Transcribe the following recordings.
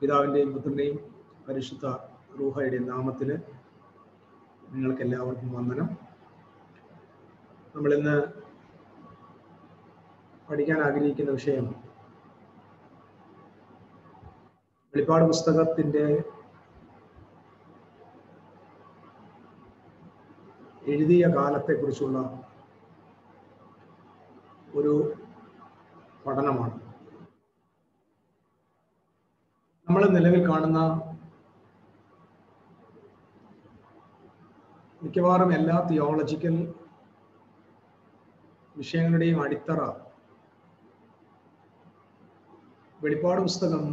പിതാവിൻ്റെയും പുത്രൻ്റെയും പരിശുദ്ധ റൂഹയുടെയും നാമത്തിൽ നിങ്ങൾക്ക് എല്ലാവർക്കും വന്ദനം നമ്മൾ ഇന്ന് പഠിക്കാൻ ആഗ്രഹിക്കുന്ന വിഷയം വെളിപ്പാട് പുസ്തകത്തിൻ്റെ എഴുതിയ കാലത്തെക്കുറിച്ചുള്ള ഒരു പഠനമാണ് നമ്മൾ നിലവിൽ കാണുന്ന മിക്കവാറും എല്ലാ തിയോളജിക്കൽ വിഷയങ്ങളുടെയും അടിത്തറ വെളിപ്പാട് പുസ്തകം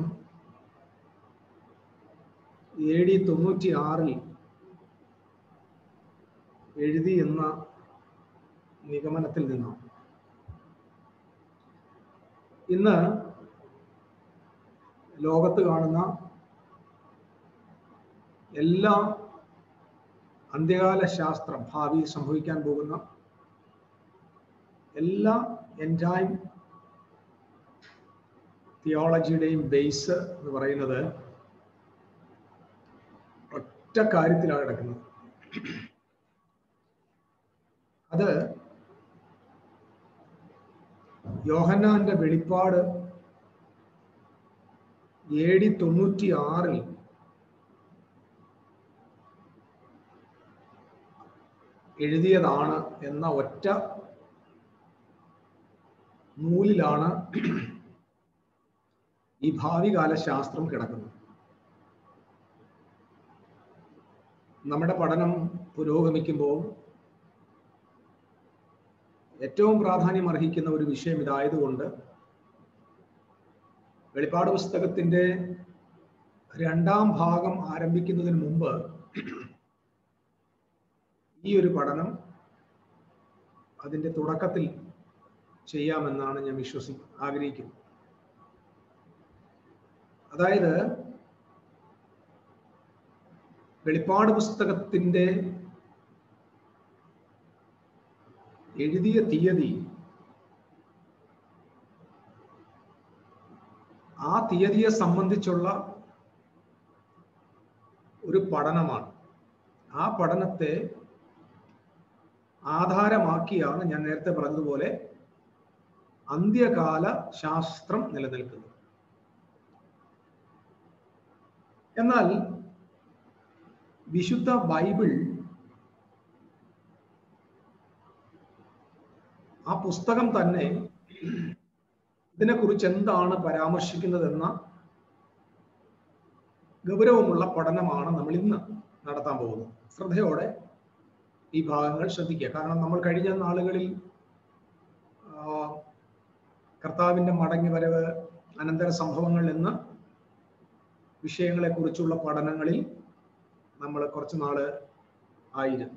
എ ഡി തൊണ്ണൂറ്റി ആറിൽ എഴുതി എന്ന നിഗമനത്തിൽ നിന്നാണ് ഇന്ന് ലോകത്ത് കാണുന്ന എല്ലാ അന്ത്യകാല ശാസ്ത്രം ഭാവിയിൽ സംഭവിക്കാൻ പോകുന്ന എല്ലാ എൻജൈം തിയോളജിയുടെയും ബേസ് എന്ന് പറയുന്നത് ഒറ്റ കാര്യത്തിലാണ് കിടക്കുന്നത് അത് യോഹന്നാന്റെ വെളിപ്പാട് എ ഡി തൊണ്ണൂറ്റി ആറിൽ എഴുതിയതാണ് എന്ന ഒറ്റ നൂലിലാണ് ഈ ഭാവികാല ശാസ്ത്രം കിടക്കുന്നത് നമ്മുടെ പഠനം പുരോഗമിക്കുമ്പോൾ ഏറ്റവും പ്രാധാന്യം അർഹിക്കുന്ന ഒരു വിഷയം ഇതായതുകൊണ്ട് വെളിപ്പാട് പുസ്തകത്തിന്റെ രണ്ടാം ഭാഗം ആരംഭിക്കുന്നതിന് മുമ്പ് ഈ ഒരു പഠനം അതിന്റെ തുടക്കത്തിൽ ചെയ്യാമെന്നാണ് ഞാൻ വിശ്വസി ആഗ്രഹിക്കുന്നത് അതായത് വെളിപ്പാട് പുസ്തകത്തിന്റെ എഴുതിയ തീയതി ആ തീയതിയെ സംബന്ധിച്ചുള്ള ഒരു പഠനമാണ് ആ പഠനത്തെ ആധാരമാക്കിയാണ് ഞാൻ നേരത്തെ പറഞ്ഞതുപോലെ അന്ത്യകാല ശാസ്ത്രം നിലനിൽക്കുന്നത് എന്നാൽ വിശുദ്ധ ബൈബിൾ ആ പുസ്തകം തന്നെ ഇതിനെക്കുറിച്ച് എന്താണ് പരാമർശിക്കുന്നതെന്ന ഗൗരവമുള്ള പഠനമാണ് നമ്മൾ ഇന്ന് നടത്താൻ പോകുന്നത് ശ്രദ്ധയോടെ ഈ ഭാഗങ്ങൾ ശ്രദ്ധിക്കുക കാരണം നമ്മൾ കഴിഞ്ഞ നാളുകളിൽ കർത്താവിന്റെ മടങ്ങി വരവ് അനന്തര സംഭവങ്ങൾ എന്ന വിഷയങ്ങളെ കുറിച്ചുള്ള പഠനങ്ങളിൽ നമ്മൾ കുറച്ച് നാള് ആയിരുന്നു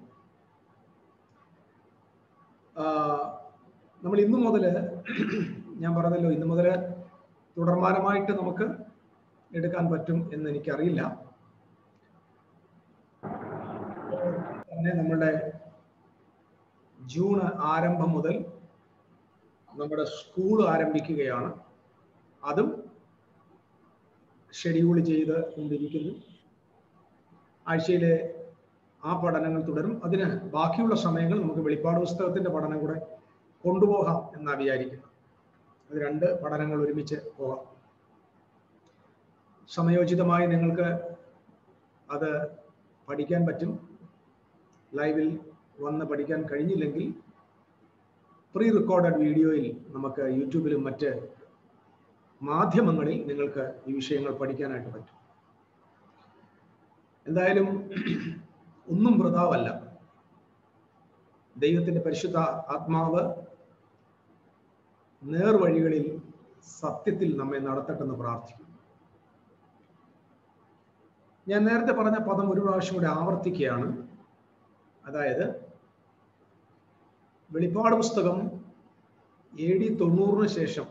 നമ്മൾ ഇന്നു മുതൽ ഞാൻ പറഞ്ഞല്ലോ ഇന്നു മുതൽ തുടർമാനമായിട്ട് നമുക്ക് എടുക്കാൻ പറ്റും എന്ന് എനിക്കറിയില്ല തന്നെ നമ്മളുടെ ജൂൺ ആരംഭം മുതൽ നമ്മുടെ സ്കൂൾ ആരംഭിക്കുകയാണ് അതും ഷെഡ്യൂൾ ചെയ്ത് കൊണ്ടിരിക്കുന്നു ആഴ്ചയിലെ ആ പഠനങ്ങൾ തുടരും അതിന് ബാക്കിയുള്ള സമയങ്ങൾ നമുക്ക് വെളിപ്പാട് പുസ്തകത്തിന്റെ പഠനം കൂടെ കൊണ്ടുപോകാം എന്നാ വിചാരിക്കുന്നത് അത് രണ്ട് പഠനങ്ങൾ ഒരുമിച്ച് പോകാം സമയോചിതമായി നിങ്ങൾക്ക് അത് പഠിക്കാൻ പറ്റും ലൈവിൽ വന്ന് പഠിക്കാൻ കഴിഞ്ഞില്ലെങ്കിൽ പ്രീ റെക്കോർഡഡ് വീഡിയോയിൽ നമുക്ക് യൂട്യൂബിലും മറ്റ് മാധ്യമങ്ങളിൽ നിങ്ങൾക്ക് ഈ വിഷയങ്ങൾ പഠിക്കാനായിട്ട് പറ്റും എന്തായാലും ഒന്നും വൃതാവല്ല ദൈവത്തിന്റെ പരിശുദ്ധ ആത്മാവ് നേർവഴികളിൽ സത്യത്തിൽ നമ്മെ നടത്തട്ടെന്ന് പ്രാർത്ഥിക്കും ഞാൻ നേരത്തെ പറഞ്ഞ പദം ഒരു പ്രാവശ്യം കൂടെ ആവർത്തിക്കുകയാണ് അതായത് വെളിപ്പാട് പുസ്തകം എ ഡി തൊണ്ണൂറിന് ശേഷം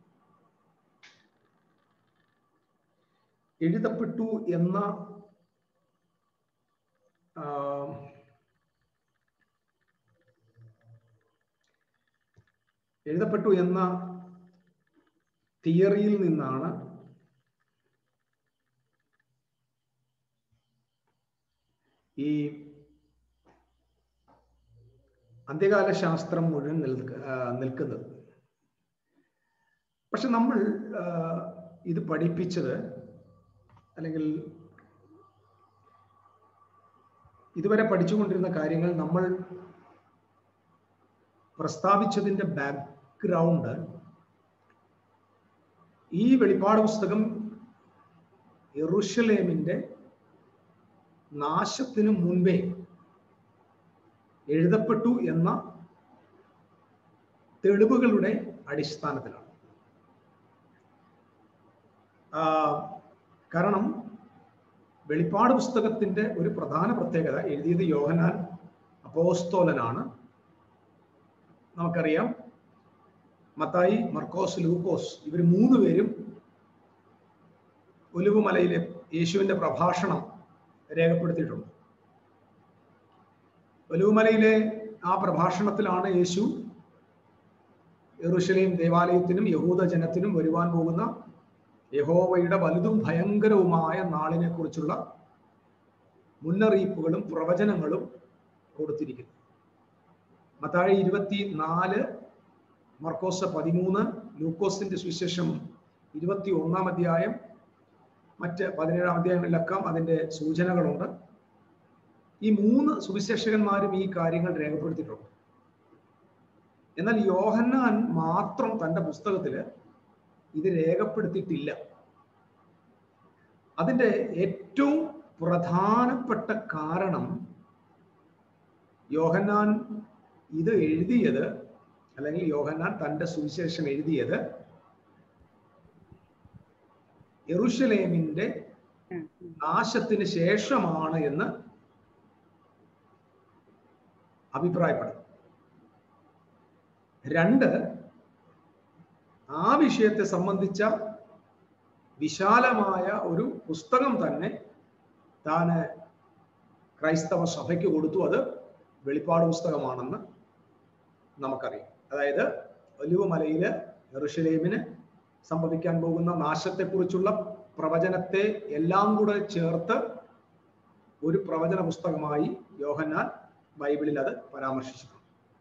എഴുതപ്പെട്ടു എന്ന എഴുതപ്പെട്ടു എന്ന തിയറിയിൽ നിന്നാണ് ഈ അന്ത്യകാല ശാസ്ത്രം മുഴുവൻ നിൽക്ക നിൽക്കുന്നത് പക്ഷെ നമ്മൾ ഇത് പഠിപ്പിച്ചത് അല്ലെങ്കിൽ ഇതുവരെ പഠിച്ചുകൊണ്ടിരുന്ന കാര്യങ്ങൾ നമ്മൾ പ്രസ്താവിച്ചതിൻ്റെ ബാക്ക്ഗ്രൗണ്ട് ഈ വെളിപ്പാട് പുസ്തകം യെറുഷലേമിൻ്റെ നാശത്തിനു മുൻപേ എഴുതപ്പെട്ടു എന്ന തെളിവുകളുടെ അടിസ്ഥാനത്തിലാണ് കാരണം വെളിപ്പാട് പുസ്തകത്തിന്റെ ഒരു പ്രധാന പ്രത്യേകത എഴുതിയത് യോഹനാൻ അപ്പോസ്തോലനാണ് നമുക്കറിയാം മത്തായി മർക്കോസ് ലൂക്കോസ് ഇവർ മൂന്ന് പേരും ഒലിവുമലയിലെ യേശുവിന്റെ പ്രഭാഷണം രേഖപ്പെടുത്തിയിട്ടുണ്ട് ഒലിവുമലയിലെ ആ പ്രഭാഷണത്തിലാണ് യേശു യെറുഷലേം ദേവാലയത്തിനും യഹൂദ ജനത്തിനും വരുവാൻ പോകുന്ന യഹോവയുടെ വലുതും ഭയങ്കരവുമായ നാളിനെ കുറിച്ചുള്ള മുന്നറിയിപ്പുകളും പ്രവചനങ്ങളും കൊടുത്തിരിക്കുന്നു മത്താഴി ഇരുപത്തി നാല് മർക്കോസ് പതിമൂന്ന് ലൂക്കോസിന്റെ സുവിശേഷം ഇരുപത്തി ഒന്നാം അധ്യായം മറ്റ് പതിനേഴാം അധ്യായങ്ങളിലൊക്കെ അതിന്റെ സൂചനകളുണ്ട് ഈ മൂന്ന് സുവിശേഷകന്മാരും ഈ കാര്യങ്ങൾ രേഖപ്പെടുത്തിയിട്ടുണ്ട് എന്നാൽ യോഹന്നാൻ മാത്രം തന്റെ പുസ്തകത്തിൽ ഇത് രേഖപ്പെടുത്തിയിട്ടില്ല അതിന്റെ ഏറ്റവും പ്രധാനപ്പെട്ട കാരണം യോഹന്നാൻ ഇത് എഴുതിയത് അല്ലെങ്കിൽ യോഹന്നാൻ തന്റെ സുവിശേഷം എഴുതിയത് യെറുഷലേമിന്റെ നാശത്തിന് ശേഷമാണ് എന്ന് അഭിപ്രായപ്പെടുന്നു രണ്ട് ആ വിഷയത്തെ സംബന്ധിച്ച വിശാലമായ ഒരു പുസ്തകം തന്നെ താന് ക്രൈസ്തവ സഭയ്ക്ക് കൊടുത്തു അത് വെളിപ്പാട് പുസ്തകമാണെന്ന് നമുക്കറിയാം അതായത് ഒലിവുമലയില് യെറുഷലേമിന് സംഭവിക്കാൻ പോകുന്ന നാശത്തെക്കുറിച്ചുള്ള പ്രവചനത്തെ എല്ലാം കൂടെ ചേർത്ത് ഒരു പ്രവചന പുസ്തകമായി യോഹന്നാൻ ബൈബിളിൽ അത് പരാമർശിച്ചിട്ടുണ്ട്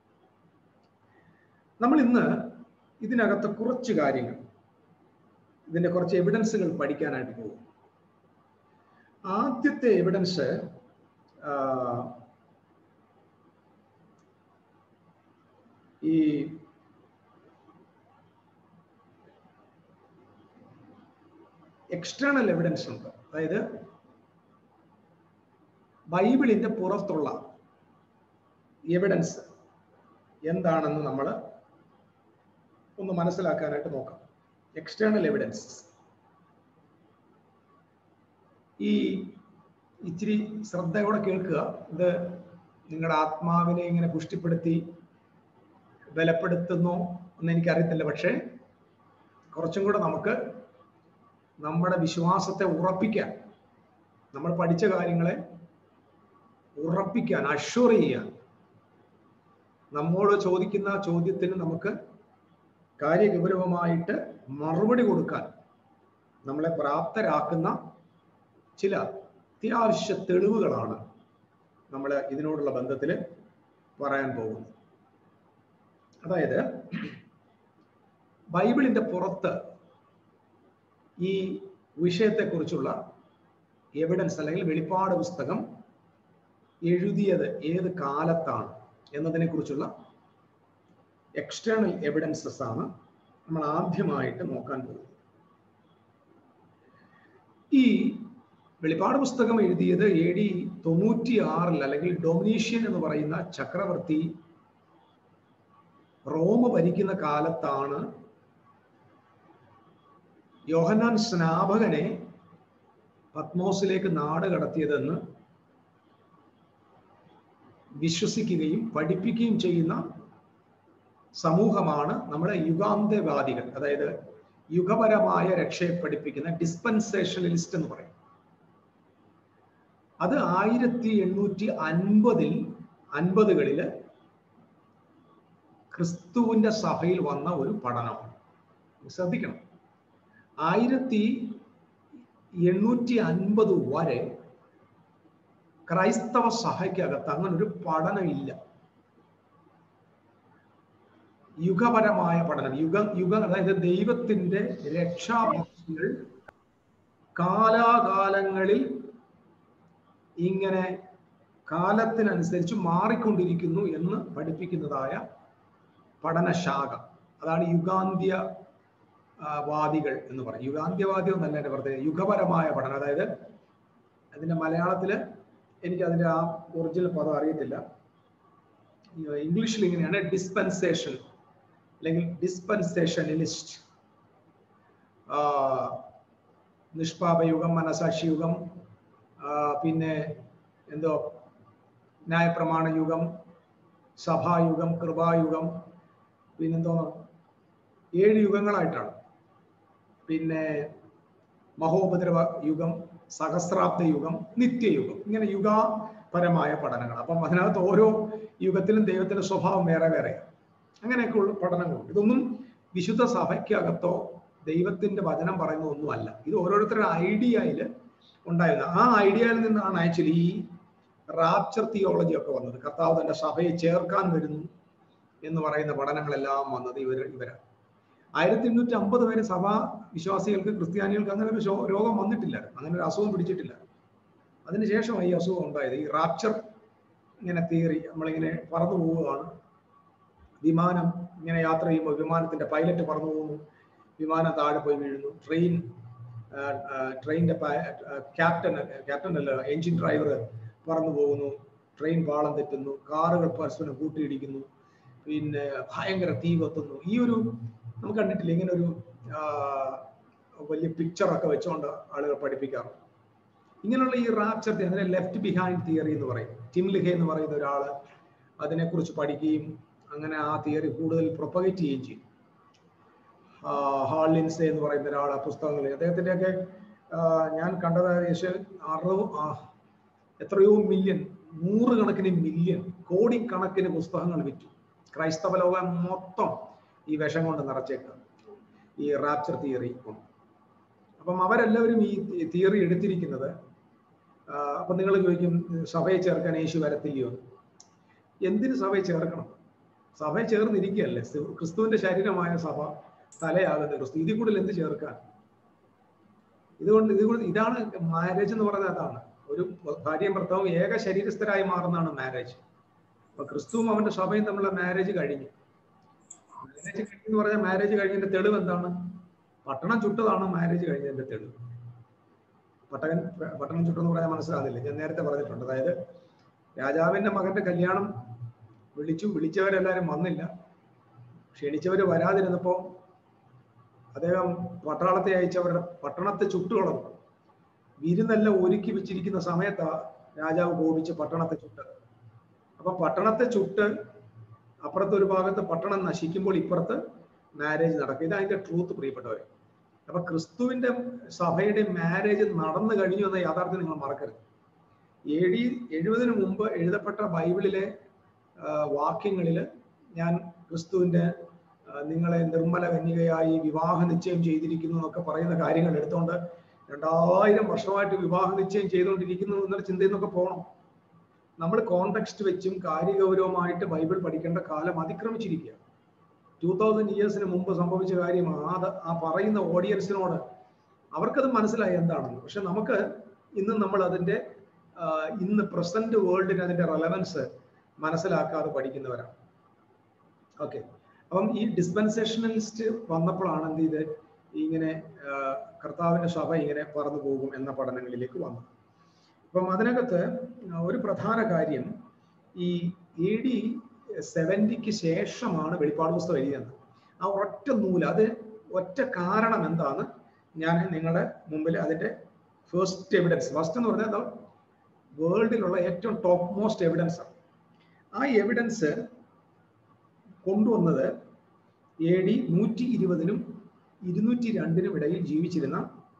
നമ്മൾ ഇന്ന് ഇതിനകത്ത് കുറച്ച് കാര്യങ്ങൾ ഇതിന്റെ കുറച്ച് എവിഡൻസുകൾ പഠിക്കാനായിട്ട് പോകും ആദ്യത്തെ എവിഡൻസ് ഈ എക്സ്റ്റേണൽ എവിഡൻസ് ഉണ്ട് അതായത് ബൈബിളിന്റെ പുറത്തുള്ള എവിഡൻസ് എന്താണെന്ന് നമ്മൾ ഒന്ന് മനസ്സിലാക്കാനായിട്ട് നോക്കാം എക്സ്റ്റേണൽ എവിഡൻസ് ഈ ഇച്ചിരി ശ്രദ്ധയോടെ കേൾക്കുക ഇത് നിങ്ങളുടെ ആത്മാവിനെ ഇങ്ങനെ പുഷ്ടിപ്പെടുത്തി ബലപ്പെടുത്തുന്നോ എന്ന് എനിക്കറിയത്തില്ല പക്ഷേ കുറച്ചും കൂടെ നമുക്ക് നമ്മുടെ വിശ്വാസത്തെ ഉറപ്പിക്കാൻ നമ്മൾ പഠിച്ച കാര്യങ്ങളെ ഉറപ്പിക്കാൻ അഷ്വർ ചെയ്യാൻ നമ്മോട് ചോദിക്കുന്ന ചോദ്യത്തിന് നമുക്ക് കാര്യഗൗരവമായിട്ട് മറുപടി കൊടുക്കാൻ നമ്മളെ പ്രാപ്തരാക്കുന്ന ചില അത്യാവശ്യ തെളിവുകളാണ് നമ്മൾ ഇതിനോടുള്ള ബന്ധത്തിൽ പറയാൻ പോകുന്നത് അതായത് ബൈബിളിന്റെ പുറത്ത് ഈ വിഷയത്തെക്കുറിച്ചുള്ള എവിഡൻസ് അല്ലെങ്കിൽ വെളിപ്പാട് പുസ്തകം എഴുതിയത് ഏത് കാലത്താണ് എന്നതിനെ കുറിച്ചുള്ള എക്സ്റ്റേണൽ എവിഡൻസസ് ആണ് നമ്മൾ ആദ്യമായിട്ട് നോക്കാൻ പോകുന്നത് ഈ വെളിപ്പാട് പുസ്തകം എഴുതിയത് എ ഡി തൊണ്ണൂറ്റി ആറിൽ അല്ലെങ്കിൽ ഡൊമിനീഷ്യൻ എന്ന് പറയുന്ന ചക്രവർത്തി റോമ് ഭരിക്കുന്ന കാലത്താണ് യോഹന്നാൻ സ്നാപകനെ പത്മോസിലേക്ക് നാട് കടത്തിയതെന്ന് വിശ്വസിക്കുകയും പഠിപ്പിക്കുകയും ചെയ്യുന്ന സമൂഹമാണ് നമ്മുടെ യുഗാന്തവാദികൾ അതായത് യുഗപരമായ രക്ഷയെ പഠിപ്പിക്കുന്ന ഡിസ്പെൻസേഷണലിസ്റ്റ് എന്ന് പറയും അത് ആയിരത്തി എണ്ണൂറ്റി അൻപതിൽ അൻപതുകളില് ക്രിസ്തുവിന്റെ സഭയിൽ വന്ന ഒരു പഠനമാണ് ശ്രദ്ധിക്കണം ആയിരത്തി എണ്ണൂറ്റി അൻപത് വരെ ക്രൈസ്തവ സഭയ്ക്കകത്ത് അങ്ങനെ ഒരു പഠനമില്ല യുഗപരമായ പഠനം യുഗ യുഗ അതായത് ദൈവത്തിന്റെ രക്ഷാഭക്തികൾ കാലാകാലങ്ങളിൽ ഇങ്ങനെ കാലത്തിനനുസരിച്ച് മാറിക്കൊണ്ടിരിക്കുന്നു എന്ന് പഠിപ്പിക്കുന്നതായ പഠനശാഖ അതാണ് യുഗാന്ത്യ ആ, വാദികൾ എന്ന് പറയും യുഗാന്ത്യവാദി എന്നല്ല എന്റെ പ്രത്യേകത യുഗപരമായ പഠനം അതായത് അതിന്റെ മലയാളത്തില് എനിക്ക് അതിന്റെ ആ ഒറിജിനൽ പദം അറിയത്തില്ല ഇംഗ്ലീഷിൽ ഇങ്ങനെയാണ് ഡിസ്പെൻസേഷൻ അല്ലെങ്കിൽ ഡിസ്പെൻസേഷനലിസ്റ്റ് നിഷ്പാപയുഗം മനസാക്ഷിയുഗം ആ, പിന്നെ എന്തോ ന്യായപ്രമാണ യുഗം സഭായുഗം കൃപായുഗം പിന്നെന്തോ ഏഴ് യുഗങ്ങളായിട്ടാണ് പിന്നെ മഹോപദ്രവ യുഗം സഹസ്രാബ്ദ യുഗം നിത്യയുഗം ഇങ്ങനെ യുഗപരമായ പഠനങ്ങൾ അപ്പം അതിനകത്ത് ഓരോ യുഗത്തിലും ദൈവത്തിന്റെ സ്വഭാവം വേറെ വേറെയാണ് അങ്ങനെയൊക്കെയുള്ള പഠനങ്ങളുണ്ട് ഇതൊന്നും വിശുദ്ധ സഭയ്ക്കകത്തോ ദൈവത്തിന്റെ വചനം പറയുന്ന ഒന്നുമല്ല ഇത് ഓരോരുത്തരുടെ ഐഡിയയിൽ ഉണ്ടായിരുന്ന ആ ഐഡിയയിൽ നിന്നാണ് ആക്ച്വലി ഈ റാപ്ചർ തിയോളജി ഒക്കെ വന്നത് കർത്താവ് തന്റെ സഭയെ ചേർക്കാൻ വരുന്നു എന്ന് പറയുന്ന പഠനങ്ങളെല്ലാം വന്നത് ഇവർ ഇവരാണ് ആയിരത്തി എണ്ണൂറ്റി അമ്പത് വരെ സഭാ വിശ്വാസികൾക്ക് ക്രിസ്ത്യാനികൾക്ക് അങ്ങനെ ഒരു ശോ- രോഗം വന്നിട്ടില്ല അങ്ങനെ ഒരു അസുഖം പിടിച്ചിട്ടില്ല അതിനുശേഷമാണ് ഈ അസുഖം ഉണ്ടായത് ഈ റാപ്ചർ ഇങ്ങനെ തിയറി നമ്മളിങ്ങനെ പറന്നു പോവുകയാണ് വിമാനം ഇങ്ങനെ യാത്ര ചെയ്യുമ്പോൾ വിമാനത്തിന്റെ പൈലറ്റ് പറന്നു പോകുന്നു വിമാനം താഴെ പോയി വീഴുന്നു ട്രെയിൻ ട്രെയിനിന്റെ ക്യാപ്റ്റൻ ക്യാപ്റ്റൻ അല്ല എഞ്ചിൻ ഡ്രൈവർ പറന്നു പോകുന്നു ട്രെയിൻ പാളം തെറ്റുന്നു കാറുകൾ പരസ്പരം കൂട്ടിയിടിക്കുന്നു പിന്നെ ഭയങ്കര തീ കത്തുന്നു ഈ ഒരു നമുക്ക് കണ്ടിട്ടില്ല ഇങ്ങനെ ഒരു ആ, വലിയ പിക്ചറൊക്കെ വെച്ചുകൊണ്ട് ആളുകൾ പഠിപ്പിക്കാറുണ്ട് ഇങ്ങനെയുള്ള ഈ റാപ്ചർ അതിനെ ലെഫ്റ്റ് ബിഹൈൻഡ് തിയറി എന്ന് പറയും ടിം ലിഹെ എന്ന് പറയുന്ന ഒരാൾ അതിനെക്കുറിച്ച് പഠിക്കുകയും അങ്ങനെ ആ തിയറി കൂടുതൽ പ്രൊപ്പഗേറ്റ് ചെയ്യുകയും ചെയ്യും ആ, ഹാളിൻസെ എന്ന് പറയുന്ന ഒരാൾ ആ പുസ്തകങ്ങളിൽ അദ്ദേഹത്തിൻ്റെയൊക്കെ ആ, ഞാൻ കണ്ടത് ഏകദേശം അറുപത് ആ, എത്രയോ മില്യൺ നൂറുകണക്കിന് മില്യൺ കോടിക്കണക്കിന് പുസ്തകങ്ങൾ വിറ്റു ക്രൈസ്തവ ലോകം മൊത്തം ഈ വിഷം കൊണ്ട് നിറച്ചേക്കുക ഈ റാപ്ചർ തിയറി കൊണ്ട് അപ്പം അവരെല്ലാവരും ഈ തിയറി എടുത്തിരിക്കുന്നത് ആ, അപ്പൊ നിങ്ങൾ ചോദിക്കും സഭയെ ചേർക്കാൻ യേശു വരത്തില്ലയോ എന്ന്. എന്തിന് സഭയെ ചേർക്കണം സഭയെ ചേർന്നിരിക്കുകയല്ലേ ക്രിസ്തു- ക്രിസ്തുവിന്റെ ശരീരമായ സഭ തലയാകുന്ന ക്രിസ്തു ഇതിൽ കൂടുതൽ എന്ത് ചേർക്കാൻ ഇതുകൊണ്ട് ഇതുകൊണ്ട് ഇതാണ് മാരേജ് എന്ന് പറയുന്നത് അതാണ് ഒരു ഭാര്യയും ഭർത്താവും ഏക ശരീരസ്ഥരായി മാറുന്നതാണ് മാരേജ് അപ്പൊ ക്രിസ്തുവും അവന്റെ സഭയും തമ്മിലുള്ള മാരേജ് കഴിഞ്ഞു മാരേജ് കഴിഞ്ഞെന്ന് പറഞ്ഞാൽ മാരേജ് കഴിഞ്ഞതിന്റെ തെളിവ് എന്താണ് പട്ടണം ചുട്ടതാണ് മാരേജ് കഴിഞ്ഞതിന്റെ തെളിവ് പട്ടകൻ പട്ടണം ചുട്ടെന്ന് പറയാൻ മനസ്സിലാകുന്നില്ല ഞാൻ നേരത്തെ പറഞ്ഞിട്ടുണ്ട് അതായത് രാജാവിന്റെ മകന്റെ കല്യാണം വിളിച്ചു വിളിച്ചവരെല്ലാരും വന്നില്ല ക്ഷണിച്ചവര് വരാതിരുന്നപ്പോ അദ്ദേഹം പട്ടാളത്തെ അയച്ചവരുടെ പട്ടണത്തെ ചുട്ടുകളഞ്ഞു വിരുന്നെല്ലാം ഒരുക്കി വെച്ചിരിക്കുന്ന സമയത്താ രാജാവ് കോപിച്ച് പട്ടണത്തെ ചുട്ടത് അപ്പൊ പട്ടണത്തെ ചുട്ട് അപ്പുറത്തെ ഒരു ഭാഗത്ത് പട്ടണം നശിക്കുമ്പോൾ ഇപ്പുറത്ത് മാരേജ് നടക്കും ഇത് അതിന്റെ ട്രൂത്ത് പ്രിയപ്പെട്ടവരെ അപ്പൊ ക്രിസ്തുവിന്റെ സഭയുടെ മാരേജ് നടന്നു കഴിഞ്ഞു എന്ന യാഥാർത്ഥ്യം നിങ്ങൾ മറക്കരുത് എ ഡി എഴുപതിനു മുമ്പ് എഴുതപ്പെട്ട ബൈബിളിലെ ആ, വാക്യങ്ങളില് ഞാൻ ക്രിസ്തുവിന്റെ ആ, നിങ്ങളെ നിർമ്മല കന്യകയായി വിവാഹ നിശ്ചയം ചെയ്തിരിക്കുന്നു എന്നൊക്കെ പറയുന്ന കാര്യങ്ങൾ എടുത്തുകൊണ്ട് രണ്ടായിരം വർഷമായിട്ട് വിവാഹ നിശ്ചയം ചെയ്തുകൊണ്ടിരിക്കുന്നു എന്നുള്ള ചിന്തയിൽ നിന്നൊക്കെ പോകണം നമ്മൾ കോണ്ടെക്സ്റ്റ് വെച്ചും കാര്യഗൗരവമായിട്ട് ബൈബിൾ പഠിക്കേണ്ട കാലം അതിക്രമിച്ചിരിക്കുക ടൂ തൗസൻഡ് ഇയേഴ്സിന് മുമ്പ് സംഭവിച്ച കാര്യമാണ് അത് ആ പറയുന്ന ഓഡിയൻസിനോട് അവർക്കത് മനസ്സിലായി എന്താണെന്ന് പക്ഷെ നമുക്ക് ഇന്ന് നമ്മൾ അതിന്റെ ആ, ഇന്ന് പ്രസന്റ് വേൾഡിന് അതിന്റെ റെലവൻസ് മനസ്സിലാക്കാതെ പഠിക്കുന്നവരാണ് ഓക്കെ അപ്പം ഈ ഡിസ്പെൻസേഷണലിസ്റ്റ് വന്നപ്പോഴാണ് എന്ത് ചെയ്ത് ഇങ്ങനെ ആ, കർത്താവിന്റെ സഭ ഇങ്ങനെ പറന്നു പോകും എന്ന പഠനങ്ങളിലേക്ക് വന്നത് അപ്പം അതിനകത്ത് ഒരു പ്രധാന കാര്യം ഈ എ ഡി സെവൻറ്റിക്ക് ശേഷമാണ് വെളിപ്പാട് പുസ്തകം എഴുതിയത് ആ ഒറ്റ നൂല് അത് ഒറ്റ കാരണം എന്താണ് ഞാൻ നിങ്ങളുടെ മുമ്പിൽ അതിന്റെ ഫസ്റ്റ് എവിഡൻസ് ഫസ്റ്റ് എന്ന് പറഞ്ഞാൽ വേൾഡിലുള്ള ഏറ്റവും ടോപ്പ് മോസ്റ്റ് എവിഡൻസ് ആണ് ആ എവിഡൻസ് കൊണ്ടുവന്നത് എ ഡി നൂറ്റി ഇരുപതിനും ഇരുന്നൂറ്റി രണ്ടിനും ഇടയിൽ ജീവിച്ചിരുന്ന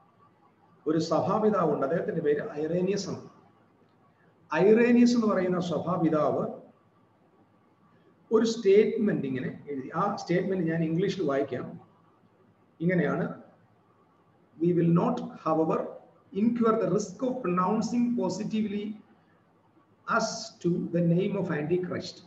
ഒരു സഭാപിതാവുണ്ട് അദ്ദേഹത്തിന്റെ പേര് ഐറേനിയസ് ആണ് ഐറേനിയസ് എന്ന് പറയുന്ന സഭാപിതാവ് ഒരു സ്റ്റേറ്റ്മെന്റ് ഇങ്ങനെ എഴുതി ആ സ്റ്റേറ്റ്മെന്റ് ഞാൻ ഇംഗ്ലീഷിൽ വായിക്കാം ഇങ്ങനെയാണ് we will not however inquire the risk of pronouncing positively as to the name of Antichrist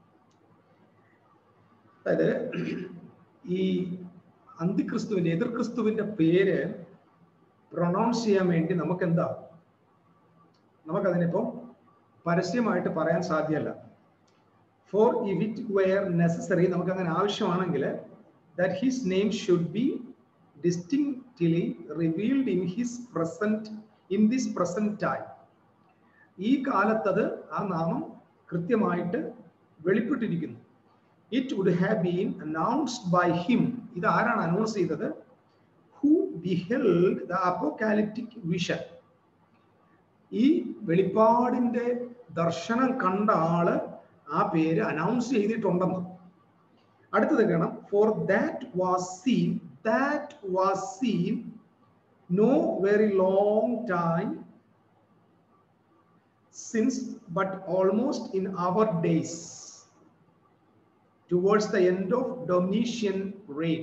അതായത് ഈ അന്തിക്രിസ്തുവിന്റെ എതിർ ക്രിസ്തുവിന്റെ പേര് പ്രൊണൗൺസ് ചെയ്യാൻ വേണ്ടി നമുക്ക് എന്താ നമുക്കതിനിപ്പം പരസ്യമായിട്ട് പറയാൻ സാധ്യമല്ല for if it were necessary നമുക്ക് അങ്ങനെ ആവശ്യമാണെങ്കിൽ that his name should be distinctly revealed in his present in this present time ഈ കാലത്തത് ആ നാമം കൃത്യമായിട്ട് വെളിപ്പെട്ടിരിക്കുന്നു it would have been announced by him ഇത് ആരാണ് അനൗൺസ് ചെയ്തത് who beheld the apocalyptic vision ഈ വെളിപ്പാടിന്റെ ദർശനം കണ്ട ആള് ആ പേര് അനൗൺസ് ചെയ്തിട്ടുണ്ടെന്ന് അടുത്തത് കാണാം for that was seen that was seen no very long time since but almost in our days towards the end of Domitian reign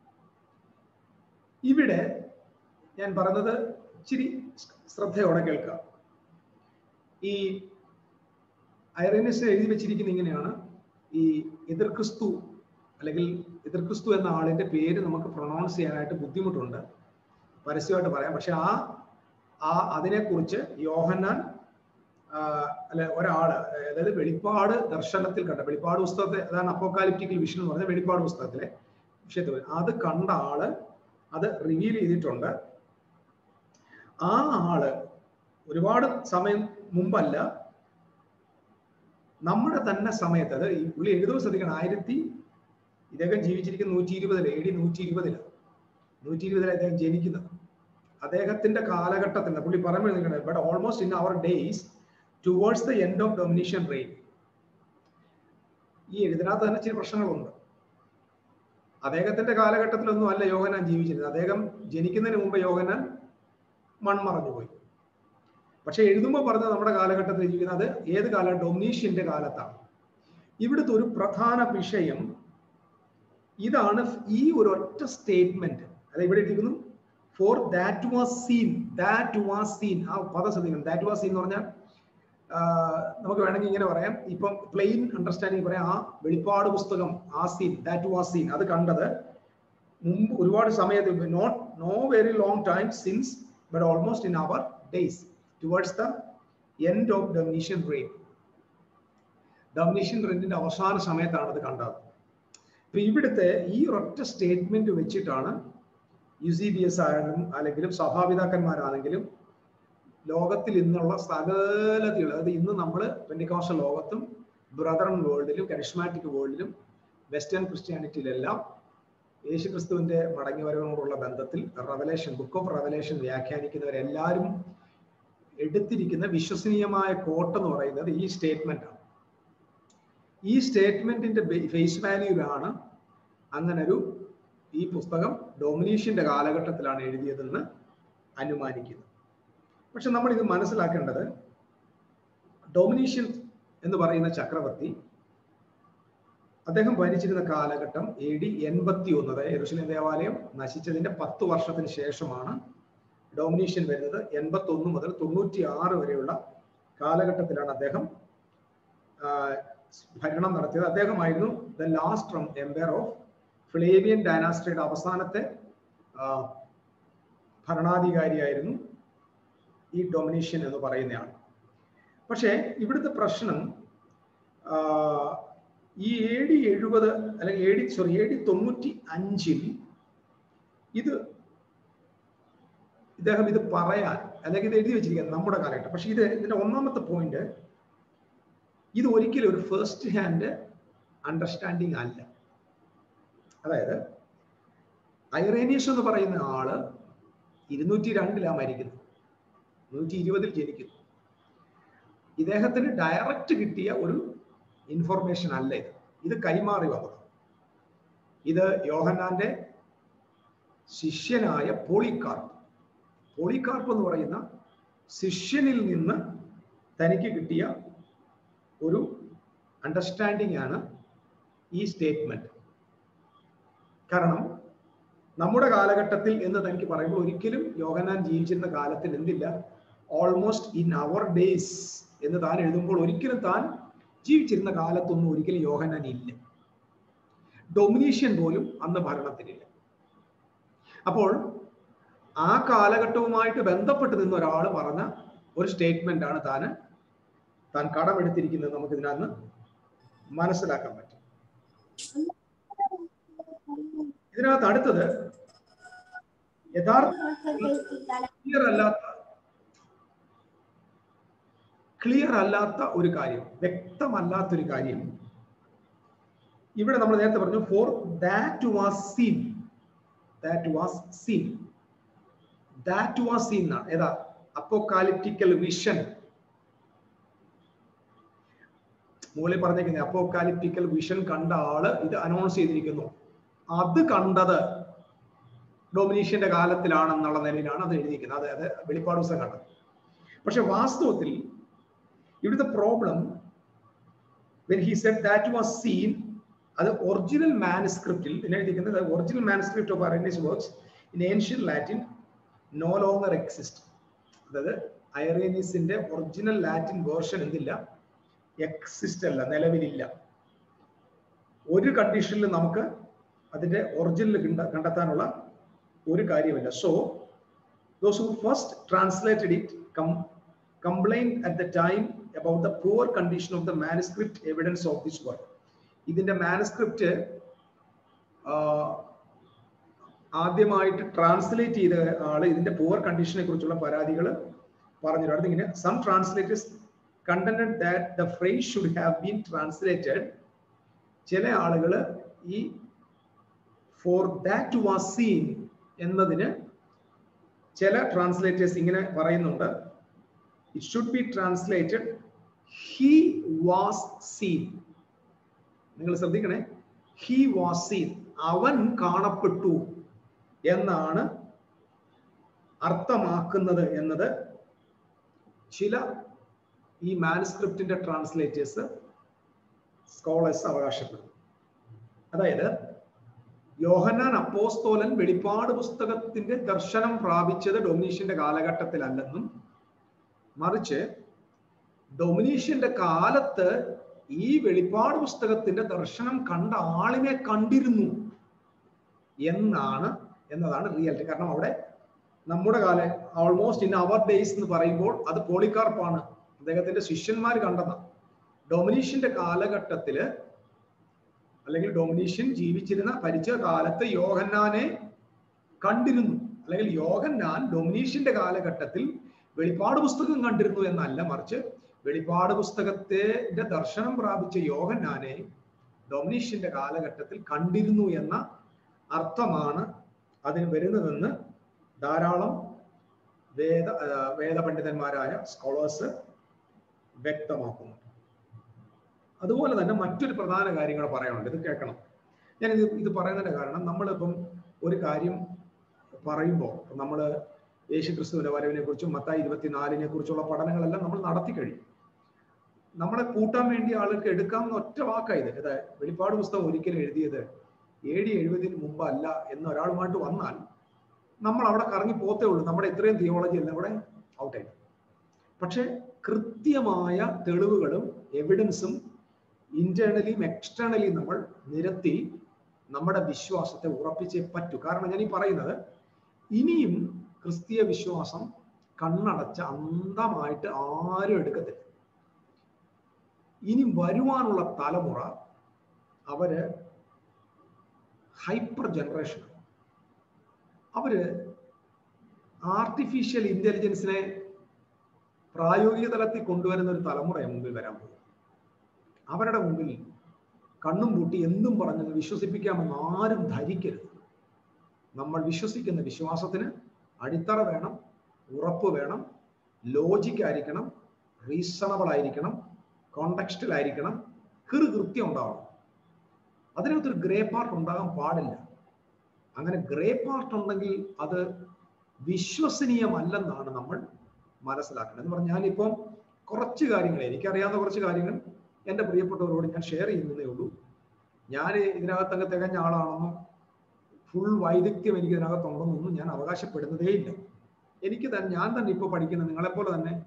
ഇവിടെ ഞാൻ പറഞ്ഞത് ഇച്ചിരി ശ്രദ്ധയോടെ കേൾക്കാം ഈ ഐറനിസ് എഴുതി വെച്ചിരിക്കുന്ന ഇങ്ങനെയാണ് ഈ എതിർ ക്രിസ്തു അല്ലെങ്കിൽ എതിർ ക്രിസ്തു എന്ന ആളിന്റെ പേര് നമുക്ക് പ്രൊണൗൺസ് ചെയ്യാനായിട്ട് ബുദ്ധിമുട്ടുണ്ട് പരസ്യമായിട്ട് പറയാം പക്ഷെ ആ ആ അതിനെക്കുറിച്ച് യോഹന്നാൻ അല്ല ഒരാള് അതായത് വെളിപ്പാട് ദർശനത്തിൽ കണ്ട വെളിപ്പാട് പുസ്തകത്തെ അതാണ് അപ്പോക്കാലിപ്റ്റിക്കൽ വിഷൻ എന്ന് പറഞ്ഞ വെളിപ്പാട് പുസ്തകത്തിലെ വിഷയത്തിൽ അത് കണ്ട ആള് അത് റിവീൽ ചെയ്തിട്ടുണ്ട് ആ ആള് ഒരുപാട് സമയം മുമ്പല്ല നമ്മുടെ തന്നെ സമയത്ത് അത് ഈ പുള്ളി എഴുതുമ്പോൾ ശ്രദ്ധിക്കണം ആയിരത്തി ഇദ്ദേഹം ജീവിച്ചിരിക്കുന്ന നൂറ്റി ഇരുപതിൽ എ ഡി നൂറ്റി ഇരുപതില് നൂറ്റി ഇരുപതിൽ അദ്ദേഹം ജനിക്കുന്നത് അദ്ദേഹത്തിന്റെ കാലഘട്ടത്തിൽ പുള്ളി പറയുമ്പോൾ നിൽക്കുന്നത് but almost in our days towards the end of domination reign ഈ എഴുതിനകത്ത് തന്നെ ചില പ്രശ്നങ്ങളുണ്ട് അദ്ദേഹത്തിന്റെ കാലഘട്ടത്തിലൊന്നും അല്ല യോഹനാൻ ജീവിച്ചിരുന്നത് അദ്ദേഹം ജനിക്കുന്നതിന് മുമ്പ് യോഹനാൻ മൺമറഞ്ഞു പോയി പക്ഷെ എഴുതുമ്പോൾ പറഞ്ഞത് നമ്മുടെ കാലഘട്ടത്തിൽ ജീവിക്കുന്നത് ഏത് കാലം ഡൊമീഷ്യന്റെ കാലത്താണ് ഇവിടുത്തെ ഒരു പ്രധാന വിഷയം ഇതാണ് ഈ ഒരു ഒറ്റ സ്റ്റേറ്റ്മെന്റ് അല്ല ഇവിടെ ഇരിക്കുന്നു for that was seen that was seen ആ പദം ശ്രദ്ധിക്കണം ദാറ്റ് വാസ് സീൻ എന്ന് പറഞ്ഞാൽ നമുക്ക് വേണമെങ്കിൽ ഇങ്ങനെ പറയാം ഇപ്പം പ്ലെയിൻ അണ്ടർസ്റ്റാൻഡിങ് പറയാം ആ വെളിപ്പാട് പുസ്തകം ആ സീൻ ദാറ്റ് വാസ് സീൻ അത് കണ്ടത് മുമ്പ് ഒരുപാട് സമയത്ത് not no very long time since but almost in our days towards the end of Domitian reign Domitian റെയിനിന്റെ അവസാന സമയത്താണ് അത് കണ്ടത് ഇപ്പൊ ഇവിടുത്തെ ഈ ഒറ്റ സ്റ്റേറ്റ്മെന്റ് വെച്ചിട്ടാണ് യു സി ബി എസ് ആയാലും അല്ലെങ്കിലും സഭാപിതാക്കന്മാരാണെങ്കിലും ലോകത്തിൽ ഇന്നുള്ള സകലതകൾ അതായത് ഇന്ന് നമ്മൾ പെൻഡിക്കോസ്റ്റൽ ലോകത്തും ബ്രദറൻ വേൾഡിലും കരിഷ്മാറ്റിക് വേൾഡിലും വെസ്റ്റേൺ ക്രിസ്ത്യാനിറ്റിയിലെല്ലാം യേശു ക്രിസ്തുവിന്റെ മടങ്ങിവരവിനോടുള്ള ബന്ധത്തിൽ റവലേഷൻ ബുക്ക് ഓഫ് റവലേഷൻ വ്യാഖ്യാനിക്കുന്നവരെല്ലാവരും എടുത്തിരിക്കുന്ന വിശ്വസനീയമായ കോട്ട് എന്ന് പറയുന്നത് ഈ സ്റ്റേറ്റ്മെന്റ് ആണ് ഈ സ്റ്റേറ്റ്മെന്റിന്റെ ഫേസ് വാല്യൂലാണ് അങ്ങനൊരു ഈ പുസ്തകം ഡൊമിനീഷ്യന്റെ കാലഘട്ടത്തിലാണ് എഴുതിയതെന്ന് അനുമാനിക്കുന്നത് പക്ഷെ നമ്മൾ ഇത് മനസ്സിലാക്കേണ്ടത് ഡൊമിനീഷ്യൻ എന്ന് പറയുന്ന ചക്രവർത്തി അദ്ദേഹം ഭരിച്ചിരുന്ന കാലഘട്ടം എ ഡി എൺപത്തി ഒന്ന് അതായത് യെരുസലേം ദേവാലയം നശിച്ചതിന്റെ പത്ത് വർഷത്തിന് ശേഷമാണ് ഡൊമിനീഷ്യൻ വരുന്നത് എൺപത്തി ഒന്ന് മുതൽ തൊണ്ണൂറ്റി ആറ് വരെയുള്ള കാലഘട്ടത്തിലാണ് അദ്ദേഹം ഭരണം നടത്തിയത് അദ്ദേഹമായിരുന്നു the last empire of Flavian ഡൈനാസ്റ്റിയുടെ അവസാനത്തെ ഭരണാധികാരിയായിരുന്നു ഈ ഡൊമിനേഷ്യൻ എന്ന് പറയുന്നയാൾ പക്ഷേ ഇവിടുത്തെ പ്രശ്നം ഈ എ ഡി എഴുപത് അല്ലെങ്കിൽ A D sorry A D തൊണ്ണൂറ്റി അഞ്ചിൽ ഇത് ഇദ്ദേഹം ഇത് പറയാൻ അല്ലെങ്കിൽ ഇത് എഴുതി വെച്ചിരിക്കുക നമ്മുടെ കാലഘട്ടം പക്ഷെ ഇത് ഇതിന്റെ ഒന്നാമത്തെ പോയിന്റ് ഇത് ഒരിക്കലും ഒരു ഫസ്റ്റ് ഹാൻഡ് അണ്ടർസ്റ്റാൻഡിങ് അല്ല അതായത് ഐറേനിയസ് എന്ന് പറയുന്ന ആള് ഇരുന്നൂറ്റി രണ്ടിലാണ് മരിക്കുന്നത് നൂറ്റി ഇരുപതിൽ ജനിക്കുന്നു ഇദ്ദേഹത്തിന് ഡയറക്റ്റ് കിട്ടിയ ഒരു ഇൻഫർമേഷൻ അല്ല ഇത് ഇത് കൈമാറി വന്നത് ഇത് യോഹന്നാന്റെ ശിഷ്യനായ പോളിക്കാർപ്പ് പോളിക്കാർപ്പ് എന്ന് പറയുന്ന ശിഷ്യനിൽ നിന്ന് തനിക്ക് കിട്ടിയ ഒരു അണ്ടർസ്റ്റാൻഡിംഗ് ആണ് ഈ സ്റ്റേറ്റ്മെന്റ് കാരണം നമ്മുടെ കാലഘട്ടത്തിൽ എന്ന് തനിക്ക് പറയുമ്പോൾ ഒരിക്കലും യോഹനാൻ ജീവിച്ചിരുന്ന കാലത്തിൽ എന്തില്ല ഓൾമോസ്റ്റ് ഇൻ അവർ ഡേയ്സ് എന്ന് താൻ എഴുതുമ്പോൾ ഒരിക്കലും താൻ ജീവിച്ചിരുന്ന കാലത്തൊന്നും ഒരിക്കലും യോഹന്നാൻ ഇല്ല ഡൊമിനീഷ്യൻ പോലും അന്ന് ഭരണത്തിനില്ല അപ്പോൾ ആ കാലഘട്ടവുമായിട്ട് ബന്ധപ്പെട്ട് നിന്ന ഒരാൾ പറഞ്ഞ ഒരു സ്റ്റേറ്റ്മെന്റ് ആണ് താൻ താൻ കടമെടുത്തിരിക്കുന്നത് നമുക്ക് ഇതിനകത്ത് മനസ്സിലാക്കാൻ പറ്റും ഇതിനകത്ത് അടുത്തത് യഥാർത്ഥ ക്ലിയർ അല്ലാത്ത ക്ലിയർ അല്ലാത്ത ഒരു കാര്യം വ്യക്തമല്ലാത്ത ഒരു കാര്യം ഇവിടെ നമ്മൾ നേരത്തെ പറഞ്ഞു for that was seen that was seen that was seen എന്നാണ് ഏതാ അപ്പോകാലിപ്റ്റിക്കൽ വിഷൻ മുകളിൽ പറഞ്ഞേക്കുന്നത് അപ്പോകാലിപ്റ്റിക്കൽ വിഷൻ കണ്ട ആള് ഇത് അനൗൺസ് ചെയ്തിരിക്കുന്നു അത് കണ്ടത് ഡൊമിനീഷ്യന്റെ കാലത്തിലാണെന്നുള്ള നിലയിലാണ് അത് എഴുതിയിരിക്കുന്നത് അത് അത് വെളിപ്പാട് ദിവസം കണ്ടത് പക്ഷെ വാസ്തവത്തിൽ ഇവിടുത്തെ problem when he said that was seen അത് ഒറിജിനൽ മാനുസ്ക്രിപ്റ്റിൽ എഴുതിയിരിക്കുന്നത് original manuscript of Irenaeus works in ancient Latin no longer exist അതായത് ഐറേനിയസിന്റെ ഒറിജിനൽ ലാറ്റിൻ വേർഷൻ എന്തില്ല എക്സിസ്റ്റ് അല്ല നിലവിലില്ല ഒരു കണ്ടീഷനിൽ നമുക്ക് അതിന്റെ ഒറിജിനൽ കണ്ടെത്താനുള്ള ഒരു കാര്യമില്ല so those who first translated it come complaint at the time about the poor condition of the manuscript evidence of this work ഇതിന്റെ മാനുസ്ക്രിപ്റ്റ് ആദ്യമായിട്ട് ട്രാൻസ്ലേറ്റ് ചെയ്ത ആള് ഇതിന്റെ പുവർ കണ്ടീഷനെ കുറിച്ചുള്ള പരാതികൾ പറഞ്ഞിട്ടുണ്ട് ഇങ്ങനെ some translators contended that the phrase should have been translated ചില ആളുകൾ ഈ ഫോർ ദാറ്റ് വാസ് സീൻ എന്നതിന് ചില ട്രാൻസ്ലേറ്റേഴ്സ് ഇങ്ങനെ പറയുന്നുണ്ട് it should be translated he was seen നിങ്ങൾ ശ്രദ്ധിക്കണേ ഹി വാസ് സീൻ അവൻ കാണപ്പെട്ടു എന്നാണ് അർത്ഥമാക്കുന്നത് എന്നത് ചില ഈ മാനുസ്ക്രിപ്റ്റിന്റെ ട്രാൻസ്ലേറ്റേഴ്സ് സ്കോളേഴ്സ് അവകാശപ്പെടുന്നു അതായത് യോഹന്നാൻ അപ്പോസ്തോലൻ വെളിപ്പാട് പുസ്തകത്തിന്റെ ദർശനം പ്രാപിച്ചത് ഡൊമിനീഷ്യന്റെ കാലഘട്ടത്തിലല്ലെന്നും മറിച്ച് ഡൊമിനീഷ്യന്റെ കാലത്ത് ഈ വെളിപ്പാട് പുസ്തകത്തിന്റെ ദർശനം കണ്ട ആളിനെ കണ്ടിരുന്നു എന്നാണ് എന്നതാണ് റിയാലിറ്റി കാരണം അവിടെ നമ്മുടെ കാലം ഓൾമോസ്റ്റ് ഇൻ അവർ ഡേയ്സ് എന്ന് പറയുമ്പോൾ അത് പോളികാർപ്പാണ് അദ്ദേഹത്തിന്റെ ശിഷ്യന്മാർ കണ്ടതാണ് ഡൊമിനീഷ്യന്റെ കാലഘട്ടത്തില് അല്ലെങ്കിൽ ഡൊമിനീഷ്യൻ ജീവിച്ചിരുന്ന ഭരിച്ച കാലത്ത് യോഹന്നാനെ കണ്ടിരുന്നു അല്ലെങ്കിൽ യോഹന്നാൻ ഡൊമിനീഷ്യന്റെ കാലഘട്ടത്തിൽ വെളിപ്പാട് പുസ്തകം കണ്ടിരുന്നു എന്നല്ല മറിച്ച് വെളിപ്പാട് പുസ്തകത്തിന്റെ ദർശനം പ്രാപിച്ച യോഹന്നാനെ ഡൊമിനീഷ്യന്റെ കാലഘട്ടത്തിൽ കണ്ടിരുന്നു എന്ന അർത്ഥമാണ് അതിന് വരുന്നതെന്ന് ധാരാളം വേദ വേദപണ്ഡിതന്മാരായ സ്കോളേഴ്സ് വ്യക്തമാക്കുന്നു അതുപോലെ തന്നെ മറ്റൊരു പ്രധാന കാര്യം കൂടെ പറയാനുണ്ട് ഇത് കേൾക്കണം ഞാൻ ഇത് ഇത് പറയുന്നതിന്റെ കാരണം നമ്മളിപ്പം ഒരു കാര്യം പറയുമ്പോൾ നമ്മൾ യേശു ക്രിസ്തുവിന്റെ വരവിനെ കുറിച്ചും മത്തായി ഇരുപത്തിനാലിനെ കുറിച്ചുള്ള പഠനങ്ങളെല്ലാം നമ്മൾ നടത്തി കഴിയും നമ്മളെ കൂട്ടാൻ വേണ്ടി ആൾക്ക് എടുക്കാവുന്ന ഒറ്റ വാക്കായത് ഇത് വെളിപ്പാട് പുസ്തകം ഒരിക്കലും എഴുതിയത് എ ഡി എഴുപതിന് മുമ്പല്ല എന്ന് ഒരാളുമായിട്ട് വന്നാൽ നമ്മൾ അവിടെ കറങ്ങി പോത്തേ ഉള്ളൂ നമ്മുടെ ഇത്രയും തിയോളജി എല്ലാം ഇവിടെ ഔട്ടായി പക്ഷെ കൃത്യമായ തെളിവുകളും എവിഡൻസും ഇന്റേണലിയും എക്സ്റ്റേണലിയും നമ്മൾ നിരത്തി നമ്മുടെ വിശ്വാസത്തെ ഉറപ്പിച്ചേ പറ്റൂ കാരണം ഞാൻ ഈ പറയുന്നത് ഇനിയും ക്രിസ്തീയ വിശ്വാസം കണ്ണടച്ച അന്ധമായിട്ട് ആരും എടുക്കത്തില്ല ഇനി വരുവാനുള്ള തലമുറ അവര് ഹൈപ്പർ ജനറേഷൻ അവര് ആർട്ടിഫിഷ്യൽ ഇന്റലിജൻസിനെ പ്രായോഗിക തലത്തിൽ കൊണ്ടുവരുന്ന ഒരു തലമുറയെ മുമ്പിൽ വരാൻ പോകും അവരുടെ മുമ്പിൽ കണ്ണും പൂട്ടി എന്തും പറഞ്ഞ് വിശ്വസിപ്പിക്കാമെന്ന് ആരും ധരിക്കരുത് നമ്മൾ വിശ്വസിക്കുന്ന വിശ്വാസത്തിന് അടിത്തറ വേണം ഉറപ്പ് വേണം ലോജിക് ആയിരിക്കണം റീസണബിൾ ആയിരിക്കണം കോണ്ടക്സ്റ്റിൽ ആയിരിക്കണം കൃ കൃത്യം ഉണ്ടാവണം അതിനകത്തൊരു ഗ്രേ പാർട്ട് ഉണ്ടാകാൻ പാടില്ല അങ്ങനെ ഗ്രേ പാർട്ട് ഉണ്ടെങ്കിൽ അത് വിശ്വസനീയമല്ലെന്നാണ് നമ്മൾ മനസ്സിലാക്കുന്നത് എന്ന് പറഞ്ഞാൽ ഞാനിപ്പം കുറച്ച് കാര്യങ്ങൾ എനിക്കറിയാവുന്ന കുറച്ച് കാര്യങ്ങൾ എൻ്റെ പ്രിയപ്പെട്ടവരോട് ഞാൻ ഷെയർ ചെയ്യുന്നതേ ഉള്ളൂ ഞാൻ ഇതിനകത്തങ്ങ് തികഞ്ഞ ആളാണെന്നും ഫുൾ വൈദഗ്ധ്യം എനിക്ക് ഇതിനകത്തുണ്ടെന്നൊന്നും ഞാൻ അവകാശപ്പെടുന്നതേ ഇല്ല എനിക്ക് തന്നെ ഞാൻ തന്നെ ഇപ്പോൾ പഠിക്കുന്ന നിങ്ങളെപ്പോലെ തന്നെ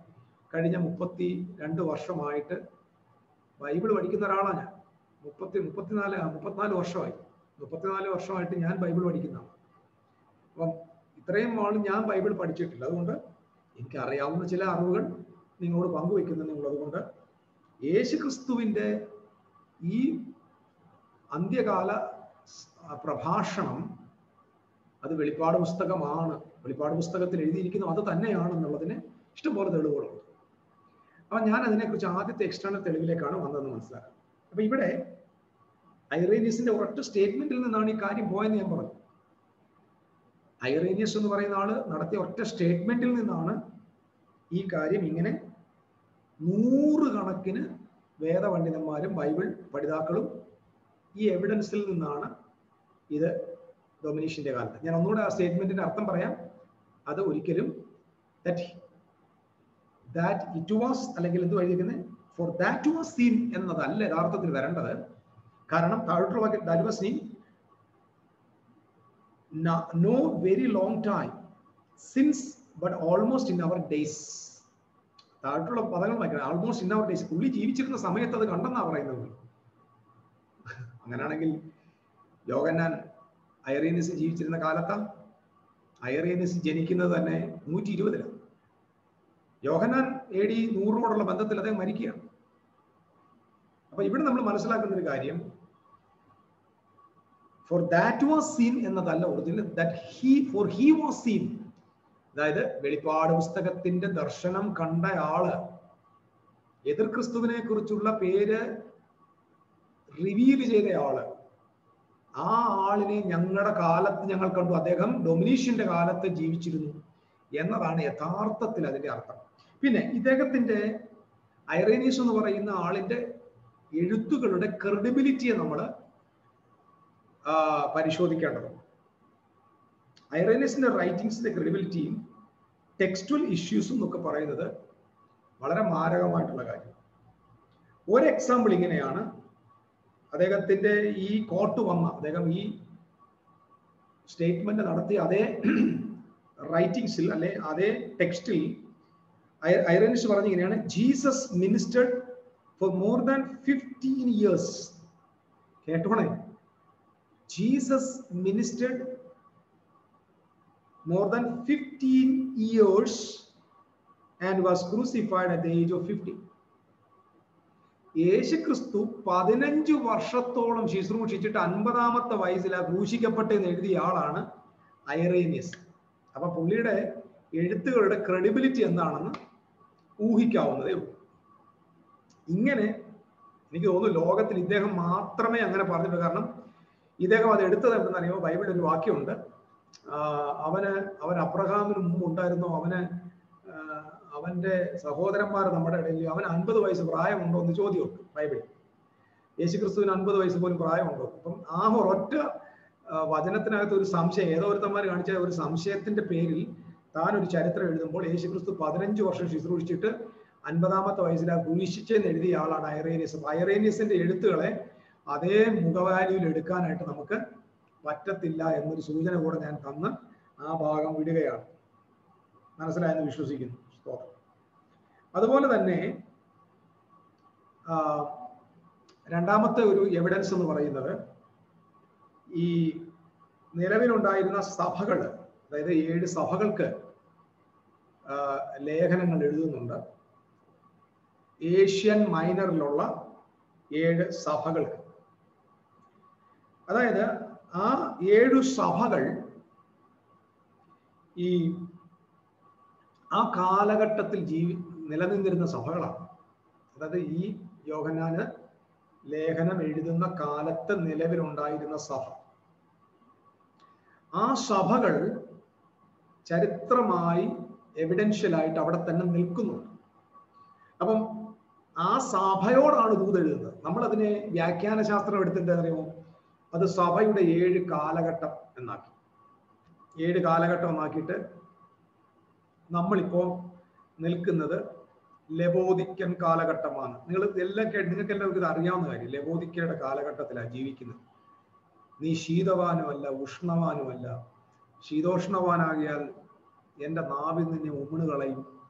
കഴിഞ്ഞ മുപ്പത്തി രണ്ട് വർഷമായിട്ട് ബൈബിൾ പഠിക്കുന്ന ഒരാളാണ് ഞാൻ മുപ്പത്തി മുപ്പത്തിനാല് ആ, മുപ്പത്തിനാല് വർഷമായി മുപ്പത്തിനാല് വർഷമായിട്ട് ഞാൻ ബൈബിൾ പഠിക്കുന്നതാണ് അപ്പം ഇത്രയും നാൾ ഞാൻ ബൈബിൾ പഠിച്ചിട്ടില്ല അതുകൊണ്ട് എനിക്ക് അറിയാവുന്ന ചില അറിവുകൾ നിങ്ങളോട് പങ്കുവെക്കുന്നുള്ളത് കൊണ്ട് യേശു ക്രിസ്തുവിൻ്റെ ഈ അന്ത്യകാല സ്- ആ പ്രഭാഷണം അത് വെളിപ്പാട് പുസ്തകമാണ് വെളിപ്പാട് പുസ്തകത്തിൽ എഴുതിയിരിക്കുന്നു അത് തന്നെയാണെന്നുള്ളതിന് ഇഷ്ടംപോലെ തെളിവുകളുണ്ട് അപ്പൊ ഞാൻ അതിനെക്കുറിച്ച് ആദ്യത്തെ എക്സ്റ്റേണൽ തെളിവിലേക്കാണ് വന്നതെന്ന് മനസ്സിലാക്കുക അപ്പൊ ഇവിടെ ഐറേനിയസിന്റെ ഒരൊറ്റ സ്റ്റേറ്റ്മെന്റിൽ നിന്നാണ് ഈ കാര്യം പോയെന്ന് ഞാൻ പറഞ്ഞു ഐറേനിയസ് എന്ന് പറയുന്ന ആള് നടത്തിയ ഒറ്റ സ്റ്റേറ്റ്മെന്റിൽ നിന്നാണ് ഈ കാര്യം ഇങ്ങനെ നൂറുകണക്കിന് വേദപണ്ഡിതന്മാരും ബൈബിൾ പഠിതാക്കളും ഈ എവിഡൻസിൽ നിന്നാണ് ഇത് ഡൊമിനീഷ്യന്റെ കാലത്ത് ഞാൻ ഒന്നുകൂടെ ആ സ്റ്റേറ്റ്മെന്റിന്റെ അർത്ഥം പറയാം അത് ഒരിക്കലും ദാറ്റ് ദാറ്റ് ഇറ്റ് വാസ് അല്ലെങ്കിൽ എന്ത് എഴുതിയിരിക്കുന്നത് ഫോർ ദാറ്റ് വാസ് സീൻ എന്നതല്ല യഥാർത്ഥത്തിൽ വരേണ്ടത് കാരണം താഴോട്ടുള്ള വാക്യം that was seen no very long time since but almost in our days താഴോട്ടുള്ള പദങ്ങൾ വായിക്കണം ആൾമോസ്റ്റ് ഇൻ അവർ ഡേയ്സ് പുള്ളി ജീവിച്ചിരുന്ന സമയത്ത് അത് കണ്ടെന്നാ പറയുന്നത് അങ്ങനെയാണെങ്കിൽ യോഗന്നാൻ ഐറീനിസ് ജീവിച്ചിരുന്ന കാലത്താ ഐറീനിസ് ജനിക്കുന്നത് തന്നെ നൂറ്റി ഇരുപതിലാണ് യോഹന്നാൻ എ ഡി നൂറിനോടുള്ള ബന്ധത്തിൽ അദ്ദേഹം മരിക്കുകയാണ് അപ്പൊ ഇവിടെ നമ്മൾ മനസ്സിലാക്കുന്ന ഒരു കാര്യം ഫോർ ദാറ്റ് വാസ് സീൻ എന്നതല്ല original that he for he was seen അതായത് വെളിപ്പാട് പുസ്തകത്തിന്റെ ദർശനം കണ്ട ആള് എതിർ ക്രിസ്തുവിനെ കുറിച്ചുള്ള പേര് റിവീൽ ചെയ്ത ആള് ആ ആളിനെ ഞങ്ങളുടെ കാലത്ത് ഞങ്ങൾ കണ്ടു അദ്ദേഹം ഡൊമിനീഷ്യന്റെ കാലത്ത് ജീവിച്ചിരുന്നു എന്നതാണ് യഥാർത്ഥത്തിൽ അതിന്റെ അർത്ഥം പിന്നെ ഇദ്ദേഹത്തിന്റെ ഐറേനീസ് എന്ന് പറയുന്ന ആളിന്റെ എഴുത്തുകളുടെ ക്രെഡിബിലിറ്റിയെ നമ്മൾ പരിശോധിക്കേണ്ടതുണ്ട് ഐറേനീസിന്റെ റൈറ്റിംഗ്സിന്റെ ക്രെഡിബിലിറ്റിയും ടെക്സ്റ്റുവൽ ഇഷ്യൂസും എന്നൊക്കെ പറയുന്നത് വളരെ മാരകമായിട്ടുള്ള കാര്യം ഒരു എക്സാമ്പിൾ ഇങ്ങനെയാണ് അദ്ദേഹത്തിന്റെ ഈ കോട്ട് വന്ന അദ്ദേഹം ഈ സ്റ്റേറ്റ്മെന്റ് നടത്തിയ അതേ റൈറ്റിംഗ്സിൽ അല്ലെ അതേ ടെക്സ്റ്റിൽ ഐറനിഷ് പറഞ്ഞ ഇങ്ങനെയാണ് Jesus ministered for more than fifteen years കേട്ടോണേ Jesus ministered more than fifteen years and was crucified at the age of fifty Yesukristu പതിനഞ്ച് വർഷത്തോളം ശുശ്രൂഷിച്ചിട്ട് അൻപതാമത്തെ വയസ്സിൽ ക്രൂശിക്കപ്പെട്ടെന്ന് എഴുതിയ ആളാണ് ഐറേനിയസ് അപ്പൊ പുള്ളിയുടെ എഴുത്തുകളുടെ ക്രെഡിബിലിറ്റി എന്താണെന്ന് ഊഹിക്കാവുന്നതേ ഉള്ളൂ ഇങ്ങനെ എനിക്ക് തോന്നുന്നു ലോകത്തിൽ ഇദ്ദേഹം മാത്രമേ അങ്ങനെ പറഞ്ഞിട്ടുള്ളൂ കാരണം ഇദ്ദേഹം അത് എടുത്തത് എവിടെന്ന് അറിയുമോ ബൈബിളിൽ ഒരു വാക്യമുണ്ട് അവന് അവൻ അബ്രഹാമിന് മുമ്പ് ഉണ്ടായിരുന്നു അവന് അവന്റെ സഹോദരന്മാർ നമ്മുടെ ഇടയിൽ അവൻ അൻപത് വയസ്സ് പ്രായമുണ്ടോ എന്ന് ചോദ്യമുണ്ട് ബൈബിളിൽ യേശുക്രിസ്തുവിന് അൻപത് വയസ്സ് പോലും പ്രായമുണ്ടോ അപ്പം ആ ഒരൊറ്റ വചനത്തിനകത്ത് ഒരു സംശയം ഏതോ ഒരുത്തന്മാർ കാണിച്ച ഒരു സംശയത്തിന്റെ പേരിൽ താൻ ഒരു ചരിത്രം എഴുതുമ്പോൾ യേശുക്രിസ്തു പതിനഞ്ച് വർഷം ശുശ്രൂഷിച്ചിട്ട് അൻപതാമത്തെ വയസ്സിൽ ആ കുരിശിച്ചെന്ന് എഴുതിയ ആളാണ് ഐറേനിയസ് ഐറേനിയസിന്റെ എഴുത്തുകളെ അതേ മുഖവാലിയിൽ എടുക്കാനായിട്ട് നമുക്ക് പറ്റത്തില്ല എന്നൊരു സൂചന കൂടെ ഞാൻ തന്ന് ആ ഭാഗം വിടുകയാണ് മനസ്സിലായെന്ന് വിശ്വസിക്കുന്നു സ്തോത്രം അതുപോലെ തന്നെ രണ്ടാമത്തെ ഒരു എവിഡൻസ് എന്ന് പറയുന്നത് ഈ നിലവിലുണ്ടായിരുന്ന സഭകൾ അതായത് ഏഴ് സഭകൾക്ക് ലേഖനങ്ങൾ എഴുതുന്നുണ്ട് ഏഷ്യൻ മൈനറിലുള്ള ഏഴ് സഭകൾക്ക് അതായത് ആ ഏഴു സഭകൾ ഈ ആ കാലഘട്ടത്തിൽ ജീവി നിലനിന്നിരുന്ന സഭകളാണ് അതായത് ഈ യോഹനാന് ലേഖനം എഴുതുന്ന കാലത്ത് നിലവിലുണ്ടായിരുന്ന സഭ ആ സഭകൾ ചരിത്രമായി എവിഡൻഷ്യലായിട്ട് അവിടെ തന്നെ നിൽക്കുന്നുണ്ട് അപ്പം ആ സഭയോടാണ് ദൂത് എഴുതുന്നത് നമ്മൾ അതിനെ വ്യാഖ്യാന ശാസ്ത്രം എടുത്തിട്ട് അറിയുമോ അത് സഭയുടെ ഏഴ് കാലഘട്ടം എന്നാക്കി ഏഴ് കാലഘട്ടം എന്നാക്കിയിട്ട് നമ്മളിപ്പോ നിൽക്കുന്നത് ലബോദിക്കൻ കാലഘട്ടമാണ് നിങ്ങൾ എല്ലാം കേട്ട് നിങ്ങൾക്ക് എല്ലാവർക്കും ഇത് അറിയാവുന്ന കാര്യം ലബോദിക്കയുടെ കാലഘട്ടത്തിലാണ് ജീവിക്കുന്നത് നീ ശീതവാനുമല്ല ഉഷ്ണവാനുമല്ല ശീതോഷ്ണവാനാകിയാൽ എൻ്റെ നാവിൽ നിന്നെ ഉമിണ് കളയും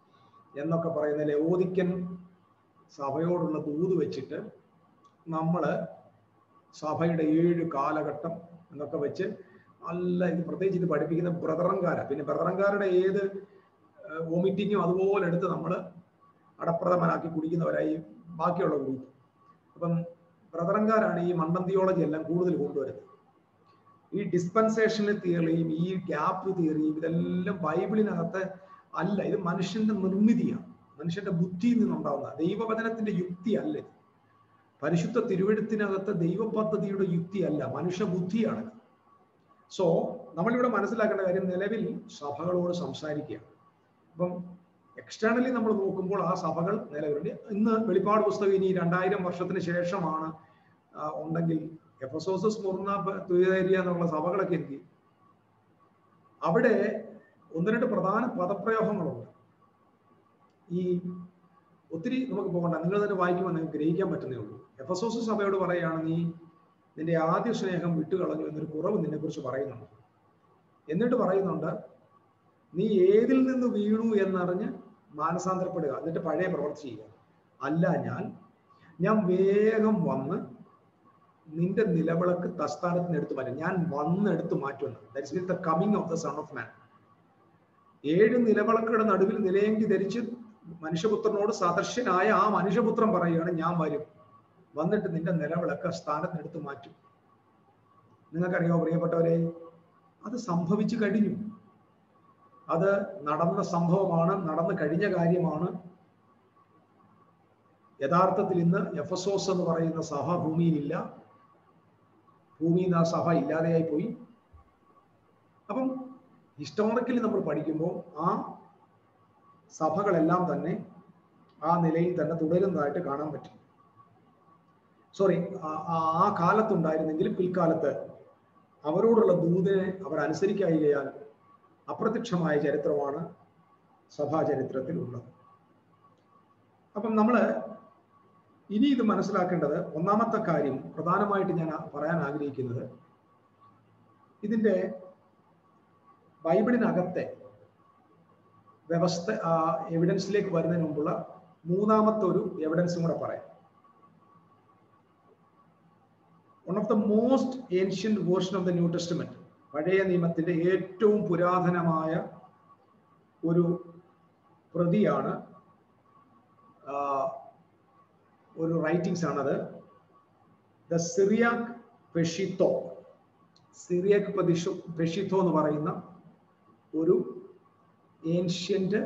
എന്നൊക്കെ പറയുന്ന ലവോദിക്കൻ സഭയോടുള്ള ദൂത് വെച്ചിട്ട് നമ്മൾ സഭയുടെ ഏഴ് കാലഘട്ടം എന്നൊക്കെ വെച്ച് നല്ല ഇത് പ്രത്യേകിച്ച് ഇത് പഠിപ്പിക്കുന്ന ബ്രദറങ്കാര പിന്നെ ബ്രദറങ്കാരുടെ ഏത് വോമിറ്റിങ്ങും അതുപോലെ എടുത്ത് നമ്മൾ അടപ്രഥമനാക്കി കുടിക്കുന്നവരായി ബാക്കിയുള്ള ഗ്രൂപ്പ് അപ്പം ബ്രദറങ്കാരാണ് ഈ മണ്ടൻ തിയോളജി എല്ലാം കൂടുതൽ കൊണ്ടുവരുന്നത് ഈ ഡിസ്പെൻസേഷണൽ തിയറിയും ഈ ഗ്യാപ്പ് തിയറിയും ഇതെല്ലാം ബൈബിളിനകത്ത് അല്ല ഇത് മനുഷ്യന്റെ നിർമ്മിതിയാണ് മനുഷ്യന്റെ ബുദ്ധിയിൽ നിന്നുണ്ടാവുന്ന ദൈവവചനത്തിന്റെ യുക്തി അല്ല ഇത് പരിശുദ്ധ തിരുവഴുത്തിനകത്ത് ദൈവ പദ്ധതിയുടെ യുക്തി അല്ല മനുഷ്യ ബുദ്ധിയാണ് സോ നമ്മളിവിടെ മനസ്സിലാക്കേണ്ട കാര്യം നിലവിൽ സഭകളോട് സംസാരിക്കുക അപ്പം എക്സ്റ്റേണലി നമ്മൾ നോക്കുമ്പോൾ ആ സഭകൾ നിലവിലുണ്ട് ഇന്ന് വെളിപ്പാട് പുസ്തകം ഇനി രണ്ടായിരം വർഷത്തിന് ശേഷമാണ് ഉണ്ടെങ്കിൽ എഫസോസസ് മുർണ തുയതേരിയ എന്നുള്ള സഭകളൊക്കെ എനിക്ക് അവിടെ ഒന്ന് രണ്ട് പ്രധാന പദപ്രയോഗങ്ങളുണ്ട് ഈ ഒത്തിരി നമുക്ക് പോകണ്ട നിങ്ങൾ തന്നെ വായിക്കുമ്പോൾ നിങ്ങൾക്ക് ഗ്രഹിക്കാൻ പറ്റുന്നേ ഉള്ളൂ എഫസോസ് സഭയോട് പറയുകയാണ് നീ നിന്റെ ആദ്യ സ്നേഹം വിട്ടുകളഞ്ഞു എന്നൊരു കുറവ് നിന്നെ കുറിച്ച് പറയുന്നുണ്ട് എന്നിട്ട് പറയുന്നുണ്ട് നീ ഏതിൽ നിന്ന് വീണു എന്നറിഞ്ഞ് മാനസാന്തരപ്പെടുക എന്നിട്ട് പഴയ പ്രവർത്തി ചെയ്യുക അല്ല ഞാൻ ഞാൻ വേഗം വന്ന് നിന്റെ നിലവിളക്ക് തസ്ഥാനത്തിന് എടുത്തു മാറ്റും ഞാൻ വന്നെടുത്ത് മാറ്റുന്നു that's means the coming of the son of man ഏഴ് നിലവിളക്കുകളുടെ നടുവിൽ നിലയെങ്കി ധരിച്ച് മനുഷ്യപുത്രനോട് സദർശനായ ആ മനുഷ്യപുത്രൻ പറയുകയാണ് ഞാൻ വരും വന്നിട്ട് നിന്റെ നിലവിളക്ക് സ്ഥാനത്തിന് എടുത്ത് മാറ്റും നിങ്ങൾക്കറിയാമോ പ്രിയപ്പെട്ടവരെ അത് സംഭവിച്ചു കഴിഞ്ഞു അത് നടന്ന സംഭവമാണ് നടന്നു കഴിഞ്ഞ കാര്യമാണ് യഥാർത്ഥത്തിൽ ഇന്ന് എഫസോസ് എന്ന് പറയുന്ന സഭ ഭൂമിയിലില്ല ഭൂമിയിൽ നിന്ന് ആ സഭ ഇല്ലാതെയായി പോയി അപ്പം ഹിസ്റ്റോറിക്കലി നമ്മൾ പഠിക്കുമ്പോൾ ആ സഭകളെല്ലാം തന്നെ ആ നിലയിൽ തന്നെ തുടരുന്നതായിട്ട് കാണാൻ പറ്റും സോറി ആ കാലത്തുണ്ടായിരുന്നെങ്കിലും പിൽക്കാലത്ത് അവരോടുള്ള ദൂതിനെ അവർ അനുസരിക്കായികയാൽ അപ്രത്യക്ഷമായ ചരിത്രമാണ് സഭാ ചരിത്രത്തിൽ ഉള്ളത് അപ്പം നമ്മൾ ഇനി ഇത് മനസ്സിലാക്കേണ്ടത് ഒന്നാമത്തെ കാര്യം പ്രധാനമായിട്ട് ഞാൻ പറയാൻ ആഗ്രഹിക്കുന്നത് ഇതിൻ്റെ ബൈബിളിനകത്തെ വ്യവസ്ഥ എവിഡൻസിലേക്ക് വരുന്നതിന് മുമ്പുള്ള മൂന്നാമത്തെ ഒരു എവിഡൻസും കൂടെ പറയാം one of the most ancient version of the New Testament പഴയ നിയമത്തിന്റെ ഏറ്റവും പുരാതനമായ ഒരു പ്രതിയാണ് ഒരു റൈറ്റിംഗ്സ് ആണത് ദ സിറിയാക് പെഷിത്തോ സിറിയക് പ്രതിഷു പെഷിത്തോ എന്ന് പറയുന്ന ഒരു ഏൻഷ്യന്റ്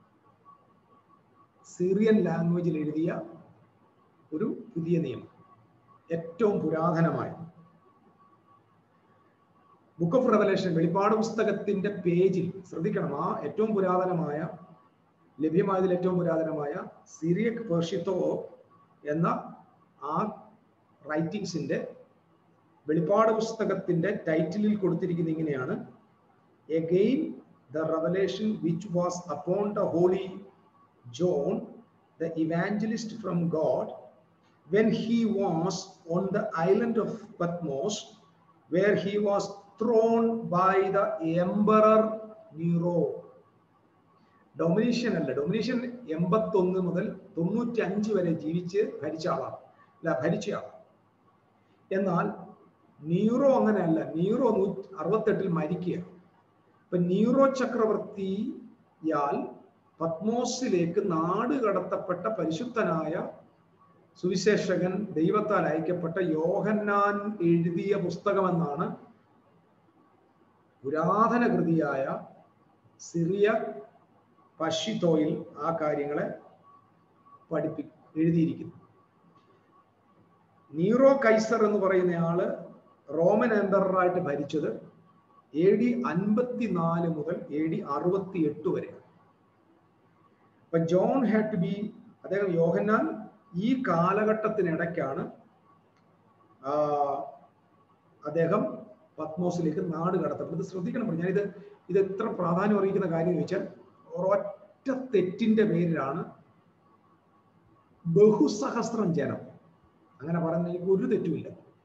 സിറിയൻ ലാംഗ്വേജിൽ എഴുതിയ ഒരു പുതിയ നിയമം ഏറ്റവും പുരാതനമായ ബുക്ക് ഓഫ് റെവലേഷൻ വെളിപ്പാട് പുസ്തകത്തിന്റെ പേജിൽ ശ്രദ്ധിക്കണം ആ ഏറ്റവും പുരാതനമായ ലഭ്യമായതിൽ ഏറ്റവും പുരാതനമായ സിറിയക് പേർഷിത്തോ എന്ന ആ റൈറ്റിംഗ്സിന്റെ വെളിപ്പാട് പുസ്തകത്തിന്റെ ടൈറ്റിലിൽ കൊടുത്തിരിക്കുന്ന ഇങ്ങനെയാണ് again the Revelation which was upon the holy John the evangelist from God when he was on the island of Patmos, where he was thrown by the emperor Nero. Domitian അല്ല ഡൊമിനീഷ്യൻ എൺപത്തൊന്ന് മുതൽ തൊണ്ണൂറ്റി അഞ്ച് വരെ ജീവിച്ച് ഭരിച്ച ആളാണ് അല്ല ഭരിച്ചയാളാണ് എന്നാൽ നീറോ അങ്ങനെയല്ല നീറോ നൂറ്റി അറുപത്തെട്ടിൽ മരിക്കുക ഇപ്പൊ നീറോ ചക്രവർത്തിയാൽ പത്മോസിലേക്ക് നാട് കടത്തപ്പെട്ട പരിശുദ്ധനായ സുവിശേഷകൻ ദൈവത്താൽ അയക്കപ്പെട്ട യോഹന്നാൻ എഴുതിയ പുസ്തകമെന്നാണ് പുരാതന കൃതിയായ സിറിയ പഷിത്തോയിൽ ആ കാര്യങ്ങളെ പഠിപ്പി എഴുതിയിരിക്കുന്നു നീറോ കൈസർ എന്ന് പറയുന്ന ആള് റോമൻ എംപററായിട്ട് ഭരിച്ചത് എ ഡി അൻപത്തിനാല് മുതൽ എ ഡി അറുപത്തി എട്ട് വരെയാണ് അപ്പൊ ജോൺ ഹാഡ് ടു ബി അദ്ദേഹം യോഹന്നാൻ ഈ കാലഘട്ടത്തിനിടയ്ക്കാണ് അദ്ദേഹം പത്മോസിലേക്ക് നാട് കടത്തപ്പെട്ടത് ശ്രദ്ധിക്കണം ഞാനിത് ഇത് എത്ര പ്രാധാന്യം അറിയിക്കുന്ന കാര്യം എന്ന് വെച്ചാൽ ഒരൊറ്റ തെറ്റിന്റെ പേരിലാണ് ബഹുസഹസ്രം ജനം അങ്ങനെ പറയുന്ന എനിക്ക് ഒരു തെറ്റുമില്ല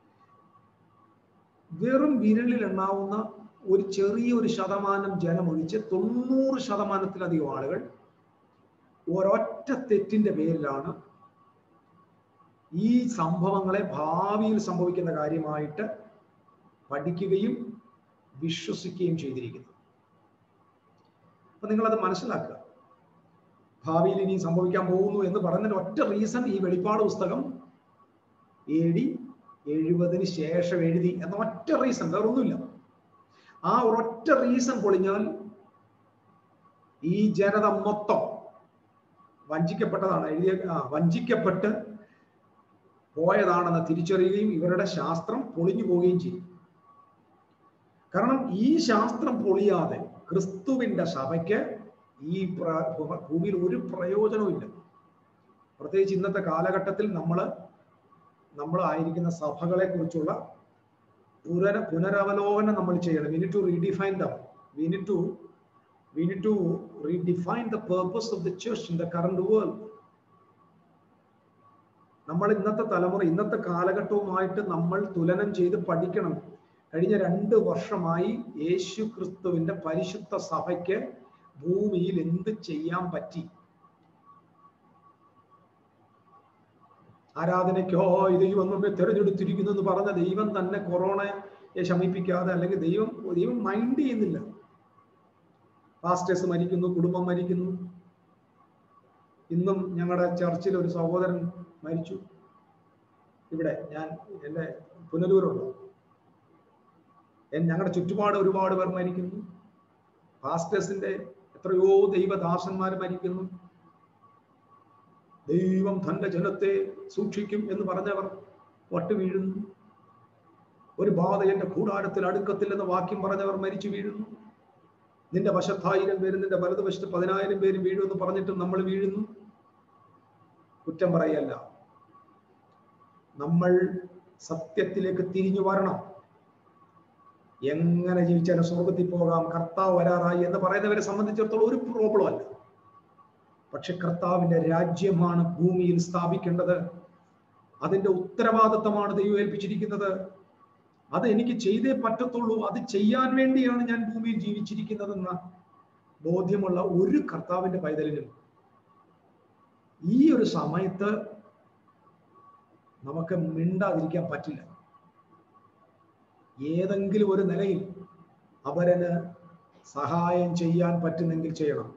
വെറും വിരലിൽ എണ്ണാവുന്ന ഒരു ചെറിയ ഒരു ശതമാനം ജനം ഒഴിച്ച് തൊണ്ണൂറ് ശതമാനത്തിലധികം ആളുകൾ ഒരൊറ്റ തെറ്റിന്റെ പേരിലാണ് ഈ സംഭവങ്ങളെ ഭാവിയിൽ സംഭവിക്കുന്ന കാര്യമായിട്ട് പഠിക്കുകയും വിശ്വസിക്കുകയും ചെയ്തിരിക്കുന്നത് അപ്പൊ നിങ്ങളത് മനസ്സിലാക്കുക ഭാവിയിൽ ഇനി സംഭവിക്കാൻ പോകുന്നു എന്ന് പറഞ്ഞതിന് ഒറ്റ റീസൺ ഈ വെളിപ്പാട് പുസ്തകം എ ഡി എഴുപതിന് ശേഷം എഴുതി എന്ന ഒറ്റ റീസൺ വേറൊന്നുമില്ല ആ ഒരൊറ്റ റീസൺ പൊളിഞ്ഞാൽ ഈ ജനത മൊത്തം വഞ്ചിക്കപ്പെട്ടതാണ് എഴുതിയ ആ, വഞ്ചിക്കപ്പെട്ട് പോയതാണെന്ന് തിരിച്ചറിയുകയും ഇവരുടെ ശാസ്ത്രം പൊളിഞ്ഞു പോവുകയും ചെയ്യും കാരണം ഈ ശാസ്ത്രം പൊളിയാതെ ക്രിസ്തുവിന്റെ സഭയ്ക്ക് ഈ പ്ര- ഭൂ- ഭൂമിയിൽ ഒരു പ്രയോജനവും ഇല്ല പ്രത്യേകിച്ച് ഇന്നത്തെ കാലഘട്ടത്തിൽ നമ്മൾ നമ്മൾ ആയിരിക്കുന്ന സഭകളെ കുറിച്ചുള്ള പുനര പുനരവലോകനം നമ്മൾ ചെയ്യണം we need to redefine them we need to we need to redefine the purpose of the church in the current world നമ്മൾ ഇന്നത്തെ തലമുറ ഇന്നത്തെ കാലഘട്ടവുമായിട്ട് നമ്മൾ തുലനം ചെയ്ത് പഠിക്കണം കഴിഞ്ഞ രണ്ട് വർഷമായി യേശു ക്രിസ്തുവിന്റെ പരിശുദ്ധ സഭയ്ക്ക് ഭൂമിയിൽ എന്ത് ചെയ്യാൻ പറ്റി ആരാധനയ്ക്കോ ഈ ദൈവം നമ്മെ തിരഞ്ഞെടുത്തിരിക്കുന്നു എന്ന് പറഞ്ഞ ദൈവം തന്നെ കൊറോണയെ ശമിപ്പിക്കാതെ അല്ലെങ്കിൽ ദൈവം ദൈവം മൈൻഡ് ചെയ്യുന്നില്ല പാസ്റ്റേഴ്സ് മരിക്കുന്നു കുടുംബം മരിക്കുന്നു ഇന്നും ഞങ്ങളുടെ ചർച്ചിൽ ഒരു സഹോദരൻ മരിച്ചു ഇവിടെ ഞാൻ എൻ്റെ പുനലൂരുള്ള എൻ- ഞങ്ങളുടെ ചുറ്റുപാട് ഒരുപാട് പേർ മരിക്കുന്നു പാസ്റ്റേഴ്സിന്റെ എത്രയോ ദൈവദാസന്മാർ മരിക്കുന്നു ദൈവം തന്റെ ജനത്തെ സൂക്ഷിക്കും എന്ന് പറഞ്ഞവർ വട്ടു വീഴുന്നു ഒരു ബാധ എന്റെ കൂടാരത്തിൽ അടുക്കത്തിൽ എന്ന വാക്യം പറഞ്ഞവർ മരിച്ചു വീഴുന്നു നിന്റെ വശത്തായിരം പേരും നിന്റെ വലതുവശത്ത് പതിനായിരം പേരും വീഴുമെന്ന് പറഞ്ഞിട്ടും നമ്മൾ വീഴുന്നു കുറ്റം പറയല്ല നമ്മൾ സത്യത്തിലേക്ക് തിരിഞ്ഞു വരണം എങ്ങനെ ജീവിച്ചാലും സ്വർഗത്തിൽ പോകാം കർത്താവ് വരാറായി എന്ന് പറയുന്നവരെ സംബന്ധിച്ചിടത്തോളം ഒരു പ്രോബ്ലം അല്ല പക്ഷെ കർത്താവിന്റെ രാജ്യമാണ് ഭൂമിയിൽ സ്ഥാപിക്കേണ്ടത് അതിന്റെ ഉത്തരവാദിത്തമാണ് ദൈവം ഏൽപ്പിച്ചിരിക്കുന്നത് അത് എനിക്ക് ചെയ്തേ പറ്റത്തുള്ളൂ അത് ചെയ്യാൻ വേണ്ടിയാണ് ഞാൻ ഭൂമിയിൽ ജീവിച്ചിരിക്കുന്നതെന്ന ബോധ്യമുള്ള ഒരു കർത്താവിന്റെ പൈതലിനും ഈ ഒരു സമയത്ത് നമുക്ക് മിണ്ടാതിരിക്കാൻ പറ്റില്ല ഏതെങ്കിലും ഒരു നിലയിൽ അവരന് സഹായം ചെയ്യാൻ പറ്റുന്നെങ്കിൽ ചെയ്യണം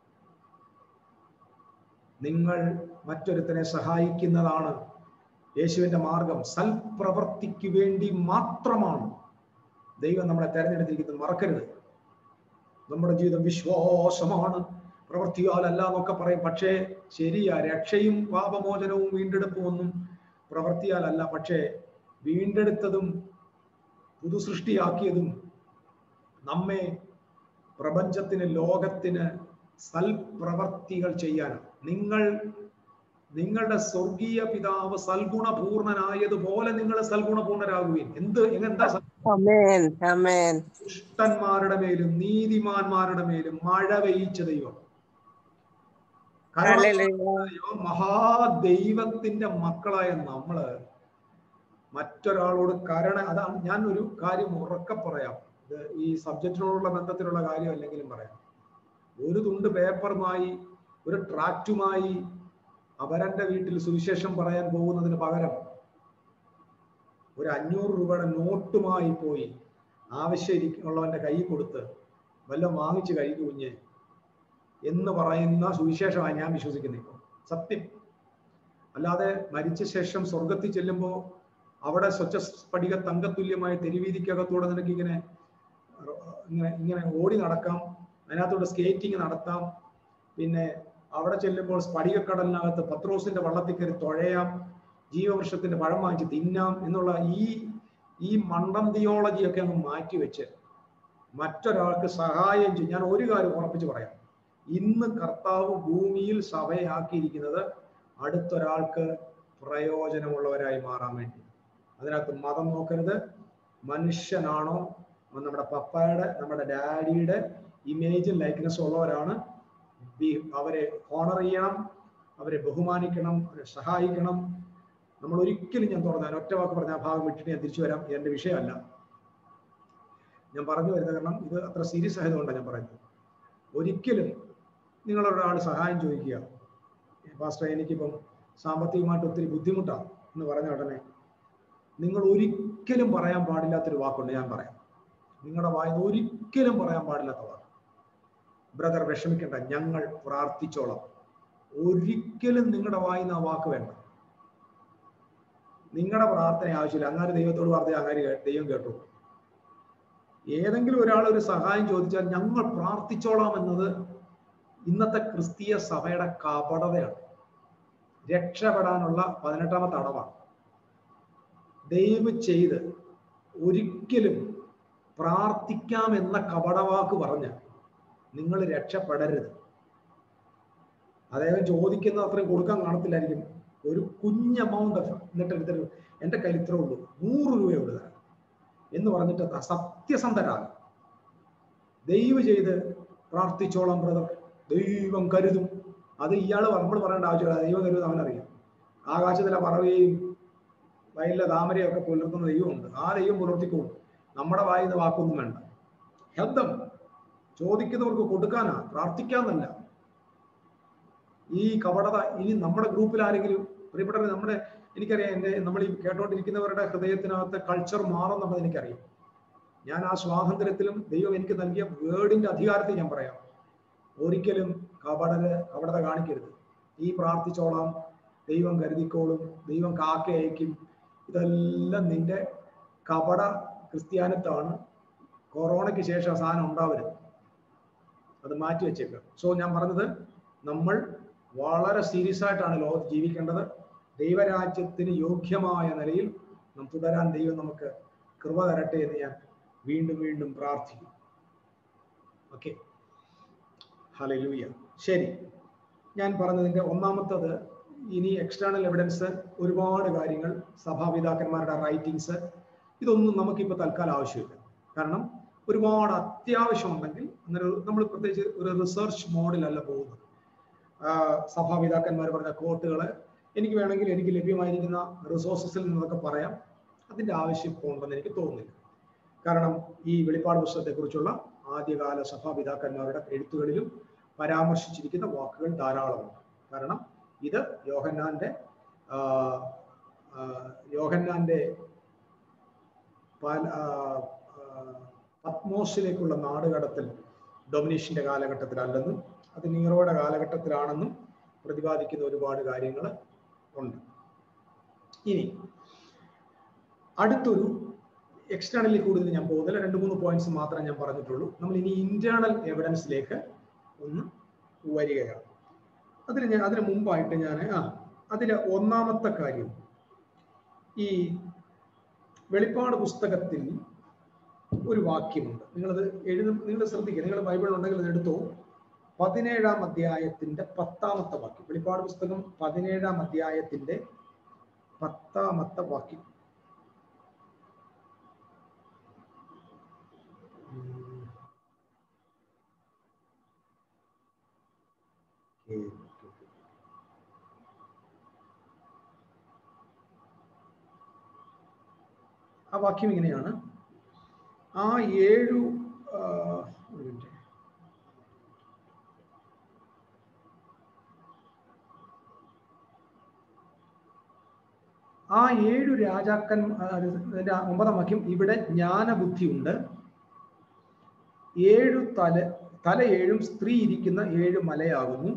നിങ്ങൾ മറ്റൊരുത്തനെ സഹായിക്കുന്നതാണ് യേശുവിന്റെ മാർഗം സൽപ്രവർത്തിക്ക് വേണ്ടി മാത്രമാണ് ദൈവം നമ്മളെ തെരഞ്ഞെടുത്തിരിക്കുന്നത് മറക്കരുത് നമ്മുടെ ജീവിതം വിശ്വാസമാണ് പ്രവൃത്തിയാലല്ല എന്നൊക്കെ പറയും പക്ഷേ ശരിയാ രക്ഷയും പാപമോചനവും വീണ്ടെടുപ്പും ഒന്നും പ്രവൃത്തിയാലല്ല പക്ഷേ വീണ്ടെടുത്തതും പുതുസൃഷ്ടിയാക്കിയതും നമ്മെ പ്രപഞ്ചത്തിന് ലോകത്തിന് സൽപ്രവർത്തികൾ ചെയ്യാനാണ് നിങ്ങൾ നിങ്ങളുടെ സ്വർഗീയ പിതാവ് സൽഗുണപൂർണനായതുപോലെ നിങ്ങൾ സൽഗുണപൂർണരാകുകയും എന്ത് എന്താ Amen. Amen. ദുഷ്ടന്മാരുടെ മേലും നീതിമാന്മാരുടെ മേലും മഴ പെയ്യിച്ച ദൈവം Hallelujah. ദൈവം മഹാദൈവത്തിന്റെ മക്കളായ നമ്മള് മറ്റൊരാളോട് കരുണ അതാണ് ഞാൻ ഒരു കാര്യം ഉറക്കെ പറയാം ഇത് ഈ സബ്ജക്റ്റിനോടുള്ള ബന്ധത്തിലുള്ള കാര്യം അല്ലെങ്കിലും പറയാം ഒരു തുണ്ട് പേപ്പറുമായി ഒരു ട്രാക്റ്റുമായി അവരന്റെ വീട്ടിൽ സുവിശേഷം പറയാൻ പോകുന്നതിന് പകരം ഒരു അഞ്ഞൂറ് രൂപയുടെ നോട്ടുമായി പോയി ആവശ്യമുള്ളവന്റെ കൈ കൊടുത്ത് വല്ലതും വാങ്ങിച്ച് കഴിക്കു കുഞ്ഞ് എന്ന് പറയുന്ന സുവിശേഷമായി ഞാൻ വിശ്വസിക്കുന്നത് ഇപ്പോൾ സത്യം അല്ലാതെ മരിച്ച ശേഷം സ്വർഗത്തിൽ ചെല്ലുമ്പോൾ അവിടെ സ്വച്ഛ സ്ഫടിക തങ്കത്തുല്യമായ തെരുവീതിക്കകത്തൂടെ നിനക്ക് ഇങ്ങനെ ഇങ്ങനെ ഇങ്ങനെ ഓടി നടക്കാം അതിനകത്തൂടെ സ്കേറ്റിംഗ് നടത്താം പിന്നെ അവിടെ ചെല്ലുമ്പോൾ സ്ഫടികക്കടലിനകത്ത് പത്രോസിന്റെ വള്ളത്തിൽ കയറി തുഴയാം ജീവവൃക്ഷത്തിന്റെ പഴം വാങ്ങിച്ച് തിന്നാം എന്നുള്ള ഈ ഈ മണ്ടം തിയോളജിയൊക്കെ അങ്ങ് മാറ്റി വെച്ച് മറ്റൊരാൾക്ക് സഹായം ചെയ്യും ഞാൻ ഒരു കാര്യം ഉറപ്പിച്ച് പറയാം ഇന്ന് കർത്താവ് ഭൂമിയിൽ സഭയാക്കിയിരിക്കുന്നത് അടുത്തൊരാൾക്ക് പ്രയോജനമുള്ളവരായി മാറാൻ വേണ്ടി അതിനകത്ത് മതം നോക്കരുത് മനുഷ്യനാണോ നമ്മുടെ പപ്പയുടെ നമ്മുടെ ഡാഡിയുടെ ഇമേജും ലൈക്ക്നെസ്സും ഉള്ളവരാണ് ബി- അവരെ ഓണർ ചെയ്യണം അവരെ ബഹുമാനിക്കണം അവരെ സഹായിക്കണം നമ്മൾ ഒരിക്കലും ഞാൻ തുറന്ന ഞാൻ ഒറ്റ വാക്ക് പറഞ്ഞ ആ ഭാഗം വിട്ടിട്ട് ഞാൻ തിരിച്ചു വരാം എന്റെ വിഷയമല്ല ഞാൻ പറഞ്ഞു വരുന്നത് കാരണം ഇത് അത്ര സീരിയസ് ആയതുകൊണ്ടാണ് ഞാൻ പറയുന്നത് ഒരിക്കലും നിങ്ങളൊരാൾ സഹായം ചോദിക്കുക പാസ്റ്റർ എനിക്കിപ്പം സാമ്പത്തികമായിട്ട് ഒത്തിരി ബുദ്ധിമുട്ടാണ് എന്ന് പറഞ്ഞ ഉടനെ നിങ്ങൾ ഒരിക്കലും പറയാൻ പാടില്ലാത്തൊരു വാക്കുണ്ട് ഞാൻ പറയാം നിങ്ങളുടെ വായിൽ നിന്ന് ഒരിക്കലും പറയാൻ പാടില്ലാത്ത വാക്ക് ബ്രദർ വിഷമിക്കണ്ട ഞങ്ങൾ പ്രാർത്ഥിച്ചോളാം ഒരിക്കലും നിങ്ങളുടെ വായിൽ നിന്ന് ആ വാക്ക് വേണ്ട നിങ്ങളുടെ പ്രാർത്ഥന ആവശ്യമില്ല അങ്ങനെ ദൈവത്തോട് പറഞ്ഞ അങ്ങനെ ദൈവം കേട്ടു ഏതെങ്കിലും ഒരാൾ ഒരു സഹായം ചോദിച്ചാൽ ഞങ്ങൾ പ്രാർത്ഥിച്ചോളാം എന്നത് ഇന്നത്തെ ക്രിസ്തീയ സഭയുടെ കപടതയാണ് രക്ഷപ്പെടാനുള്ള പതിനെട്ടാമത്തെ അടവാണ് ദയവ് ചെയ്ത് ഒരിക്കലും പ്രാർത്ഥിക്കാം എന്ന കപടവാക്ക് പറഞ്ഞ് നിങ്ങൾ രക്ഷപ്പെടരുത് അദ്ദേഹം ചോദിക്കുന്ന അത്രയും കൊടുക്കാൻ കാണത്തില്ലായിരിക്കും ഒരു കുഞ്ഞ് എമൗണ്ട് എന്നിട്ട് എടുത്തിട്ട് എൻ്റെ കയ്യിൽ ഇത്രേ ഉള്ളൂ നൂറ് രൂപയുള്ളൂ തരാം എന്ന് പറഞ്ഞിട്ട് സത്യസന്ധരാണ് ദയവ് ചെയ്ത് പ്രാർത്ഥിച്ചോളാം ബ്രദർ ദൈവം കരുതും അത് ഇയാൾ നമ്മൾ പറയേണ്ട ആവശ്യമില്ല ദൈവം കരുതും അവനറിയാം ആകാശത്തിലെ പറവയും വയലിലെ താമരയൊക്കെ പുലർത്തുന്ന ദൈവമുണ്ട് ആ ദൈവം പുലർത്തിക്കോളും നമ്മുടെ വായിന്ന് വാക്കൊന്നും വേണ്ട ശബ്ദം ചോദിക്കുന്നവർക്ക് കൊടുക്കാനാ പ്രാർത്ഥിക്കാന്നല്ല ഈ കപടത ഇനി നമ്മുടെ ഗ്രൂപ്പിൽ ആരെങ്കിലും പ്രിയപ്പെട്ടവർ നമ്മുടെ എനിക്കറിയാം എൻ്റെ നമ്മൾ ഈ കേട്ടോണ്ടിരിക്കുന്നവരുടെ ഹൃദയത്തിനകത്ത് കൾച്ചർ മാറുന്നുണ്ടെന്ന് എനിക്കറിയാം ഞാൻ ആ സ്വാതന്ത്ര്യത്തിലും ദൈവം എനിക്ക് നൽകിയ വേർഡിന്റെ അധികാരത്തിൽ ഞാൻ പറയാം ഒരിക്കലും കപടത കപടത കാണിക്കരുത് ഈ പ്രാർത്ഥിച്ചോളാം ദൈവം കരുതിക്കോളും ദൈവം കാക്ക അയക്കും ഇതെല്ലാം നിന്റെ കപട ക്രിസ്ത്യാനത്താണ് കൊറോണയ്ക്ക് ശേഷം സാധനം ഉണ്ടാവരുത് അത് മാറ്റി വെച്ചേക്കുക സോ ഞാൻ പറഞ്ഞത് നമ്മൾ വളരെ സീരിയസ് ആയിട്ടാണ് ലോകത്ത് ജീവിക്കേണ്ടത് ദൈവരാജ്യത്തിന് യോഗ്യമായ നിലയിൽ നാം തുടരാൻ ദൈവം നമുക്ക് കൃപ തരട്ടെ എന്ന് ഞാൻ വീണ്ടും വീണ്ടും പ്രാർത്ഥിക്കും ഓക്കെ ഹലലൂയ ശരി ഞാൻ പറഞ്ഞതിന്റെ ഒന്നാമത്തത് ഇനി എക്സ്റ്റേണൽ എവിഡൻസ് ഒരുപാട് കാര്യങ്ങൾ സഭാപിതാക്കന്മാരുടെ റൈറ്റിങ്സ് ഇതൊന്നും നമുക്കിപ്പോൾ തൽക്കാലം ആവശ്യമില്ല കാരണം ഒരുപാട് അത്യാവശ്യമുണ്ടെങ്കിൽ അന്നേരം നമ്മൾ പ്രത്യേകിച്ച് ഒരു റിസർച്ച് മോഡിലല്ല പോകുന്നത് സഭാപിതാക്കന്മാർ പറഞ്ഞ കോട്ടുകൾ എനിക്ക് വേണമെങ്കിൽ എനിക്ക് ലഭ്യമായിരിക്കുന്ന റിസോഴ്സസിൽ നിന്നൊക്കെ പറയാം അതിന്റെ ആവശ്യം ഇപ്പോൾ ഉണ്ടെന്ന് എനിക്ക് തോന്നുന്നില്ല കാരണം ഈ വെളിപ്പാട് പുസ്തകത്തെക്കുറിച്ചുള്ള ആദ്യകാല സഭാപിതാക്കന്മാരുടെ എഴുത്തുകളിലും പരാമർശിച്ചിരിക്കുന്ന വാക്കുകൾ ധാരാളമുണ്ട് കാരണം ഇത് യോഹന്നാന്റെ യോഹന്നാന്റെ പത്മോസിലേക്കുള്ള നാടുകടത്തിൽ ഡൊമിനേഷന്റെ കാലഘട്ടത്തിലല്ലെന്നും അത് നീറോയുടെ കാലഘട്ടത്തിലാണെന്നും പ്രതിപാദിക്കുന്ന ഒരുപാട് കാര്യങ്ങൾ ഉണ്ട് ഇനി അടുത്തൊരു എക്സ്റ്റേണലി കൂടുതൽ ഞാൻ പോകുന്നില്ല രണ്ട് മൂന്ന് പോയിന്റ്സ് മാത്രമേ ഞാൻ പറഞ്ഞിട്ടുള്ളൂ നമ്മൾ ഇനി ഇന്റേണൽ എവിഡൻസിലേക്ക് ഒന്ന് വരികയാണ് അതിന് ഞാൻ അതിന് മുമ്പായിട്ട് ഞാൻ ആ അതിലെ ഒന്നാമത്തെ കാര്യം ഈ വെളിപ്പാട് പുസ്തകത്തിൽ ഒരു വാക്യമുണ്ട് നിങ്ങളത് എഴുതും നിങ്ങൾ ശ്രദ്ധിക്കുക നിങ്ങൾ ബൈബിൾ ഉണ്ടെങ്കിൽ അത് എടുത്തോ പതിനേഴാം അധ്യായത്തിന്റെ പത്താമത്തെ വാക്യം വെളിപ്പാട് പുസ്തകം പതിനേഴാം അധ്യായത്തിന്റെ പത്താമത്തെ വാക്യം ആ വാക്യം ഇങ്ങനെയാണ് ആ ഏഴു ഒരു മിനിറ്റ് ആ ഏഴു രാജാക്കൻ അതിന്റെ ഒമ്പതാം വാക്യം ഇവിടെ ജ്ഞാനബുദ്ധിയുണ്ട് ഏഴു തല തല ഏഴും സ്ത്രീ ഇരിക്കുന്ന ഏഴ് മലയാകുന്നു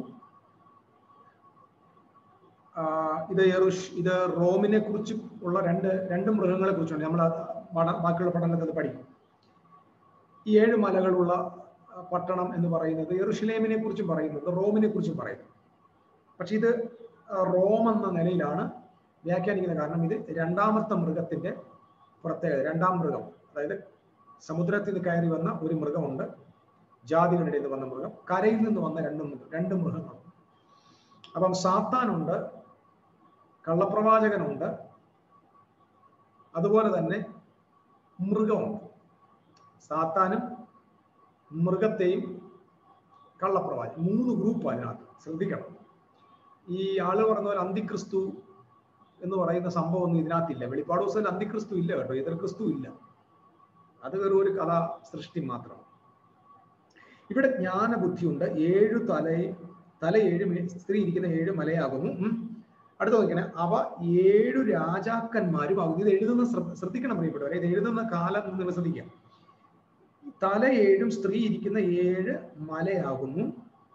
ഇത് യെറുഷ് ഇത് റോമിനെ കുറിച്ച് ഉള്ള രണ്ട് രണ്ട് മൃഗങ്ങളെ കുറിച്ചുണ്ട് നമ്മൾ ബാക്കിയുള്ള പഠനത്തിൽ അത് പഠിക്കും ഈ ഏഴ് മലകളുള്ള പട്ടണം എന്ന് പറയുന്നത് യെറുഷലേമിനെ കുറിച്ചും പറയുന്നുണ്ട് റോമിനെ കുറിച്ചും പറയുന്നു പക്ഷെ ഇത് റോം എന്ന നിലയിലാണ് വ്യാഖ്യാനിക്കുന്നത് കാരണം ഇത് രണ്ടാമത്തെ മൃഗത്തിന്റെ പ്രത്യേകത രണ്ടാം മൃഗം അതായത് സമുദ്രത്തിൽ നിന്ന് കയറി വന്ന ഒരു മൃഗമുണ്ട് ജാതികളുടെ നിന്ന് വന്ന മൃഗം കരയിൽ നിന്ന് വന്ന രണ്ട് രണ്ട് മൃഗങ്ങൾ അപ്പം സാത്താനുണ്ട് കള്ളപ്രവാചകനുണ്ട് അതുപോലെ തന്നെ മൃഗമുണ്ട് സാത്താനും മൃഗത്തെയും കള്ളപ്രവാചകൻ മൂന്ന് ഗ്രൂപ്പ് അതിനകത്ത് ശ്രദ്ധിക്കണം ഈ ആള് പറഞ്ഞ പോലെ അന്തിക്രിസ്തു എന്ന് പറയുന്ന സംഭവം ഒന്നും ഇതിനകത്തില്ല വെളിപ്പാട് ദിവസത്തിൽ അന്തിക്രിസ്തു ഇല്ല കേട്ടോ എതിർ ക്രിസ്തു ഇല്ല അത് വെറും ഒരു കഥ സൃഷ്ടി മാത്രം ഇവിടെ ജ്ഞാനബുദ്ധിയുണ്ട് ഏഴു തലയും തല ഏഴ് മേ- സ്ത്രീ ഇരിക്കുന്ന ഏഴ് മലയാകുന്നു ഉം. അടുത്ത നോക്കണേ അവ ഏഴു രാജാക്കന്മാരും ആകുന്നു ഇത് എഴുതുന്ന ശ്രദ്ധ- ശ്രദ്ധിക്കണം പ്രിയപ്പെട്ടവരെ ഇത് എഴുതുന്ന കാലം നിങ്ങൾ ശ്രദ്ധിക്കാം തല ഏഴും സ്ത്രീ ഇരിക്കുന്ന ഏഴ് മലയാകുന്നു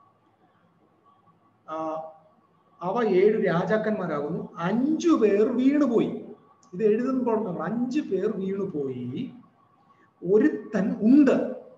ആ, അവ ഏഴ് രാജാക്കന്മാരാകുന്നു അഞ്ചു പേർ വീണുപോയി ഇത് എഴുതുമ്പോൾ നമ്മൾ അഞ്ചു പേർ വീണുപോയി ഒരുത്തൻ ഉണ്ട്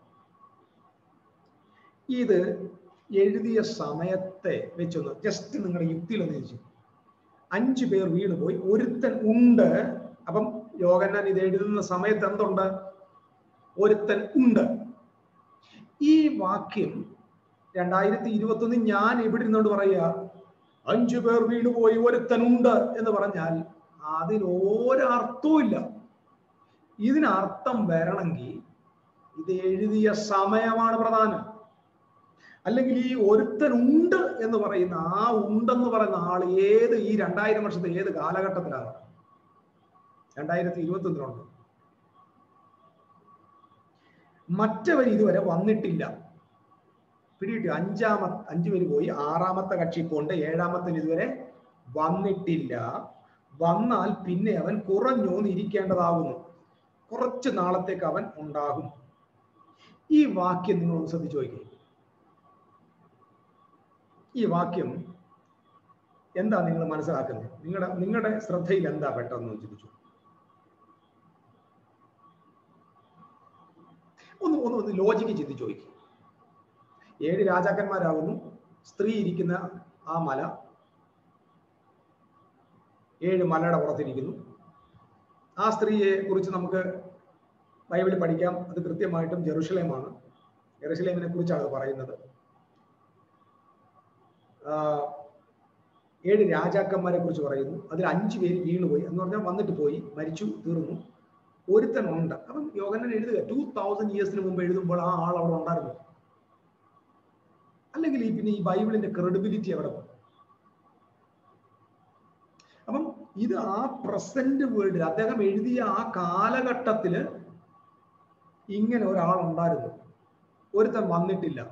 ഇത് എഴുതിയ സമയത്തെ വെച്ചൊന്ന് ജസ്റ്റ് നിങ്ങളുടെ യുക്തിയിലൊന്ന് ചോദിച്ചു അഞ്ചു പേർ വീണുപോയി ഒരുത്തൻ ഉണ്ട് അപ്പം യോഗന്നാൻ ഇത് എഴുതുന്ന സമയത്ത് എന്തുണ്ട് ഒരുത്തൻ ഉണ്ട് ഈ വാക്യം രണ്ടായിരത്തി ഇരുപത്തി ഒന്ന് ഞാൻ ഇവിടെ ഇരുന്നോണ്ട് പറയുക അഞ്ചു പേർ വീണുപോയി ഒരുത്തൻ ഉണ്ട് എന്ന് പറഞ്ഞാൽ അതിന് ഒരർത്ഥവും ഇല്ല ഇതിന് അർത്ഥം വരണമെങ്കിൽ ഇത് എഴുതിയ സമയമാണ് പ്രധാനം അല്ലെങ്കിൽ ഈ ഒരുത്തൻ ഉണ്ട് എന്ന് പറയുന്ന ആ ഉണ്ടെന്ന് പറയുന്ന ആൾ ഏത് ഈ രണ്ടായിരം വർഷത്തെ ഏത് കാലഘട്ടത്തിലാണ് രണ്ടായിരത്തി ഇരുപത്തി ഒന്നിലുണ്ട് മറ്റവർ ഇതുവരെ വന്നിട്ടില്ല പിടികിട്ടി അഞ്ചാമ അഞ്ചു പേര് പോയി ആറാമത്തെ കക്ഷി കൊണ്ട് ഏഴാമത്തിന് ഇതുവരെ വന്നിട്ടില്ല വന്നാൽ പിന്നെ അവൻ കുറഞ്ഞോന്ന് ഇരിക്കേണ്ടതാകുന്നു കുറച്ച് നാളത്തേക്ക് അവൻ ഉണ്ടാകും ഈ വാക്യം നിങ്ങൾ ഒന്ന് ശ്രദ്ധിച്ചു നോക്കി ഈ വാക്യം എന്താ നിങ്ങൾ മനസ്സിലാക്കുന്നത് നിങ്ങളുടെ നിങ്ങളുടെ ശ്രദ്ധയിൽ എന്താ പെട്ടെന്ന് ചിന്തിച്ചു ഒന്ന് ഒന്ന് ഒന്ന് ലോജിക്ക് ചിന്തിച്ചു നോക്കി ഏഴ് രാജാക്കന്മാരാകുന്നു സ്ത്രീ ഇരിക്കുന്ന ആ മല ഏഴ് മലയുടെ പുറത്തിരിക്കുന്നു ആ സ്ത്രീയെ കുറിച്ച് നമുക്ക് ബൈബിളിൽ പഠിക്കാം അത് കൃത്യമായിട്ടും ജെറുസലേമാണ് ജെറുസലേമിനെ കുറിച്ചാണ് അത് പറയുന്നത് ആ, ഏഴ് രാജാക്കന്മാരെ കുറിച്ച് പറയുന്നു അതിൽ അഞ്ചു പേര് വീണുപോയി എന്ന് പറഞ്ഞാൽ വന്നിട്ട് പോയി മരിച്ചു തീർന്നു ഒരുത്തൻ ഉണ്ട് അപ്പം യോഗനൻ എഴുതുക ടൂ തൗസൻഡ് ഇയേഴ്സിന് മുമ്പ് എഴുതുമ്പോൾ ആ ആൾ അവിടെ ഉണ്ടായിരുന്നു അല്ലെങ്കിൽ ഈ പിന്നെ ഈ ബൈബിളിന്റെ ക്രെഡിബിലിറ്റി എവിടെ പോകും അപ്പം ഇത് ആ പ്രസന്റ് വേൾഡിൽ അദ്ദേഹം എഴുതിയ ആ കാലഘട്ടത്തില് ഇങ്ങനെ ഒരാൾ ഉണ്ടായിരുന്നു ഒരുത്തൻ വന്നിട്ടില്ല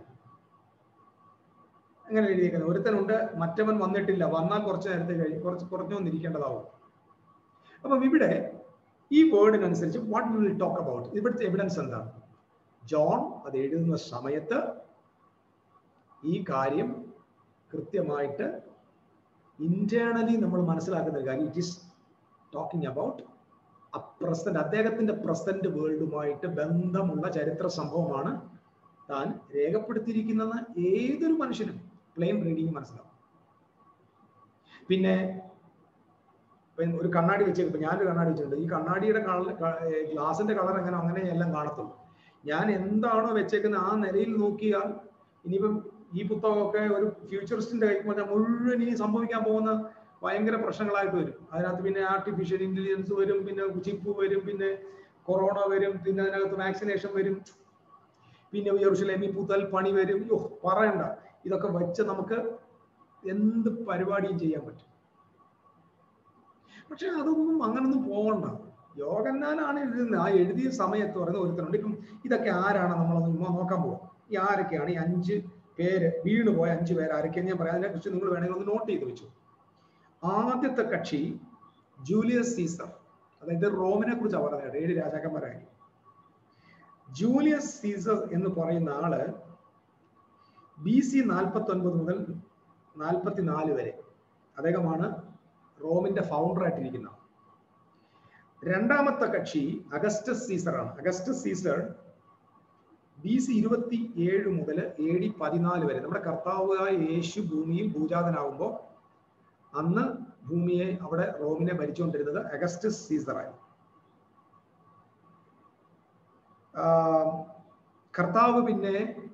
അങ്ങനെ എഴുതിയേക്കുന്നത് ഒരുത്തനുണ്ട് മറ്റവൻ വന്നിട്ടില്ല വന്നാൽ കുറച്ച് നേരത്തെ കഴിഞ്ഞ് കുറച്ച് കുറഞ്ഞു വന്നിരിക്കേണ്ടതാവും അപ്പം ഇവിടെ ഈ വേർഡിനനുസരിച്ച് വാട്ട് വിൽ ടോക്ക് അബൌട്ട് ഇവിടുത്തെ എവിഡൻസ് എന്താണ് ജോൺ അത് എഴുതുന്ന സമയത്ത് ഈ കാര്യം കൃത്യമായിട്ട് ഇന്റേണലി നമ്മൾ മനസ്സിലാക്കുന്ന ഒരു കാര്യം it is talking about a present അദ്ദേഹത്തിന്റെ പ്രസന്റ് വേൾഡുമായിട്ട് ബന്ധമുള്ള ചരിത്ര സംഭവമാണ് താൻ രേഖപ്പെടുത്തിയിരിക്കുന്നത് ഏതൊരു മനുഷ്യനും പ്ലെയിൻ റീഡിങ് മനസ്സിലാവും പിന്നെ ഇപ്പം ഒരു കണ്ണാടി വെച്ചേക്കും ഇപ്പൊ ഞാനൊരു കണ്ണാടി വെച്ചിട്ടുണ്ട് ഈ കണ്ണാടിയുടെ കളർ ഗ്ലാസിന്റെ കളർ എങ്ങനെ അങ്ങനെ എല്ലാം കാണത്തുള്ളൂ ഞാൻ എന്താണോ വെച്ചേക്കുന്നത് ആ നിലയിൽ നോക്കിയാൽ ഇനിയിപ്പം ഈ പുസ്തകമൊക്കെ ഒരു ഫ്യൂച്ചറിസ്റ്റിന്റെ കൈക്ക് പറഞ്ഞാൽ മുഴുവൻ ഇനി സംഭവിക്കാൻ പോകുന്ന ഭയങ്കര പ്രശ്നങ്ങളായിട്ട് വരും അതിനകത്ത് പിന്നെ ആർട്ടിഫിഷ്യൽ ഇന്റലിജൻസ് വരും പിന്നെ ചിപ്പ് വരും പിന്നെ കൊറോണ വരും പിന്നെ അതിനകത്ത് വാക്സിനേഷൻ വരും പിന്നെ യെറുഷലേമി പുതൽ പണി വരും യോ പറയണ്ട ഇതൊക്കെ വെച്ച് നമുക്ക് എന്ത് പരിപാടിയും ചെയ്യാൻ പറ്റും പക്ഷെ അതൊന്നും അങ്ങനൊന്നും പോകണ്ട യോഗന്നാനാണ് എഴുതുന്നത് ആ എഴുതിയ സമയത്ത് പറയുന്ന ഒരുത്തരുണ്ട് ഇപ്പം ഇതൊക്കെ ആരാണ് നമ്മളൊന്ന് ഉമ്മ നോക്കാൻ പോകും ഈ ആരൊക്കെയാണ് ഈ അഞ്ച് പേര് വീണ് പോയ അഞ്ച് പേര് ആരൊക്കെയെന്ന് ഞാൻ പറയാം അതിനെ കുറിച്ച് നിങ്ങൾ വേണമെങ്കിൽ ഒന്ന് നോട്ട് ചെയ്ത് വെച്ചു ആദ്യത്തെ കക്ഷി ജൂലിയസ് സീസർ അതായത് റോമിനെ കുറിച്ചാണ് പറയുന്നത് ഏഴ് രാജാക്കന്മാരായി ജൂലിയസ് സീസർ എന്ന് പറയുന്ന ആള് ബി സി നാൽപ്പത്തി ഒൻപത് മുതൽ നാൽപ്പത്തിനാല് വരെ അദ്ദേഹമാണ് റോമിന്റെ ഫൗണ്ടർ ആയിട്ടിരിക്കുന്ന രണ്ടാമത്തെ കക്ഷി അഗസ്റ്റസ് സീസറാണ് അഗസ്റ്റസ് സീസർ ബി സി ഇരുപത്തി ഏഴ് മുതൽ എ ഡി പതിനാല് വരെ നമ്മുടെ കർത്താവായ യേശു ഭൂമിയിൽ ഭൂജാതനാകുമ്പോൾ അന്ന് ഭൂമിയെ അവിടെ റോമിനെ ഭരിച്ചുകൊണ്ടിരുന്നത് അഗസ്റ്റസ് സീസറായി കർത്താവ് പിന്നെ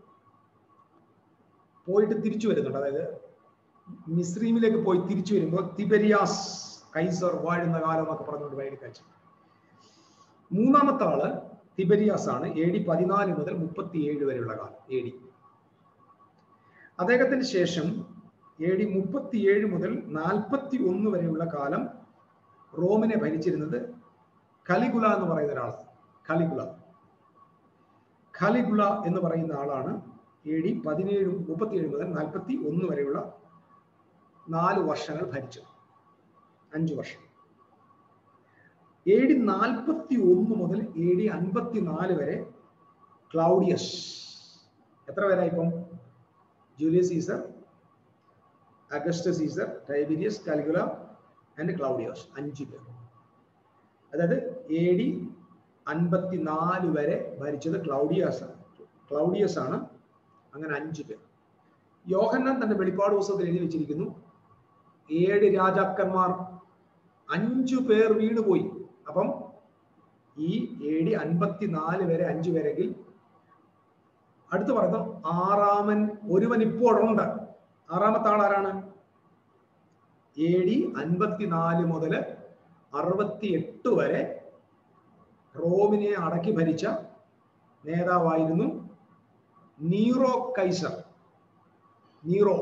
പോയിട്ട് തിരിച്ചു വരുന്നുണ്ട് അതായത് മിസ്രീമിലേക്ക് പോയി തിരിച്ചു വരുമ്പോൾ തിബരിയാസ് കൈസർ വാഴുന്ന കാലം എന്നൊക്കെ പറഞ്ഞുകൊണ്ട് വൈകി കഴിച്ചു മൂന്നാമത്തെ ആള് തിബരിയാസ് ആണ് എ ഡി പതിനാല് മുതൽ മുപ്പത്തിയേഴ് വരെയുള്ള കാലം എ ഡി അദ്ദേഹത്തിന് ശേഷം എ ഡി മുപ്പത്തിയേഴ് മുതൽ നാൽപ്പത്തി ഒന്ന് വരെയുള്ള കാലം റോമിനെ ഭരിച്ചിരുന്നത് കലിഗുല എന്ന് പറയുന്ന ഒരാളാണ് കലിഗുല ഖലിഗുള എന്ന് പറയുന്ന ആളാണ് എ ഡി പതിനേഴ് മുപ്പത്തിയേഴ് മുതൽ നാൽപ്പത്തി ഒന്ന് വരെയുള്ള നാല് വർഷങ്ങൾ ഭരിച്ചു അഞ്ചു വർഷം എ ഡി നാൽപ്പത്തി ഒന്ന് മുതൽ എ ഡി അൻപത്തി നാല് വരെ ക്ലൗഡിയസ് എത്ര പേരാ ഇപ്പം Julius Caesar Augustus Caesar Tiberius Caligula and Claudius അഞ്ച് പേർ അതായത് എ ഡി അൻപത്തിനാല് വരെ ഭരിച്ചത് ക്ലൗഡിയാസ് ആണ് ക്ലൗഡിയസ് ആണ് അങ്ങനെ അഞ്ച് പേർ യോഹന്നാൻ തന്റെ വെളിപ്പാട് പുസ്തകത്തിൽ എഴുതി വെച്ചിരിക്കുന്നു ഏഴ് രാജാക്കന്മാർ അഞ്ചു പേർ വീണുപോയി അപ്പം ഈ എ ഡി അൻപത്തിനാല് വരെ അഞ്ചു പേരെങ്കിൽ അടുത്ത് പറയുന്നു ആറാമൻ ഒരുവൻ ഇപ്പോഴുണ്ട് ആറാമത്തെ ആൾ ആരാണ് എ ഡി അൻപത്തിനാല് മുതൽ അറുപത്തി എട്ട് വരെ റോമിനെ അടക്കി ഭരിച്ച നേതാവായിരുന്നു നീറോ കൈസർ നീറോ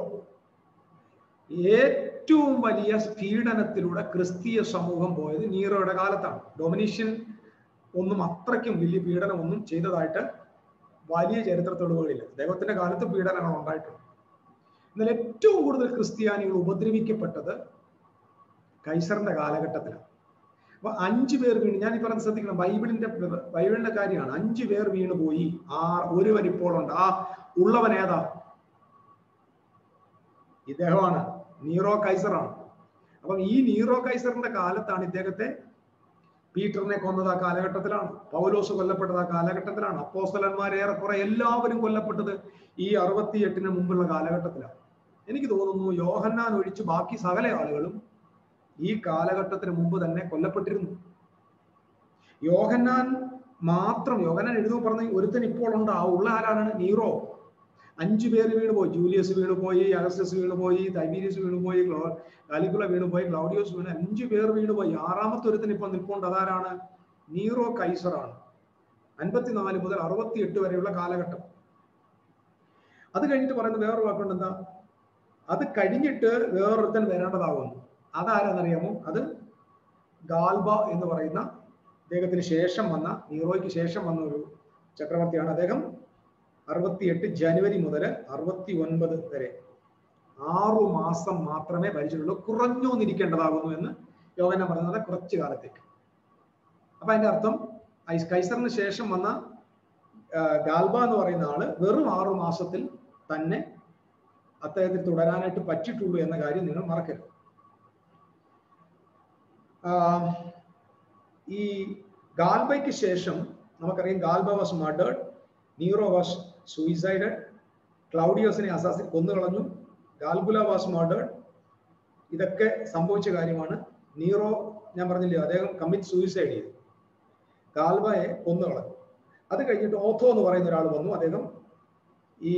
ഏറ്റവും വലിയ പീഡനത്തിലൂടെ ക്രിസ്തീയ സമൂഹം പോയത് നീറോയുടെ കാലത്താണ് ഡൊമിനീഷ്യൻ ഒന്നും അത്രയ്ക്കും വലിയ പീഡനം ഒന്നും ചെയ്തതായിട്ട് വലിയ ചരിത്ര തെളിവുകളില്ല ദൈവത്തിന്റെ കാലത്ത് പീഡനങ്ങൾ ഉണ്ടായിട്ടുണ്ട് എന്നാൽ ഏറ്റവും കൂടുതൽ ക്രിസ്ത്യാനികൾ ഉപദ്രവിക്കപ്പെട്ടത് കൈസറിന്റെ കാലഘട്ടത്തിലാണ് അപ്പൊ അഞ്ചു പേർ വീണ് ഞാൻ ഈ പറഞ്ഞ ശ്രദ്ധിക്കണം ബൈബിളിന്റെ ബൈബിളിന്റെ കാര്യമാണ് അഞ്ചു പേർ വീണ് പോയി ആ ഒരുവൻ ഇപ്പോൾ ഉണ്ട് ആ ഉള്ളവൻ ഏതാ ഇദ്ദേഹമാണ് നീറോ കൈസറാണ് അപ്പം ഈ നീറോ കൈസറിന്റെ കാലത്താണ് ഇദ്ദേഹത്തെ പീറ്ററിനെ കൊന്നത് ആ കാലഘട്ടത്തിലാണ് പൗലോസ് കൊല്ലപ്പെട്ടത് ആ കാലഘട്ടത്തിലാണ് അപ്പോസ്തലന്മാർ ഏറെക്കുറെ എല്ലാവരും കൊല്ലപ്പെട്ടത് ഈ അറുപത്തിയെട്ടിന് മുമ്പുള്ള കാലഘട്ടത്തിലാണ് എനിക്ക് തോന്നുന്നു യോഹന്നാൻ ഒഴിച്ച് ബാക്കി സകല ആളുകളും ഈ കാലഘട്ടത്തിന് മുമ്പ് തന്നെ കൊല്ലപ്പെട്ടിരുന്നു യോഹന്നാൻ മാത്രം യോഹന്നാൻ എഴുതി പറഞ്ഞ ഒരുത്തൻ ഇപ്പോൾ ഉണ്ട് ആ ഉള്ള ആരാണ് നീറോ അഞ്ചു പേര് വീണ് പോയി ജൂലിയസ് വീണ് പോയി അഗസ്റ്റസ് വീണ് പോയി തൈബീരിയസ് വീണ് പോയി കാലിക്കുല വീണ് പോയി ക്ലൗഡിയോസ് വീണ് അഞ്ചു പേർ വീണ് പോയി ആറാമത്തെ ഒരുത്തൻ ഇപ്പൊ നിൽപ്പുണ്ട് അതാരാണ് നീറോ കൈസറാണ് അൻപത്തിനാല് മുതൽ അറുപത്തി എട്ട് വരെയുള്ള കാലഘട്ടം അത് കഴിഞ്ഞിട്ട് പറയുന്നത് വേറൊരു വാക്കുണ്ട് എന്താ അത് കഴിഞ്ഞിട്ട് വേറൊരുത്തൻ വരേണ്ടതാകുന്നു അതാരാന്നറിയാമോ അത് ഗാൽബ എന്ന് പറയുന്ന അദ്ദേഹത്തിന് ശേഷം വന്ന നീറോയ്ക്ക് ശേഷം വന്ന ഒരു ചക്രവർത്തിയാണ് അദ്ദേഹം അറുപത്തിയെട്ട് ജനുവരി മുതൽ അറുപത്തി ഒൻപത് വരെ ആറു മാസം മാത്രമേ ഭരിച്ചിട്ടുള്ളൂ കുറഞ്ഞോന്നിരിക്കേണ്ടതാകുന്നു എന്ന് യോഗന പറയുന്നത് കുറച്ചു കാലത്തേക്ക് അപ്പൊ അതിന്റെ അർത്ഥം കൈസറിന് ശേഷം വന്ന ഗാൽബ എന്ന് പറയുന്ന ആള് വെറും ആറു മാസത്തിൽ തന്നെ അദ്ദേഹത്തിന് തുടരാനായിട്ട് പറ്റിയിട്ടുള്ളൂ എന്ന കാര്യം നിങ്ങൾ മറക്കരുത് ഈ ഗാൽബയ്ക്ക് ശേഷം നമുക്കറിയാം Galba was murdered Nero was suicide ക്ലൗഡിയോസിനെ അസാസിൻ കൊന്നുകളഞ്ഞു ഗാൽബുല വാസ് മർഡേഡ് ഇതൊക്കെ സംഭവിച്ച കാര്യമാണ് നീറോ ഞാൻ പറഞ്ഞില്ലേ അദ്ദേഹം കമ്മിറ്റ് സൂയിസൈഡ് ചെയ്തു ഗാൽബയെ കൊന്നുകളഞ്ഞു അത് കഴിഞ്ഞിട്ട് ഓത്തോ എന്ന് പറയുന്ന ഒരാൾ വന്നു അദ്ദേഹം ഈ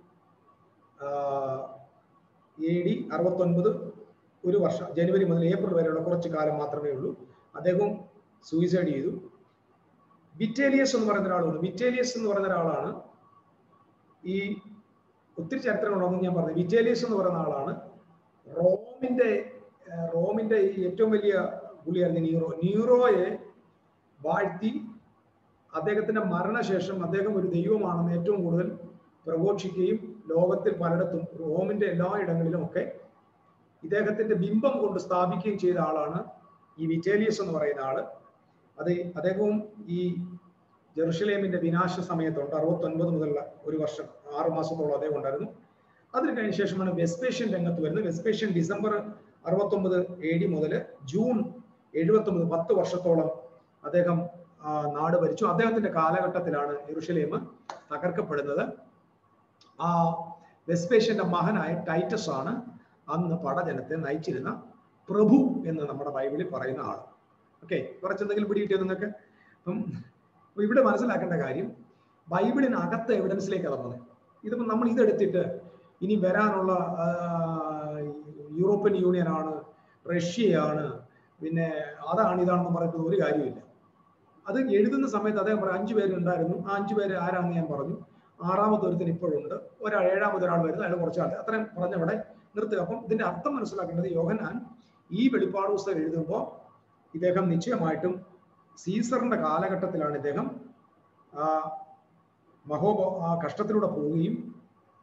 എ ഡി അറുപത്തൊൻപത് ഒരു വർഷം ജനുവരി മുതൽ ഏപ്രിൽ വരെയുള്ള കുറച്ച് കാലം മാത്രമേ ഉള്ളൂ അദ്ദേഹം സൂയിസൈഡ് ചെയ്തു വിറ്റേലിയസ് എന്ന് പറയുന്ന ഒരാളുണ്ട് വിറ്റേലിയസ് എന്ന് പറയുന്ന ഒരാളാണ് ഈ ഒത്തിരി ചരിത്രങ്ങളുണ്ടെന്ന് ഞാൻ പറഞ്ഞു വിറ്റേലിയസ് എന്ന് പറയുന്ന ആളാണ് റോമിന്റെ റോമിന്റെ ഈ ഏറ്റവും വലിയ പുള്ളിയായിരുന്നു നീറോ നീറോയെ വാഴ്ത്തി അദ്ദേഹത്തിന്റെ മരണശേഷം അദ്ദേഹം ഒരു ദൈവമാണെന്ന് ഏറ്റവും കൂടുതൽ പ്രഘോഷിക്കുകയും ലോകത്തിൽ പലയിടത്തും റോമിന്റെ എല്ലാ ഇടങ്ങളിലും ഒക്കെ ഇദ്ദേഹത്തിന്റെ ബിംബം കൊണ്ട് സ്ഥാപിക്കുകയും ചെയ്ത ആളാണ് ഈ വിറ്റേലിയസ് എന്ന് പറയുന്ന ആള് അത് അദ്ദേഹവും ഈ ജെറുസലേമിന്റെ വിനാശ സമയത്തുണ്ട് അറുപത്തൊൻപത് മുതലുള്ള ഒരു വർഷം ആറു മാസത്തോളം അദ്ദേഹം ഉണ്ടായിരുന്നു അതിന് കഴിഞ്ഞ ശേഷമാണ് വെസ്പേഷ്യൻ രംഗത്ത് വരുന്നത് വെസ്പേഷ്യൻ ഡിസംബർ അറുപത്തൊമ്പത് എ ഡി മുതൽ ജൂൺ എഴുപത്തൊമ്പത് പത്ത് വർഷത്തോളം അദ്ദേഹം നാട് ഭരിച്ചു അദ്ദേഹത്തിന്റെ കാലഘട്ടത്തിലാണ് യെറുഷലേം തകർക്കപ്പെടുന്നത് ആ വെസ്പേഷ്യന്റെ മകനായ ടൈറ്റസ് ആണ് അന്ന് പടജനത്തെ നയിച്ചിരുന്ന പ്രഭു എന്ന് നമ്മുടെ ബൈബിളിൽ പറയുന്ന ആൾ ഓക്കെ കുറച്ചെന്തെങ്കിലും പിടികിട്ടിയോ നിങ്ങൾക്ക് അപ്പം ഇവിടെ മനസ്സിലാക്കേണ്ട കാര്യം ബൈബിളിനകത്ത് എവിഡൻസിലേക്ക് ഇറങ്ങുന്നത് ഇതിപ്പോൾ നമ്മൾ ഇതെടുത്തിട്ട് ഇനി വരാനുള്ള യൂറോപ്യൻ യൂണിയൻ ആണ് റഷ്യയാണ് പിന്നെ അതാണ് ഇതാണെന്ന് പറയുന്നത് ഒരു കാര്യമില്ല അത് എഴുതുന്ന സമയത്ത് അദ്ദേഹം പറയും അഞ്ചു പേരുണ്ടായിരുന്നു ആ അഞ്ചു പേര് ആരാന്ന് ഞാൻ പറഞ്ഞു ആറാമത്തെ ഒരുത്തിന് ഇപ്പോഴുണ്ട് ഒരാൾ ഏഴാമത് ഒരാൾ വരുന്നു അയാൾ കുറച്ച് ആൾ അത്രയും പറഞ്ഞവിടെ നിർത്തുക അപ്പം ഇതിന്റെ അർത്ഥം മനസ്സിലാക്കേണ്ടത് യോഹനാൻ ഈ വെളിപ്പാട് പുസ്തകം എഴുതുമ്പോൾ ഇദ്ദേഹം നിശ്ചയമായിട്ടും സീസറിന്റെ കാലഘട്ടത്തിലാണ് ഇദ്ദേഹം ആ മഹോബ ആ കഷ്ടത്തിലൂടെ പോവുകയും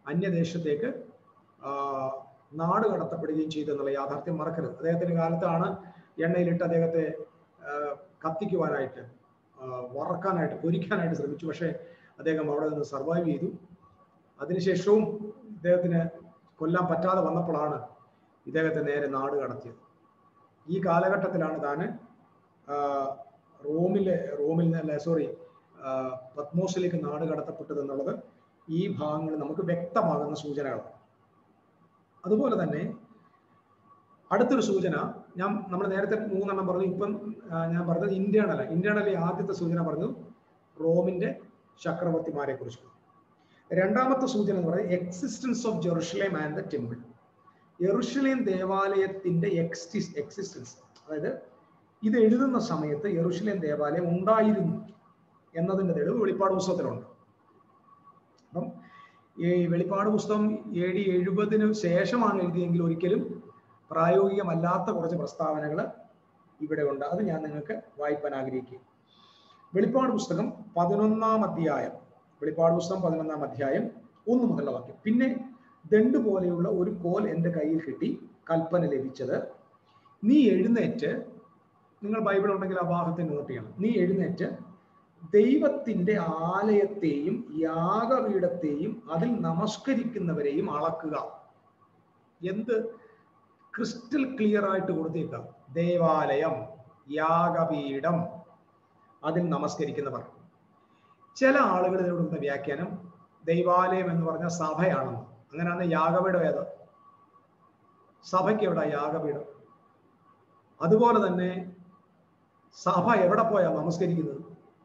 അന്യദേശത്തേക്ക് ആ, നാട് കടത്തപ്പെടുകയും ചെയ്തു എന്നുള്ള യാഥാർത്ഥ്യം മറക്കരുത് അദ്ദേഹത്തിന്റെ കാലത്താണ് എണ്ണയിലിട്ട് അദ്ദേഹത്തെ ആ, കത്തിക്കുവാനായിട്ട് ആ, വറക്കാനായിട്ട് പൊരിക്കാനായിട്ട് ശ്രമിച്ചു പക്ഷേ അദ്ദേഹം അവിടെ നിന്ന് സർവൈവ് ചെയ്തു അതിനുശേഷവും ഇദ്ദേഹത്തിന് കൊല്ലാൻ പറ്റാതെ വന്നപ്പോഴാണ് ഇദ്ദേഹത്തെ നേരെ നാട് കടത്തിയത് ഈ കാലഘട്ടത്തിലാണ് താന് ആ, റോമിലെ റോമിൽ നിന്നല്ല സോറി പത്മോസിലേക്ക് നാട് കടത്തപ്പെട്ടത് എന്നുള്ളത് ഈ ഭാഗങ്ങൾ നമുക്ക് വ്യക്തമാകുന്ന സൂചനകളാണ് അതുപോലെ തന്നെ അടുത്തൊരു സൂചന ഞാൻ നമ്മൾ നേരത്തെ മൂന്നെണ്ണം പറഞ്ഞു ഇപ്പം ആ, ഞാൻ പറഞ്ഞത് ഇന്റേണൽ ഇന്റേണലി ആദ്യത്തെ സൂചന പറഞ്ഞു റോമിന്റെ ചക്രവർത്തിമാരെ കുറിച്ച് രണ്ടാമത്തെ സൂചന എന്ന് പറയുന്നത് existence of Jerusalem and the temple യെറുഷലേം ദേവാലയത്തിന്റെ എക്സിസ് എക്സിസ്റ്റൻസ് അതായത് ഇത് എഴുതുന്ന സമയത്ത് യെറുഷലേം ദേവാലയം ഉണ്ടായിരുന്നു എന്നതിന്റെ തെളിവ് വെളിപ്പാട് പുസ്തകത്തിലുണ്ട് അപ്പം ഈ വെളിപ്പാട് പുസ്തകം എ ഡി എഴുപതിന് ശേഷമാണ് എഴുതിയെങ്കിൽ ഒരിക്കലും പ്രായോഗികമല്ലാത്ത കുറച്ച് പ്രസ്താവനകൾ ഇവിടെ ഉണ്ട് അത് ഞാൻ നിങ്ങൾക്ക് വായിപ്പാൻ ആഗ്രഹിക്കുക വെളിപ്പാട് പുസ്തകം പതിനൊന്നാം അധ്യായം വെളിപ്പാട് പുസ്തകം പതിനൊന്നാം അധ്യായം ഒന്ന് മുതലുള്ള വാക്യം പിന്നെ ദണ്ട് പോലെയുള്ള ഒരു കോൽ എൻ്റെ കയ്യിൽ കിട്ടി കൽപ്പന ലഭിച്ചത് നീ എഴുന്നേറ്റ് നിങ്ങൾ ബൈബിൾ ഉണ്ടെങ്കിൽ ആ ഭാഗത്തെ നോട്ട് ചെയ്യണം നീ എഴുന്നേറ്റ് ദൈവത്തിന്റെ ആലയത്തെയും യാഗപീഠത്തെയും അതിൽ നമസ്കരിക്കുന്നവരെയും അളക്കുക എന്ത് ക്രിസ്റ്റൽ ക്ലിയർ ആയിട്ട് കൊടുത്തേക്കാം ദേവാലയം യാഗപീഠം അതിൽ നമസ്കരിക്കുന്നവർ ചില ആളുകൾ ഇതിനോടുന്ന വ്യാഖ്യാനം ദൈവാലയം എന്ന് പറഞ്ഞ സഭയാണെന്ന് അങ്ങനെയാണ് യാഗപീഠം ഏത് സഭയ്ക്ക് എവിടെ യാഗപീഠം അതുപോലെ തന്നെ സഭ എവിടെ പോയാ നമസ്കരിക്കുന്നത്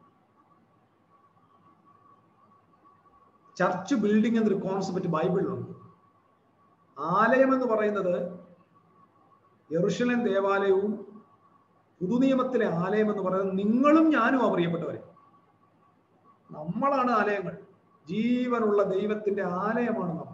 ചർച്ച് ബിൽഡിംഗ് എന്നൊരു കോൺസെപ്റ്റ് ബൈബിളിലുണ്ട് ആലയം എന്ന് പറയുന്നത് യെറുഷലേം ദേവാലയവും പുതുനിയമത്തിലെ ആലയം എന്ന് പറയുന്നത് നിങ്ങളും ഞാനും ആ പ്രിയപ്പെട്ടവരെ നമ്മളാണ് ആലയങ്ങൾ ജീവനുള്ള ദൈവത്തിന്റെ ആലയമാണ് നമ്മൾ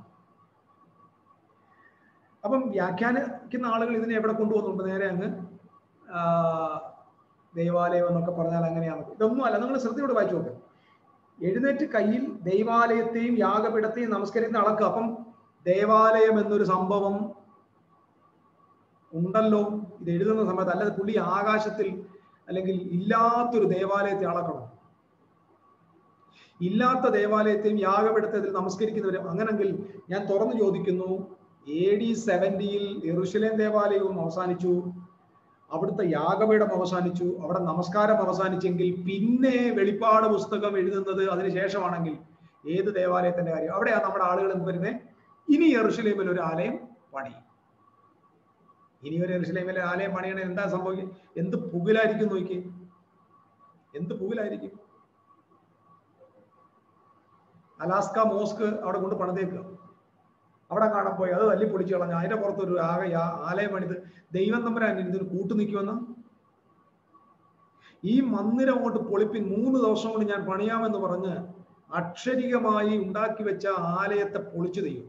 അപ്പം വ്യാഖ്യാനിക്കുന്ന ആളുകൾ ഇതിനെ എവിടെ കൊണ്ടുപോകുന്നുണ്ട് നേരെ അങ്ങ് ആ, ദൈവാലയം എന്നൊക്കെ പറഞ്ഞാൽ അങ്ങനെയാണ് ഇതൊന്നും അല്ല നിങ്ങൾ ശ്രദ്ധയോടെ വായിച്ചു നോക്കുക എഴുന്നേറ്റ് കയ്യിൽ ദൈവാലയത്തെയും യാഗപീഠത്തെയും നമസ്കരിക്കുന്ന അളക്കുക അപ്പം ദേവാലയം എന്നൊരു സംഭവം ഉണ്ടല്ലോ ഇത് എഴുതുന്ന സമയത്ത് അല്ലാതെ പുള്ളി ആകാശത്തിൽ അല്ലെങ്കിൽ ഇല്ലാത്തൊരു ദേവാലയത്തെ അളക്കണം ഇല്ലാത്ത ദേവാലയത്തെയും യാഗപീഠത്തിൽ നമസ്കരിക്കുന്നവരും അങ്ങനെങ്കിൽ ഞാൻ തുറന്നു ചോദിക്കുന്നു എ ഡി സെവന്റിയിൽ യെറുഷലേം ദേവാലയവും അവസാനിച്ചു അവിടുത്തെ യാഗപീഠം അവസാനിച്ചു അവിടെ നമസ്കാരം അവസാനിച്ചെങ്കിൽ പിന്നെ വെളിപ്പാട് പുസ്തകം എഴുതുന്നത് അതിനുശേഷമാണെങ്കിൽ ഏത് ദേവാലയത്തിന്റെ കാര്യം അവിടെയാണ് നമ്മുടെ ആളുകൾ എന്ത് വരുന്നത് ഇനി യെറുഷലേമിൽ ഒരു ആലയം പണിയും ഇനി ഒരു യെറുഷലേമിലെ ആലയം പണിയണ എന്താ സംഭവിക്കുക എന്ത് പുകിലായിരിക്കും നോക്കി എന്ത് പുകിലായിരിക്കും അലാസ്ക മോസ്ക് അവിടെ കൊണ്ട് പണിതേക്കുക അവിടെ കാണാൻ പോയി അത് തല്ലി പൊളിച്ചു കളഞ്ഞു അതിന്റെ പുറത്ത് ഒരു ആകെ ആ- ആലയം പണിത് ദൈവം തമ്പുരാൻ ഇതിന് കൂട്ടു നിൽക്കുമെന്ന ഈ മന്ദിരം അങ്ങോട്ട് പൊളിപ്പിൻ മൂന്ന് ദിവസം കൊണ്ട് ഞാൻ പണിയാമെന്ന് പറഞ്ഞ് അക്ഷരികമായി ഉണ്ടാക്കി വെച്ച ആലയത്തെ പൊളിച്ചു തെയ്യും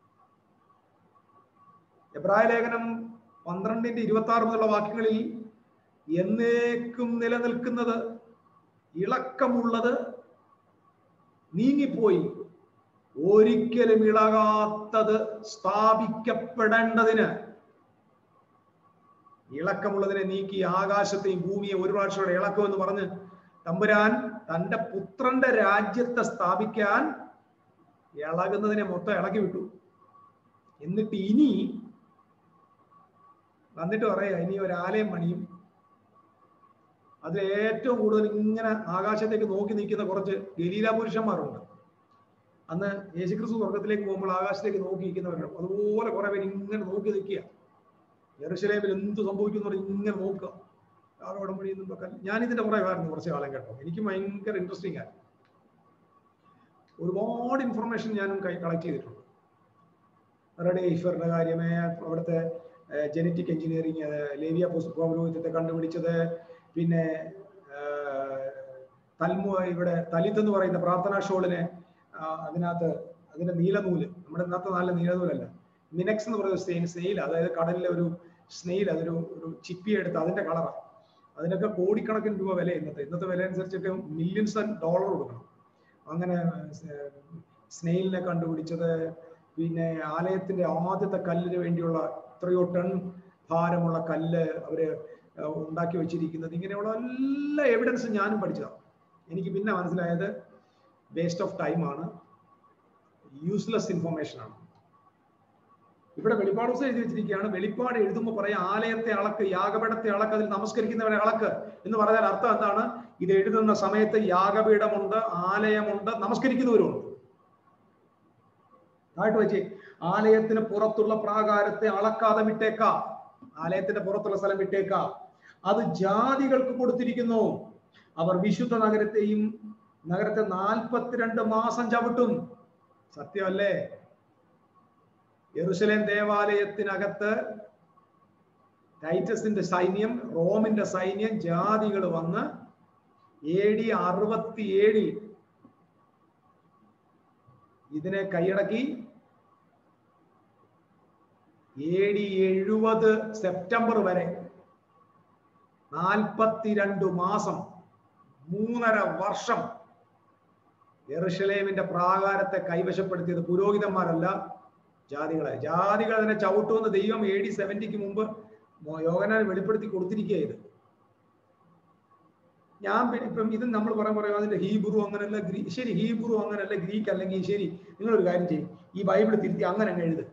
എബ്രായ ലേഖനം പന്ത്രണ്ടിന്റെ ഇരുപത്തി ആറ് മുതലുള്ള വാക്യങ്ങളിൽ എന്നേക്കും നിലനിൽക്കുന്നത് ഇളക്കമുള്ളത് നീങ്ങിപ്പോയി ഒരിക്കലും ഇളകാത്തത് സ്ഥാപിക്കപ്പെടേണ്ടതിന് ഇളക്കമുള്ളതിനെ നീക്കി ആകാശത്തെയും ഭൂമിയെ ഒരു പ്രാവശ്യം ഇളക്കം എന്ന് പറഞ്ഞ് തമ്പുരാൻ തന്റെ പുത്രന്റെ രാജ്യത്തെ സ്ഥാപിക്കാൻ ഇളകുന്നതിനെ മൊത്തം ഇളക്കി വിട്ടു എന്നിട്ട് ഇനി വന്നിട്ട് പറയാ ഇനി ഒരു ആലയം പണിയും അതിൽ ഏറ്റവും കൂടുതൽ ഇങ്ങനെ ആകാശത്തേക്ക് നോക്കി നിൽക്കുന്ന കുറച്ച് ഗലീല പുരുഷന്മാരുണ്ട് അന്ന് യേശുക്രിസ്തു സ്വർഗത്തിലേക്ക് പോകുമ്പോൾ ആകാശത്തേക്ക് നോക്കി നിൽക്കുന്നവരുണ്ട് അതുപോലെ കുറെ പേര് ഇങ്ങനെ നോക്കി നിൽക്കുക യെറുശലേമിൽ എന്ത് സംഭവിക്കുന്നു എന്ന് പറഞ്ഞ് ഇങ്ങനെ നോക്കുക ആകെ ഉടമ്പടി എന്നൊക്കെ ഞാൻ ഇതിന്റെ പുറകെ ആയിരുന്നു കുറച്ച് കാലം കേട്ടോ എനിക്ക് ഭയങ്കര ഇൻട്രസ്റ്റിംഗ് ആയിരുന്നു ഒരുപാട് ഇൻഫർമേഷൻ ഞാനും കളക്ട് ചെയ്തിട്ടുണ്ട് റെഡി ഈശ്വറിന്റെ കാര്യമേ അവിടുത്തെ ജനറ്റിക് എഞ്ചിനീയറിങ് ലേവിയ പൗരോഹിത്യത്തെ കണ്ടുപിടിച്ചത് പിന്നെ തൽമു ഇവിടെ തലിത്ത് എന്ന് പറയുന്ന പ്രാർത്ഥനാ ഷോളിനെ ആ, അതിനകത്ത് അതിന്റെ നീലനൂല് നമ്മുടെ ഇന്നത്തെ നല്ല നീലനൂലല്ല മിനക്സ് എന്ന് പറയുന്ന സ്നെയിൽ സ്നെയിൽ അതായത് കടലിലെ ഒരു സ്നെയിൽ അതൊരു ഒരു ചിപ്പി എടുത്ത് അതിന്റെ കളറാണ് അതിനൊക്കെ കോടിക്കണക്കിന് രൂപ വില ഇന്നത്തെ ഇന്നത്തെ വില അനുസരിച്ചൊക്കെ മില്യൺസ് ഡോളർ കൊടുക്കണം അങ്ങനെ സ്നെയിലിനെ കണ്ടുപിടിച്ചത് പിന്നെ ആലയത്തിന്റെ ആദ്യത്തെ കല്ലിന് വേണ്ടിയുള്ള എത്രയോ ടൺ ഭാരമുള്ള കല്ല് അവര് ഏർ ഉണ്ടാക്കി വെച്ചിരിക്കുന്നത് ഇങ്ങനെയുള്ള എല്ലാ എവിഡൻസും ഞാനും പഠിച്ചതാണ് എനിക്ക് പിന്നെ മനസ്സിലായത് വേസ്റ്റ് ഓഫ് ടൈം ആണ് യൂസ്ലെസ് ഇൻഫർമേഷൻ ആണ് ഇവിടെ വെളിപ്പാട് ദിവസം എഴുതി വെച്ചിരിക്കുകയാണ് വെളിപ്പാട് എഴുതുമ്പോൾ പറയാം ആലയത്തെ അളക്ക് യാഗപീഠത്തെ അളക്ക് അതിൽ നമസ്കരിക്കുന്നവരെ അളക്ക് എന്ന് പറഞ്ഞാൽ അർത്ഥം എന്താണ് ഇത് എഴുതുന്ന സമയത്ത് യാഗപീഠമുണ്ട് ആലയമുണ്ട് നമസ്കരിക്കുന്നവരുമുണ്ട് താഴ്ത്തു വെച്ച് ആലയത്തിന് പുറത്തുള്ള പ്രാകാരത്തെ അളക്കാതെ വിട്ടേക്കാം ആലയത്തിന്റെ പുറത്തുള്ള സ്ഥലം വിട്ടേക്കാം അത് ജാതികൾക്ക് കൊടുത്തിരിക്കുന്നു അവർ വിശുദ്ധ നഗരത്തെയും നഗരത്തെ നാൽപ്പത്തിരണ്ട് മാസം ചവിട്ടും സത്യമല്ലേ യെറുസലേം ദേവാലയത്തിനകത്ത് ടൈറ്റസിന്റെ സൈന്യം റോമിന്റെ സൈന്യം ജാതികൾ വന്ന് എ ഡി അറുപത്തിയേഴിൽ ഇതിനെ കൈയടക്കി എ ഡി എഴുപത് സെപ്റ്റംബർ വരെ നാൽപ്പത്തിരണ്ട് മാസം മൂന്നര വർഷം എറുഷലേമിന്റെ പ്രാകാരത്തെ കൈവശപ്പെടുത്തിയത് പുരോഹിതന്മാരല്ല ജാതികളെ ജാതികൾ അതിനെ ചവിട്ടുമെന്ന് ദൈവം എ ഡി സെവന്റിക്ക് മുമ്പ് യോഗനാൽ വെളിപ്പെടുത്തി കൊടുത്തിരിക്കുക ഇത് ഞാൻ പിന്നെ ഇപ്പം ഇത് നമ്മൾ പറയാൻ പറയും അതിന്റെ ഹീബ്രു അങ്ങനല്ല ഗ്രീ ശരി ഹീബ്രു അങ്ങനല്ല ഗ്രീക്ക് അല്ലെങ്കിൽ ശരി നിങ്ങളൊരു കാര്യം ചെയ്യും ഈ ബൈബിൾ തിരുത്തി അങ്ങനെ അങ്ങ് എഴുത്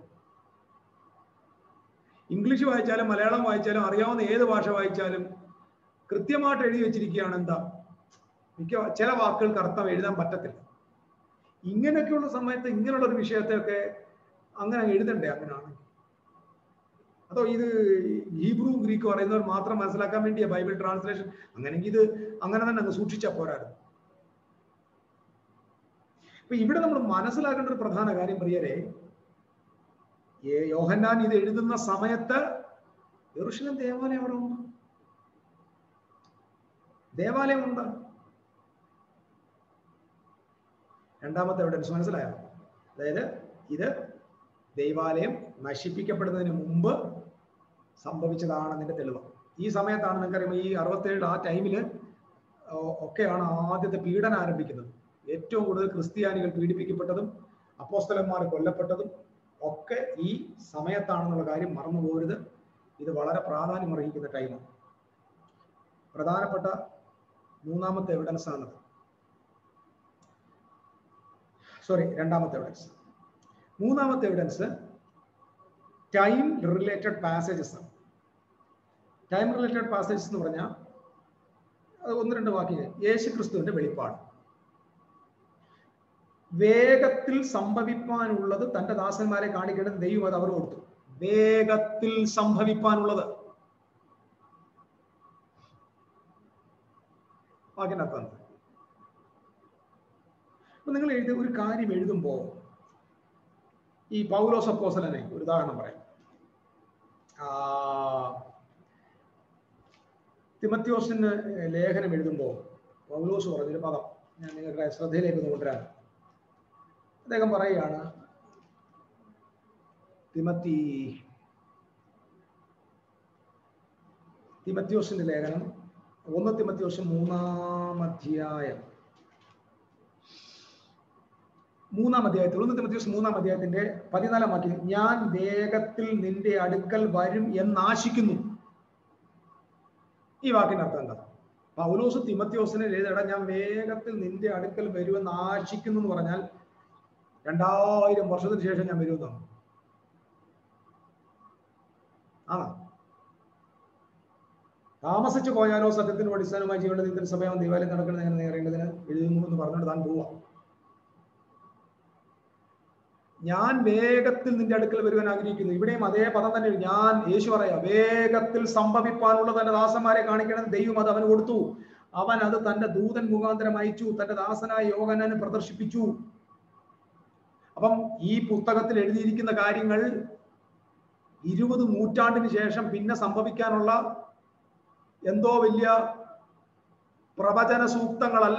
ഇംഗ്ലീഷ് വായിച്ചാലും മലയാളം വായിച്ചാലും അറിയാവുന്ന ഏത് ഭാഷ വായിച്ചാലും കൃത്യമായിട്ട് എഴുതി വെച്ചിരിക്കുകയാണ് എന്താ മിക്ക ചില വാക്കുകൾക്ക് അർത്ഥം എഴുതാൻ പറ്റത്തില്ല ഇങ്ങനെയൊക്കെയുള്ള സമയത്ത് ഇങ്ങനെയുള്ള ഒരു വിഷയത്തെയൊക്കെ അങ്ങനെ എഴുതണ്ടേ അങ്ങനെയാണ് അതോ ഇത് ഹീബ്രു ഗ്രീക്ക് പറയുന്നവർ മാത്രം മനസ്സിലാക്കാൻ വേണ്ടിയ ബൈബിൾ ട്രാൻസ്ലേഷൻ അങ്ങനെങ്കിൽ ഇത് അങ്ങനെ തന്നെ അങ്ങ് സൂക്ഷിച്ചാൽ പോരായിരുന്നു അപ്പൊ ഇവിടെ നമ്മൾ മനസ്സിലാക്കേണ്ട ഒരു പ്രധാന കാര്യം പ്രിയരെ യോഹന്നാൻ ഇത് എഴുതുന്ന സമയത്ത് യെറുഷലേം ദേവാലയം അവിടെ ഉണ്ട് ദേവാലയമുണ്ട് രണ്ടാമത്തെ എവിഡൻസ് മനസ്സിലായോ അതായത് ഇത് ദൈവാലയം നശിപ്പിക്കപ്പെടുന്നതിന് മുമ്പ് സംഭവിച്ചതാണെന്നതിന്റെ തെളിവ് ഈ സമയത്താണ് നിങ്ങൾക്കറിയാം ഈ അറുപത്തേഴ് ആ ടൈമിൽ ഒക്കെയാണ് ആദ്യത്തെ പീഡനം ആരംഭിക്കുന്നത് ഏറ്റവും കൂടുതൽ ക്രിസ്ത്യാനികൾ പീഡിപ്പിക്കപ്പെട്ടതും അപ്പോസ്തലന്മാർ കൊല്ലപ്പെട്ടതും ഒക്കെ ഈ സമയത്താണെന്നുള്ള കാര്യം മറന്നു പോകരുത് ഇത് വളരെ പ്രാധാന്യം അർഹിക്കുന്ന ടൈമാണ് പ്രധാനപ്പെട്ട മൂന്നാമത്തെ എവിഡൻസ് ആണത് സോറി രണ്ടാമത്തെ എവിഡൻസ് മൂന്നാമത്തെ എവിഡൻസ് ടൈം റിലേറ്റഡ് പാസേജസ് ആണ് ടൈം റിലേറ്റഡ് പാസേജസ് എന്ന് പറഞ്ഞാൽ അത് ഒന്ന് രണ്ട് വാക്യങ്ങൾ യേശു ക്രിസ്തുവിന്റെ വെളിപ്പാട് വേഗത്തിൽ സംഭവിപ്പാനുള്ളത് തന്റെ ദാസന്മാരെ കാണിക്കേണ്ടത് ദൈവം അത് അവർ കൊടുത്തു വേഗത്തിൽ സംഭവിപ്പാനുള്ളത് വാക്കിനർത്ഥം അപ്പൊ നിങ്ങൾ എഴുതി ഒരു കാര്യം എഴുതുമ്പോൾ ഈ പൗലോസ് അപ്പോസലനെ ഒരു ഉദാഹരണം പറയാം തിമത്യോസിന് ലേഖനം എഴുതുമ്പോൾ പൗലോസ് പറഞ്ഞൊരു പദം ഞാൻ നിങ്ങളുടെ ശ്രദ്ധയിലേക്ക് കൊണ്ടുവരാൻ അദ്ദേഹം പറയുകയാണ് തിമത്തി തിമത്യോസിന്റെ ലേഖനം ഒന്ന് തിമത്യോസ് മൂന്നാം അധ്യായം മൂന്നാം അധ്യായത്തിൽ ഒന്ന് തിമത്യോസ് മൂന്നാം അധ്യായത്തിന്റെ പതിനാലാം വാക്യം ഞാൻ വേഗത്തിൽ നിന്റെ അടുക്കൽ വരും എന്നാശിക്കുന്നു ഈ വാക്കിന്റെ അർത്ഥം എന്താ പൗലോസ് തിമത്യോസിനെ എഴുതട ഞാൻ വേഗത്തിൽ നിന്റെ അടുക്കൽ വരുമെന്ന് ആശിക്കുന്നു എന്ന് പറഞ്ഞാൽ രണ്ടായിരം വർഷത്തിന് ശേഷം ഞാൻ വരുമെന്നാണ് ആണോ താമസിച്ചു പോയാലോ സത്യത്തിന് അടിസ്ഥാനമായി ജീവന്റെ നിന്റെ സഭയാവും ദൈവാലയം നടക്കുന്നത് എങ്ങനെ നേരേണ്ടതിന് എഴുതുന്നു എന്ന് പറഞ്ഞുകൊണ്ട് താൻ പോവാ ഞാൻ വേഗത്തിൽ നിന്റെ അടുക്കൽ വരുവാൻ ആഗ്രഹിക്കുന്നു ഇവിടെയും അതേ പദം തന്നെ ഞാൻ യേശു പറയാ വേഗത്തിൽ സംഭവിപ്പാനുള്ള തന്റെ ദാസന്മാരെ കാണിക്കണം ദൈവം അത് അവന് കൊടുത്തു അവൻ അത് തന്റെ ദൂതൻ മുഖാന്തരം അയച്ചു തന്റെ ദാസനായ യോഗനാന് പ്രദർശിപ്പിച്ചു അപ്പം ഈ പുസ്തകത്തിൽ എഴുതിയിരിക്കുന്ന കാര്യങ്ങൾ ഇരുപത് നൂറ്റാണ്ടിന് ശേഷം പിന്നെ സംഭവിക്കാനുള്ള എന്തോ വലിയ പ്രവചന സൂക്തങ്ങളല്ല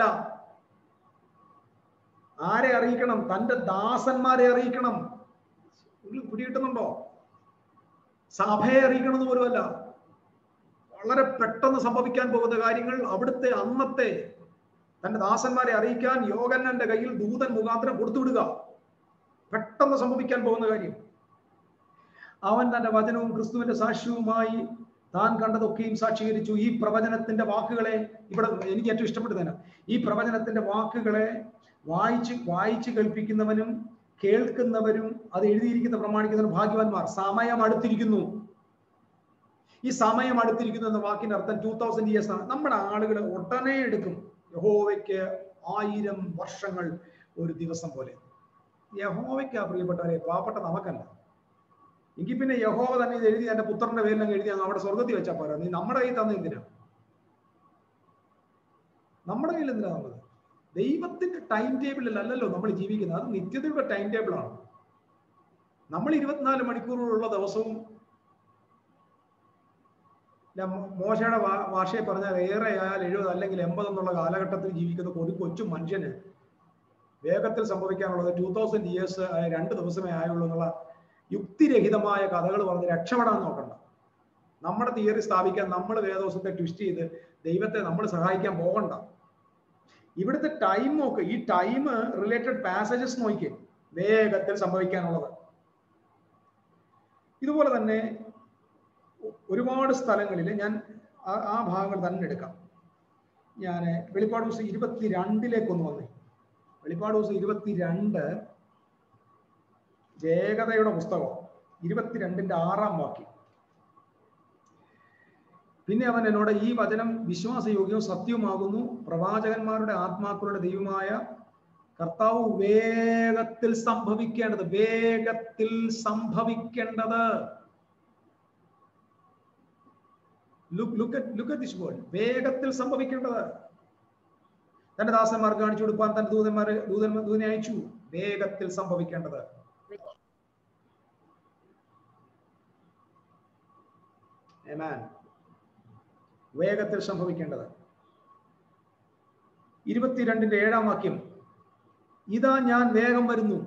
ആരെ അറിയിക്കണം തന്റെ ദാസന്മാരെ അറിയിക്കണം നിങ്ങൾ പിടികിട്ടുന്നുണ്ടോ സഭയെ അറിയിക്കണം എന്ന് പോലുമല്ല വളരെ പെട്ടെന്ന് സംഭവിക്കാൻ പോകുന്ന കാര്യങ്ങൾ അവിടുത്തെ അന്നത്തെ തന്റെ ദാസന്മാരെ അറിയിക്കാൻ യോഗന്നന്റെ കയ്യിൽ ദൂതൻ മുഖാന്തരം കൊടുത്തുവിടുക പെട്ടെന്ന് സംഭവിക്കാൻ പോകുന്ന കാര്യം അവൻ തന്റെ വചനവും ക്രിസ്തുവിന്റെ സാക്ഷ്യവുമായി താൻ കണ്ടതൊക്കെയും സാക്ഷീകരിച്ചു ഈ പ്രവചനത്തിന്റെ വാക്കുകളെ ഇവിടെ എനിക്ക് ഏറ്റവും ഇഷ്ടപ്പെട്ടതാണ് ഈ പ്രവചനത്തിന്റെ വാക്കുകളെ വായിച്ച് വായിച്ച് കേൾപ്പിക്കുന്നവനും കേൾക്കുന്നവരും അത് എഴുതിയിരിക്കുന്ന പ്രമാണിക്കുന്നവരും ഭാഗ്യവാന്മാർ സമയം അടുത്തിരിക്കുന്നു ഈ സമയം അടുത്തിരിക്കുന്നു എന്ന വാക്കിന്റെ അർത്ഥം ടൂ തൗസൻഡ് ഇയേഴ്സ് ആണ് നമ്മുടെ ആളുകൾ ഉടനെ എടുക്കും യഹോവയ്ക്ക് ആയിരം വർഷങ്ങൾ ഒരു ദിവസം പോലെ യഹോവയ്ക്ക് പ്രിയപ്പെട്ടവരെ പാവപ്പെട്ട നമുക്കല്ല എങ്കിൽ പിന്നെ യഹോവ തന്നെ ഇത് എഴുതി എന്റെ പുത്രന്റെ പേരിലും എഴുതി അങ്ങ് അവിടെ സ്വർഗത്തിൽ വെച്ചാൽ പോരാ നീ നമ്മുടെ കയ്യിൽ തന്നെ എന്തിനാ നമ്മുടെ കയ്യിൽ എന്തിനാ നമ്മൾ ദൈവത്തിന്റെ ടൈം ടേബിളിൽ അല്ലല്ലോ നമ്മൾ ജീവിക്കുന്നത് അത് നിത്യതയുടെ ടൈം ടേബിളാണ് നമ്മൾ ഇരുപത്തിനാല് മണിക്കൂറുള്ള ദിവസവും ഞാൻ മോശയുടെ ഭാഷയെ പറഞ്ഞാൽ ഏറെ ആയാൽ എഴുപത് അല്ലെങ്കിൽ എൺപത് എന്നുള്ള കാലഘട്ടത്തിൽ ജീവിക്കുന്ന ഒരു കൊച്ചു മനുഷ്യന് വേഗത്തിൽ സംഭവിക്കാനുള്ളത് ടൂ തൗസൻഡ് ഇയേഴ്സ് രണ്ട് ദിവസമേ ആയുള്ളൂ എന്നുള്ള യുക്തിരഹിതമായ കഥകൾ പറഞ്ഞ് രക്ഷപ്പെടാൻ നോക്കണ്ട നമ്മുടെ തിയറി സ്ഥാപിക്കാൻ നമ്മൾ വേദോസത്തെ ട്വിസ്റ്റ് ചെയ്ത് ദൈവത്തെ നമ്മൾ സഹായിക്കാൻ പോകണ്ട ഇവിടുത്തെ ടൈം നോക്ക് ഈ ടൈം റിലേറ്റഡ് പാസേജസ് നോക്കിക്കേ വേഗത്തിൽ സംഭവിക്കാനുള്ളത് ഇതുപോലെ തന്നെ ഒരുപാട് സ്ഥലങ്ങളിൽ ഞാൻ ആ ഭാഗങ്ങൾ തന്നെ എടുക്കാം ഞാൻ വെളിപ്പാട് ദിവസം ഇരുപത്തിരണ്ടിലേക്ക് ഒന്ന് വന്നേ വെളിപ്പാട് ദിവസം ഇരുപത്തിരണ്ട് വേഗതയുടെ പുസ്തകം ഇരുപത്തിരണ്ടിന്റെ ആറാം വാക്യം പിന്നെ അവൻ എന്നോട് ഈ വചനം വിശ്വാസയോഗ്യവും സത്യവുമാകുന്നു പ്രവാചകന്മാരുടെ ആത്മാക്കളുടെ ദൈവമായ കർത്താവ് വേഗത്തിൽ സംഭവിക്കേണ്ടത് വേഗത്തിൽ സംഭവിക്കേണ്ടത് വേഗത്തിൽ സംഭവിക്കേണ്ടത് തന്റെ ദാസന്മാർക്ക് കാണിച്ചു കൊടുക്കാൻ തന്റെ ദൂതന്മാരെ ദൂതൻ ദൂതനെ അയച്ചു വേഗത്തിൽ സംഭവിക്കേണ്ടത് വേഗത്തിൽ സംഭവിക്കേണ്ടത് ഇരുപത്തിരണ്ടിന്റെ ഏഴാം വാക്യം ഇതാ ഞാൻ വേഗം വരുന്നു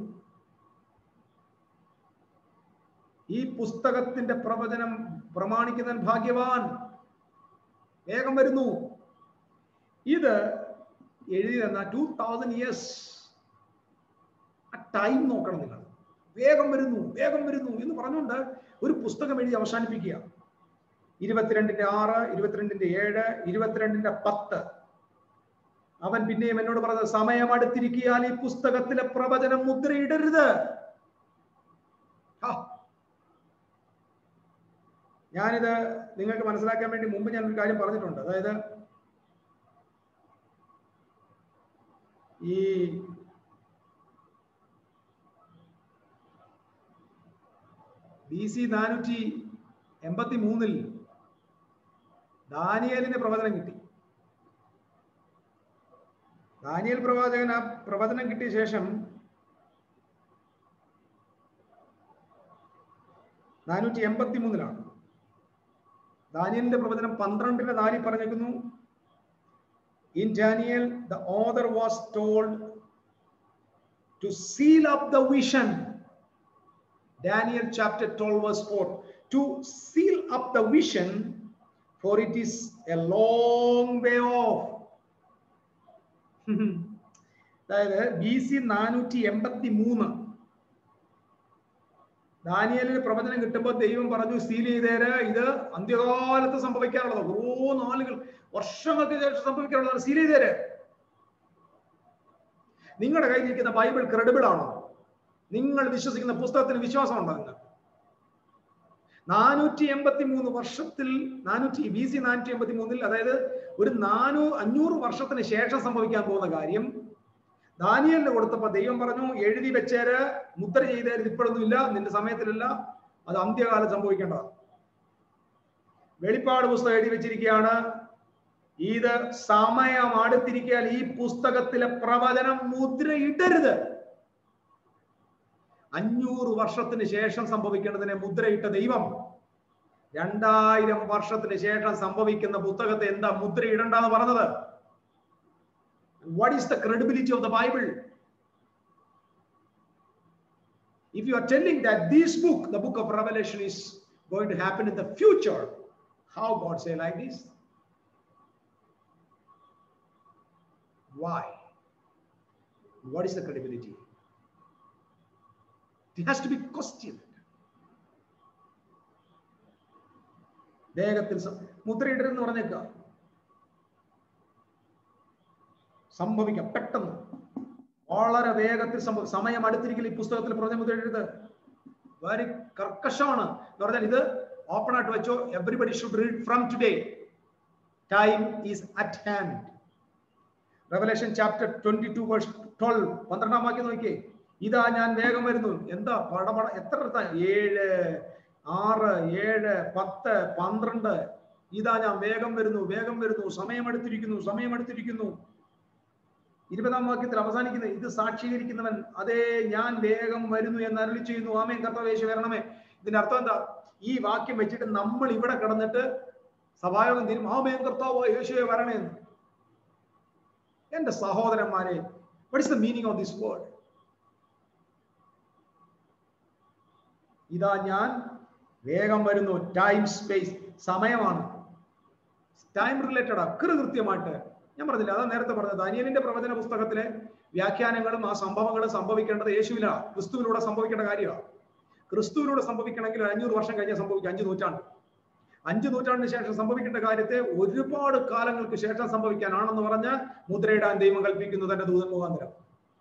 ഈ പുസ്തകത്തിന്റെ പ്രവചനം പ്രമാണിക്കുന്നവൻ ഭാഗ്യവാൻ വേഗം വരുന്നു ഇത് എഴുതി തന്ന ടൂ തൗസൻഡ് ഇയേഴ്സ് ആ ടൈം നോക്കണം നിങ്ങൾ വേഗം വരുന്നു വേഗം വരുന്നു എന്ന് പറഞ്ഞുകൊണ്ട് ഒരു പുസ്തകം എഴുതി അവസാനിപ്പിക്കുക ഇരുപത്തിരണ്ടിന്റെ ആറ് ഇരുപത്തിരണ്ടിന്റെ ഏഴ് ഇരുപത്തിരണ്ടിന്റെ പത്ത് അവൻ പിന്നെയും എന്നോട് പറഞ്ഞത് സമയം അടുത്തിരിക്കിയാൽ ഈ പുസ്തകത്തിലെ പ്രവചനം മുദ്രയിടരുത് ഞാനിത് നിങ്ങൾക്ക് മനസ്സിലാക്കാൻ വേണ്ടി മുമ്പ് ഞാൻ ഒരു കാര്യം പറഞ്ഞിട്ടുണ്ട് അതായത് ഈ ബി സി നാനൂറ്റി എൺപത്തി മൂന്നിൽ ദാനിയലിന് പ്രവചനം കിട്ടി ദാനിയൽ പ്രവാചകൻ ആ പ്രവചനം കിട്ടിയ ശേഷം നാനൂറ്റി എൺപത്തി മൂന്നിലാണ് ദാനിയലിന്റെ പ്രവചനം പന്ത്രണ്ടിന്റെ നാലിൽ പറഞ്ഞിരിക്കുന്നു in Daniel the other was told to seal up the vision Daniel chapter twelve verse four to seal up the vision for it is a long way of അതായത് ബി സി നാനൂറ്റി എൺപത്തി മൂന്ന് ദാനിയലിന് പ്രവചനം കിട്ടുമ്പോൾ ദൈവം പറഞ്ഞു സീൽ ചെയ്തേര് ഇത് അന്ത്യകാലത്ത് സംഭവിക്കാനുള്ളത് ഓരോ നാളുകൾ വർഷങ്ങൾക്ക് ശേഷം സംഭവിക്കാനുള്ളത് സീൽ ചെയ്തേര് നിങ്ങളുടെ കയ്യിലിരിക്കുന്ന ബൈബിൾ ക്രെഡിബിൾ ആണോ നിങ്ങൾ വിശ്വസിക്കുന്ന പുസ്തകത്തിന് വിശ്വാസമുണ്ടോ നിങ്ങൾ നാനൂറ്റി എൺപത്തി മൂന്ന് വർഷത്തിൽ നാനൂറ്റി ബി സി നാനൂറ്റി എൺപത്തി മൂന്നിൽ അതായത് ഒരു നാനൂ അഞ്ഞൂറ് വർഷത്തിന് ശേഷം സംഭവിക്കാൻ പോകുന്ന കാര്യം ദാനിയലിന് കൊടുത്തപ്പോ ദൈവം പറഞ്ഞു എഴുതി വെച്ചേര് മുദ്ര ചെയ്തേര് ഇപ്പോഴൊന്നുമില്ല നിന്റെ സമയത്തിലല്ല അത് അന്ത്യകാലം സംഭവിക്കേണ്ടതാണ് വെളിപ്പാട് പുസ്തകം എഴുതി വെച്ചിരിക്കുകയാണ് ഇത് സമയം അടുത്തിരിക്കാൻ ഈ പുസ്തകത്തിലെ പ്രവചനം മുദ്രയിടരുത് അഞ്ഞൂറ് വർഷത്തിന് ശേഷം സംഭവിക്കേണ്ടതിനെ മുദ്രയിട്ട ദൈവം രണ്ടായിരം വർഷത്തിന് ശേഷം സംഭവിക്കുന്ന പുസ്തകത്തെ എന്താ മുദ്രയിടണ്ടെന്ന് പറഞ്ഞത് what is the credibility of the Bible? If you are telling that this book, the book of Revelation, is going to happen in the future, how God say like this? Why? What is the credibility? It has to be questioned. വേഗത്തിൽ സം- മുദ്രയിടരുന്ന് പറഞ്ഞേക്കുക സംഭവിക്കാം പെട്ടെന്ന് വളരെ വേഗത്തിൽ സംഭവം സമയം അടുത്തിരിക്കൽ ഈ പുസ്തകത്തിൽ പറഞ്ഞ മുദ്രയിടരുത് വെരി കർക്കശമാണ് എന്ന് പറഞ്ഞാൽ ഇത് ഓപ്പൺ ആയിട്ട് വെച്ചോ everybody should read from today time is at hand Revelation chapter twenty two verse twelve പന്ത്രണ്ടാം വാക്യം നോക്കിയേ ഇതാ ഞാൻ വേഗം വരുന്നു എന്താ പടപട എത്ര എടുത്താ ഏഴ് ആറ് ഏഴ് പത്ത് പന്ത്രണ്ട് ഇതാ ഞാൻ വേഗം വരുന്നു വേഗം വരുന്നു സമയമെടുത്തിരിക്കുന്നു സമയമെടുത്തിരിക്കുന്നു ഇരുപതാം വാക്യത്തിൽ അവസാനിക്കുന്നത് ഇത് സാക്ഷീകരിക്കുന്നവൻ അതേ ഞാൻ വേഗം വരുന്നു എന്ന് അരളി ചെയ്യുന്നു ആമേൻ കർത്താവ് യേശു വരണമേ ഇതിന്റെ അർത്ഥം എന്താ ഈ വാക്യം വെച്ചിട്ട് നമ്മൾ ഇവിടെ കിടന്നിട്ട് സഭായോഗം തീരും ആമേൻ കർത്താവ് യേശുവെ വരണേ എന്ന് എന്റെ സഹോദരന്മാരെ what is the meaning of this word ഇതാ ഞാൻ വേഗം വരുന്നു ടൈം സ്പേസ് സമയമാണ് ടൈം റിലേറ്റഡ് അക്കറ് കൃത്യമായിട്ട് ഞാൻ പറഞ്ഞില്ല അതാ നേരത്തെ പറഞ്ഞത് ദാനിയലിന്റെ പ്രവചന പുസ്തകത്തിലെ വ്യാഖ്യാനങ്ങളും ആ സംഭവങ്ങളും സംഭവിക്കേണ്ടത് യേശുവിലാണ് ക്രിസ്തുവിലൂടെ സംഭവിക്കേണ്ട കാര്യമാണ് ക്രിസ്തുവിലൂടെ സംഭവിക്കണമെങ്കിൽ ഒരു അഞ്ഞൂറ് വർഷം കഴിഞ്ഞാൽ സംഭവിക്കും അഞ്ച് നൂറ്റാണ്ട് അഞ്ച് നൂറ്റാണ്ടിന് ശേഷം സംഭവിക്കേണ്ട കാര്യത്തെ ഒരുപാട് കാലങ്ങൾക്ക് ശേഷം സംഭവിക്കാനാണെന്ന് പറഞ്ഞ് മുദ്രയിടാൻ ദൈവം കൽപ്പിക്കുന്നു തന്റെ ദൂതൻ മുഖാന്തരം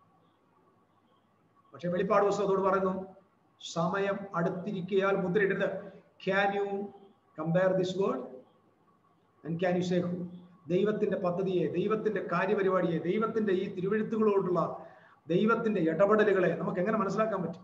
പക്ഷെ വെളിപ്പാട് പുസ്തകത്തോട് പറയുന്നു സമയം അടുത്തിരിക്കയാൽ മുദ്രയിടരുത് can you compare this word and can you say ദൈവത്തിന്റെ പദ്ധതിയെ ദൈവത്തിന്റെ കാര്യപരിപാടിയെ ദൈവത്തിന്റെ ഈ തിരുവഴുത്തുകളോടുള്ള ദൈവത്തിന്റെ ഇടപെടലുകളെ നമുക്ക് എങ്ങനെ മനസ്സിലാക്കാൻ പറ്റും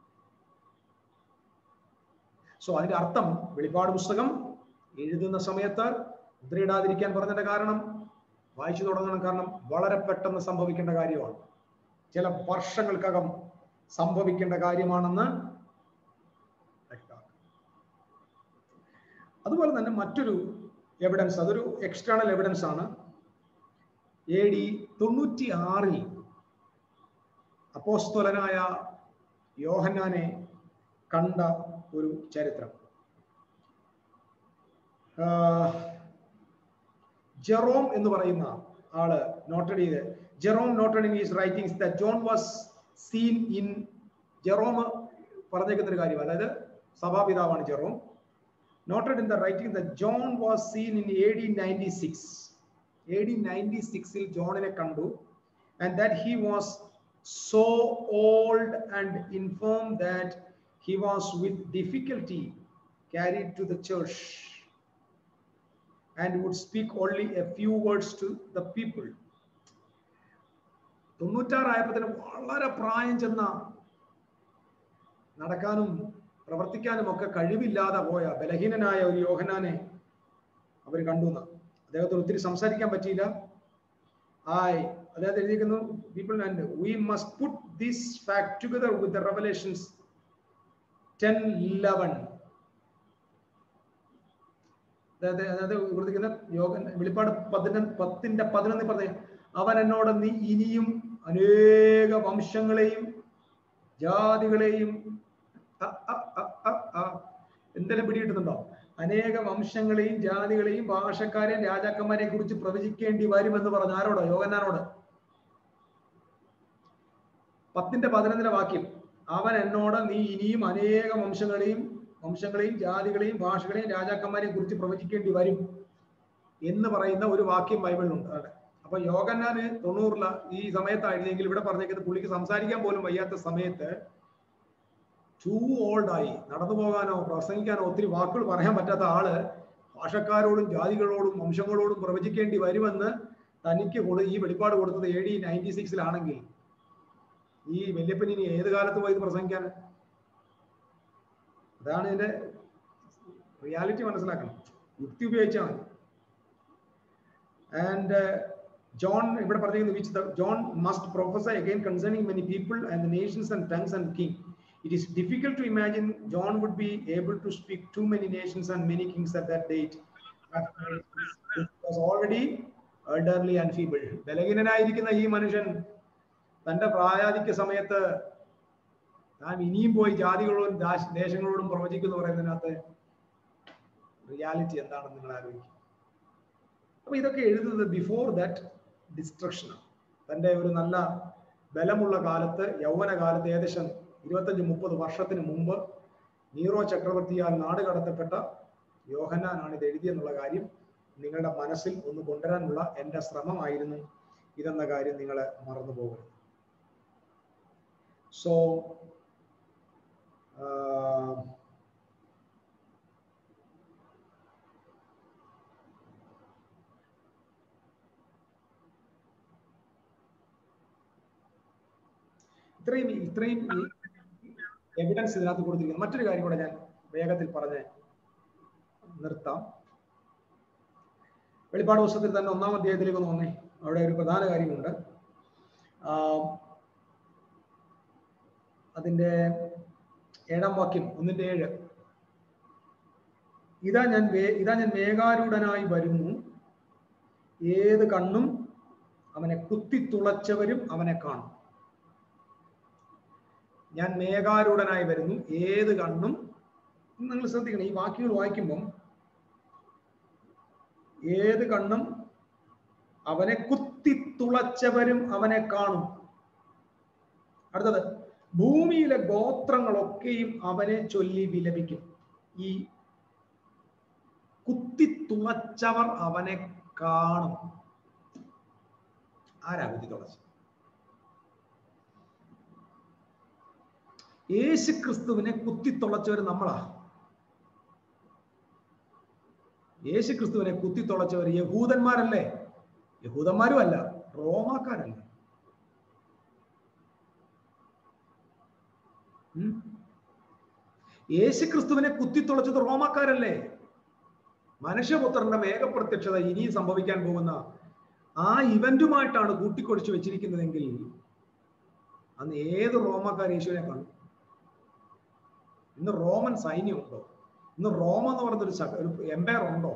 സോ അതിന്റെ അർത്ഥം വെളിപ്പാട് പുസ്തകം എഴുതുന്ന സമയത്ത് മുദ്രയിടാതിരിക്കാൻ പറഞ്ഞതിന്റെ കാരണം വായിച്ചു തുടങ്ങണം കാരണം വളരെ പെട്ടെന്ന് സംഭവിക്കേണ്ട കാര്യമാണ് ചില വർഷങ്ങൾക്കകം സംഭവിക്കേണ്ട കാര്യമാണെന്ന് വ്യക്തമാക്കാം അതുപോലെ തന്നെ മറ്റൊരു എവിഡൻസ് അതൊരു എക്സ്റ്റേണൽ എവിഡൻസ് ആണ് എ ഡി തൊണ്ണൂറ്റി ആറിൽ അപ്പോസ്തോലനായ യോഹന്നാനെ കണ്ട ഒരു ചരിത്രം ജെറോം എന്ന് പറയുന്ന ആള് നോട്ടഡ് ചെയ്ത് Jerome noted in is writings the John was seen in Jerome പറഞ്ഞേക്കുന്ന ഒരു കാര്യം അതായത് സഭാപിതാവാണ് Jerome noted in the writing the John was seen in A D ninety six A D ninety സിക്സിൽ ജോണിനെ കണ്ടു and that he was so old and inform that he was with difficulty carried to the church and would speak only a few words to the people. തൊണ്ണൂറ്റാറായപ്പത്തിന് വളരെ പ്രായം ചെന്ന നടക്കാനും പ്രവർത്തിക്കാനും ഒക്കെ കഴിവില്ലാതെ പോയ ബലഹീനനായ ഒരു യോഹനാനെ അവർ കണ്ടു അദ്ദേഹത്തിന് ഒത്തിരി സംസാരിക്കാൻ പറ്റിയില്ല ആയ് അദ്ദേഹം എഴുതിയിരിക്കുന്നു people and we must put this fact together with the Revelations ten eleven അതായത് അതായത് കൊടുത്തിരിക്കുന്ന യോഗ വെളിപ്പാട് പതിനൊന്ന് പത്തിന്റെ പതിനൊന്ന് പറഞ്ഞ അവൻ എന്നോട് നീ ഇനിയും അനേക വംശങ്ങളെയും ജാതികളെയും എന്തെങ്കിലും പിടികിട്ടുന്നുണ്ടോ അനേക വംശങ്ങളെയും ജാതികളെയും ഭാഷക്കാരെയും രാജാക്കന്മാരെ കുറിച്ച് പ്രവചിക്കേണ്ടി വരുമെന്ന് പറഞ്ഞു ആരോടോ യോഗനാനോട് പത്തിന്റെ പതിനൊന്നിലെ വാക്യം അവൻ എന്നോട് നീ ഇനിയും അനേക വംശങ്ങളെയും വംശങ്ങളെയും ജാതികളെയും ഭാഷകളെയും രാജാക്കന്മാരെയും കുറിച്ച് പ്രവചിക്കേണ്ടി വരും എന്ന് പറയുന്ന ഒരു വാക്യം ബൈബിളിലുണ്ട് അവിടെ അപ്പൊ യോഗന്നാന് തൊണ്ണൂറില ഈ സമയത്തായിരുന്നെങ്കിൽ ഇവിടെ പറഞ്ഞേക്കുന്നത് പുള്ളിക്ക് സംസാരിക്കാൻ പോലും വയ്യാത്ത സമയത്ത് ടൂ ഓൾഡ് ആയി നടന്നു പോകാനോ പ്രസംഗിക്കാനോ ഒത്തിരി വാക്കുകൾ പറയാൻ പറ്റാത്ത ആള് ഭാഷക്കാരോടും ജാതികളോടും വംശങ്ങളോടും പ്രവചിക്കേണ്ടി വരുമെന്ന് തനിക്ക് കൊടു ഈ വെളിപ്പാട് കൊടുത്തത് എ ഡി നയൻറ്റി സിക്സിലാണെങ്കിൽ ഈ വല്യപ്പൻ ഇനി ഏത് കാലത്ത് പോയി പ്രസംഗിക്കാൻ അതാണ് ഇതിന്റെ റിയാലിറ്റി മനസ്സിലാക്കണം യുക്തി ഉപയോഗിച്ചാൽ മതി ആൻഡ് ജോൺ ഇവിടെ പറഞ്ഞിരിക്കുന്നു which John must professor again concerning many people and the nations and tongues and king It is difficult to imagine John would be able to speak too many nations and many kings at that date. He was already elderly and feeble. ബലഹീനനായിരിക്കുന്ന ഈ മനുഷ്യൻ തന്റെ പ്രായാധിക്യ സമയത്ത് താൻ ഇനിയും പോയി ജാതികളോടും ദേശങ്ങളോടും പ്രവചിക്കുന്നു പറയുന്നതിനകത്ത് reality എന്താണെന്ന് നിങ്ങൾ ആലോചിക്കും അപ്പൊ ഇതൊക്കെ എഴുതുന്നത് ബിഫോർ ദാറ്റ് ഡിസ്ട്രക്ഷൻ തന്റെ ഒരു നല്ല ബലമുള്ള കാലത്ത് യൗവന കാലത്ത് ഏകദേശം ഇരുപത്തഞ്ച് മുപ്പത് വർഷത്തിന് മുമ്പ് നീറോ ചക്രവർത്തിയാൽ നാട് കടത്തപ്പെട്ട യോഹന്നാനാണ് ഇത് എഴുതിയെന്നുള്ള കാര്യം നിങ്ങളുടെ മനസ്സിൽ ഒന്ന് കൊണ്ടുവരാനുള്ള എൻ്റെ ശ്രമമായിരുന്നു ഇതെന്ന കാര്യം നിങ്ങൾ മറന്നു പോകരുത് സോ ഇത്രയും ഇത്രയും എവിഡൻസ് ഇതിനകത്ത് കൊടുത്തിരിക്കുന്നു മറ്റൊരു കാര്യം കൂടെ ഞാൻ വേഗത്തിൽ പറഞ്ഞ് നിർത്താം വെളിപ്പാട് പുസ്തകത്തിൽ തന്നെ ഒന്നാം അധ്യായത്തിലേക്ക് ഒന്ന് വന്നേ അവിടെ ഒരു പ്രധാന കാര്യമുണ്ട് അതിന്റെ ഏഴാം വാക്യം ഒന്നിന്റെ ഏഴ് ഇതാ ഞാൻ ഇതാ ഞാൻ മേഘാരൂഢനായി വരുന്നു ഏത് കണ്ണും അവനെ കുത്തിത്തുളച്ചവരും അവനെ കാണും ഞാൻ മേഘാരൂഢനായി വരുന്നു ഏത് കണ്ണും നിങ്ങൾ ശ്രദ്ധിക്കണം ഈ വാക്യങ്ങൾ വായിക്കുമ്പം ഏത് കണ്ണും അവനെ കുത്തിത്തുളച്ചവരും അവനെ കാണും അടുത്തത് ഭൂമിയിലെ ഗോത്രങ്ങളൊക്കെയും അവനെ ചൊല്ലി വിലപിക്കും ഈ കുത്തിത്തുളച്ചവർ അവനെ കാണും ആരാ കുത്തിത്തുളച്ചത് യേശു ക്രിസ്തുവിനെ കുത്തിത്തുളച്ചവർ നമ്മളാ യേശു ക്രിസ്തുവിനെ കുത്തിത്തുളച്ചവർ യഹൂദന്മാരല്ലേ യഹൂദന്മാരും അല്ല റോമാക്കാരല്ല യേശു ക്രിസ്തുവിനെ കുത്തിത്തുളച്ചത് റോമാക്കാരല്ലേ മനുഷ്യപുത്രന്റെ മേഘപ്രത്യക്ഷത ഇനി സംഭവിക്കാൻ പോകുന്ന ആ ഇവന്റുമായിട്ടാണ് കൂട്ടിക്കൊടിച്ചു വെച്ചിരിക്കുന്നതെങ്കിൽ അന്ന് ഏത് റോമക്കാർ യേശുവിനെ കണ്ടു ഇന്ന് റോമൻ സൈന്യമുണ്ടോ ഇന്ന് റോമ എന്ന് പറഞ്ഞൊരു ഒരു എംപയർ ഉണ്ടോ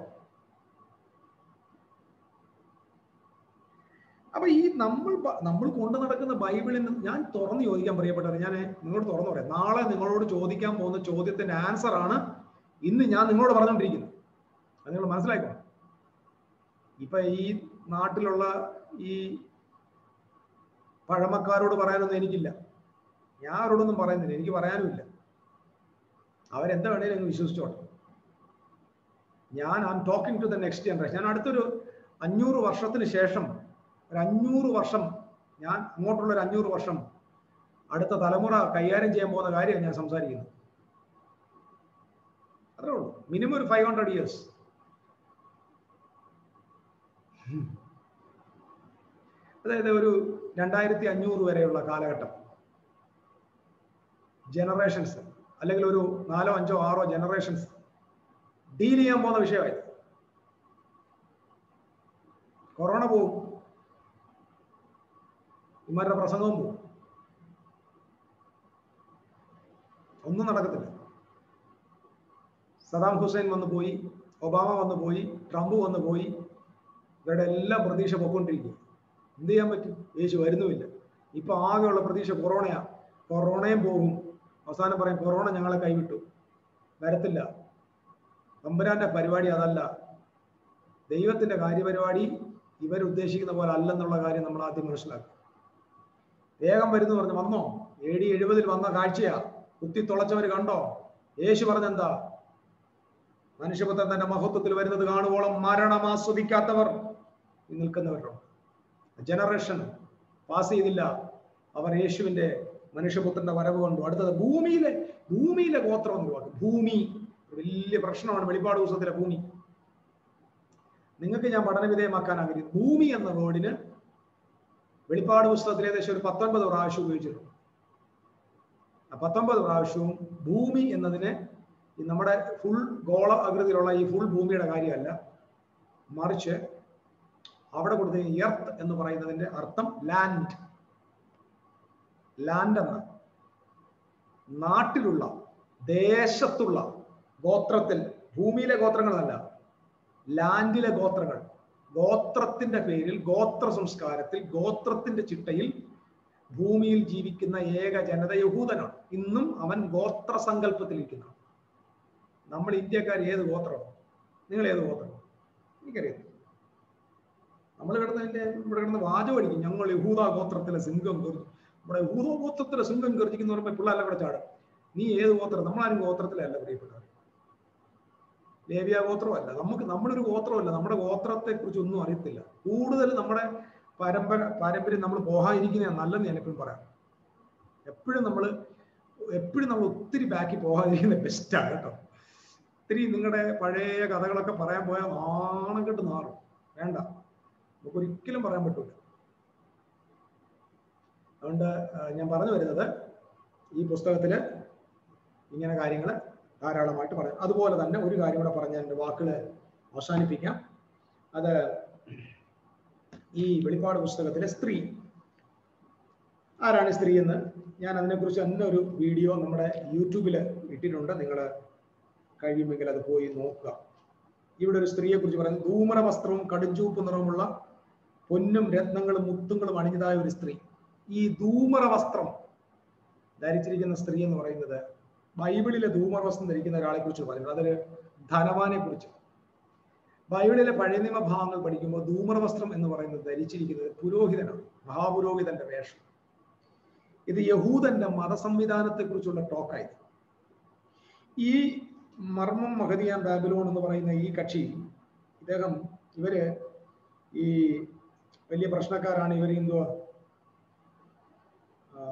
അപ്പൊ ഈ നമ്മൾ നമ്മൾ കൊണ്ടു നടക്കുന്ന ബൈബിളിൽ ഞാൻ തുറന്ന് ചോദിക്കാൻ പ്രിയപ്പെട്ടവരെ ഞാൻ നിങ്ങളോട് തുറന്നു പറയാം നാളെ നിങ്ങളോട് ചോദിക്കാൻ പോകുന്ന ചോദ്യത്തിന്റെ ആൻസർ ആണ് ഇന്ന് ഞാൻ നിങ്ങളോട് പറഞ്ഞുകൊണ്ടിരിക്കുന്നത് അത് നിങ്ങൾ മനസ്സിലാക്കോ ഇപ്പൊ ഈ നാട്ടിലുള്ള ഈ പഴമക്കാരോട് പറയാനൊന്നും എനിക്കില്ല ഞാൻ അവരോടൊന്നും പറയുന്നില്ല എനിക്ക് പറയാനുമില്ല അവരെന്താ വേണേലും അങ്ങ് വിശ്വസിച്ചോട്ടെ ഞാൻ I'm talking to the next generation ഞാൻ അടുത്തൊരു അഞ്ഞൂറ് വർഷത്തിന് ശേഷം ഒരു അഞ്ഞൂറ് വർഷം ഞാൻ അങ്ങോട്ടുള്ള ഒരു അഞ്ഞൂറ് വർഷം അടുത്ത തലമുറ കൈകാര്യം ചെയ്യാൻ പോകുന്ന കാര്യമാണ് ഞാൻ സംസാരിക്കുന്നത് അത്രേ ഉള്ളൂ മിനിമം ഒരു ഫൈവ് ഹൺഡ്രഡ് ഇയേഴ്സ് അതായത് ഒരു രണ്ടായിരത്തി അഞ്ഞൂറ് വരെയുള്ള കാലഘട്ടം ജനറേഷൻസ് അല്ലെങ്കിൽ ഒരു നാലോ അഞ്ചോ ആറോ ജനറേഷൻസ് ഡീൽ ചെയ്യാൻ പോകുന്ന വിഷയമായി കൊറോണ പോവും ഇമാരുടെ പ്രസംഗവും പോവും ഒന്നും നടക്കത്തില്ല സദാം ഹുസൈൻ വന്നു പോയി ഒബാമ വന്നു പോയി ട്രംപ് വന്നു പോയി ഇവരുടെ എല്ലാം പ്രതീക്ഷ പൊക്കൊണ്ടിരിക്കും എന്ത് ചെയ്യാൻ പറ്റും യേശു വരുന്നുമില്ല ഇപ്പൊ ആകെയുള്ള പ്രതീക്ഷ കൊറോണയാ കൊറോണയും പോകും അവസാനം പറയും കൊറോണ ഞങ്ങളെ കൈവിട്ടു വരത്തില്ല തമ്പുരാന്റെ പരിപാടി അതല്ല ദൈവത്തിന്റെ കാര്യപരിപാടി ഇവരുദ്ദേശിക്കുന്ന പോലെ അല്ലെന്നുള്ള കാര്യം നമ്മൾ ആദ്യം മനസ്സിലാക്കും വേഗം വരുന്നു പറഞ്ഞു വന്നോ എ ഡി എഴുപതിൽ വന്ന കാഴ്ചയാ കുത്തി തുളച്ചവർ കണ്ടോ യേശു പറഞ്ഞെന്താ മനുഷ്യപുത്രൻ തന്റെ മഹത്വത്തിൽ വരുന്നത് കാണുവോളം മരണം ആസ്വദിക്കാത്തവർ നിൽക്കുന്നവരുണ്ട് ജനറേഷൻ പാസ് ചെയ്തില്ല അവർ യേശുവിന്റെ മനുഷ്യപുത്രന്റെ വരവ് കണ്ടു അടുത്തത് ഭൂമിയിലെ ഭൂമിയിലെ ഗോത്രം എന്ന് വാക്ക് ഭൂമി വലിയ പ്രശ്നമാണ് വെളിപ്പാട് ദിവസത്തിലെ ഭൂമി നിങ്ങൾക്ക് ഞാൻ പഠനവിധേയമാക്കാൻ ആഗ്രഹിക്കുന്നു ഭൂമി എന്ന വേർഡിന് വെളിപ്പാട് പുസ്തകത്തിൽ ഏകദേശം ഒരു പത്തൊൻപത് പ്രാവശ്യം ഉപയോഗിച്ചിട്ടുണ്ട് ആ പത്തൊമ്പത് പ്രാവശ്യവും ഭൂമി എന്നതിന് നമ്മുടെ ഫുൾ ഗോള ആകൃതിയിലുള്ള ഈ ഫുൾ ഭൂമിയുടെ കാര്യമല്ല മറിച്ച് അവിടെ കൊടുത്ത എർത്ത് എന്ന് പറയുന്നതിന്റെ അർത്ഥം ലാൻഡ് ലാൻഡ് എന്ന നാട്ടിലുള്ള ദേശത്തുള്ള ഗോത്രത്തിൽ ഭൂമിയിലെ ഗോത്രങ്ങളല്ല ലാൻഡിലെ ഗോത്രങ്ങൾ ഗോത്രത്തിന്റെ പേരിൽ ഗോത്ര സംസ്കാരത്തിൽ ഗോത്രത്തിന്റെ ചിട്ടയിൽ ഭൂമിയിൽ ജീവിക്കുന്ന ഏക ജനത യഹൂദനാണ് ഇന്നും അവൻ ഗോത്ര സങ്കല്പത്തിലിരിക്കുന്ന നമ്മൾ ഇന്ത്യക്കാർ ഏത് ഗോത്രമാണ് നിങ്ങൾ ഏത് ഗോത്രം എനിക്കറിയാം നമ്മൾ കിടന്നതിന്റെ ഇവിടെ കിടന്ന് വാചകം അടിക്കും ഞങ്ങൾ യഹൂദ ഗോത്രത്തിലെ സിംഹം ഗർജി നമ്മുടെ യഹൂദ ഗോത്രത്തിലെ സിംഹം ഗർജിക്കുന്ന പറയുമ്പോൾ പിള്ളേരെല്ലാം കൂടെ ചാടും നീ ഏത് ഗോത്രം നമ്മളാരും ഗോത്രത്തിലല്ല പ്രിയപ്പെട്ടവർ ലേവിയ ഗോത്രമല്ല നമുക്ക് നമ്മളൊരു ഗോത്രമല്ല നമ്മുടെ ഗോത്രത്തെ കുറിച്ച് ഒന്നും അറിയത്തില്ല കൂടുതൽ നമ്മുടെ പരമ്പര പാരമ്പര്യം നമ്മൾ പോകാതിരിക്കുന്ന നല്ലെന്ന് ഞാൻ എപ്പോഴും പറയാം എപ്പോഴും നമ്മൾ എപ്പോഴും നമ്മൾ ഒത്തിരി ബാക്കി പോകാതിരിക്കുന്ന ബെസ്റ്റാണ് കേട്ടോ ഒത്തിരി നിങ്ങളുടെ പഴയ കഥകളൊക്കെ പറയാൻ പോയാൽ നാണം കെട്ട് നാറും വേണ്ട നമുക്ക് ഒരിക്കലും പറയാൻ പറ്റൂല അതുകൊണ്ട് ആ, ഞാൻ പറഞ്ഞു വരുന്നത് ഈ പുസ്തകത്തില് ഇങ്ങനെ കാര്യങ്ങൾ ധാരാളമായിട്ട് പറയാം അതുപോലെ തന്നെ ഒരു കാര്യം കൂടെ പറഞ്ഞ എൻ്റെ വാക്കുകൾ അവസാനിപ്പിക്കാം അത് ഈ വെളിപ്പാട് പുസ്തകത്തിലെ സ്ത്രീ ആരാണ് ഈ സ്ത്രീ എന്ന് ഞാൻ അതിനെക്കുറിച്ച് തന്നെ ഒരു വീഡിയോ നമ്മുടെ യൂട്യൂബിൽ ഇട്ടിട്ടുണ്ട് നിങ്ങൾ കഴിയുമെങ്കിൽ അത് പോയി നോക്കുക ഇവിടെ ഒരു സ്ത്രീയെ കുറിച്ച് പറയുന്നത് ധൂമര വസ്ത്രവും കടുംചൂപ്പ് നിറവുമുള്ള പൊന്നും രത്നങ്ങളും മുത്തുങ്ങളും അണിഞ്ഞതായ ഒരു സ്ത്രീ ഈ ധൂമര വസ്ത്രം ധരിച്ചിരിക്കുന്ന സ്ത്രീ എന്ന് പറയുന്നത് ബൈബിളിലെ ധൂമര വസ്ത്രം ധരിക്കുന്ന ഒരാളെ കുറിച്ച് പറയുന്നത് അതൊരു ധനവാനെ കുറിച്ച് ബൈബിളിലെ പഴയ നിയമ ഭാഗങ്ങൾ പഠിക്കുമ്പോൾ ധൂമര വസ്ത്രം എന്ന് പറയുന്നത് ധരിച്ചിരിക്കുന്നത് പുരോഹിതനാണ് മഹാപുരോഹിതന്റെ വേഷം ഇത് യഹൂദന്റെ മതസംവിധാനത്തെ കുറിച്ചുള്ള ടോക്കായി ഈ മർമ്മം മഹദിയാൻ ബാബിലോൺ എന്ന് പറയുന്ന ഈ കക്ഷി ഇദ്ദേഹം ഇവര് ഈ വലിയ പ്രശ്നക്കാരാണ് ഇവർ എന്തുവാ ആ,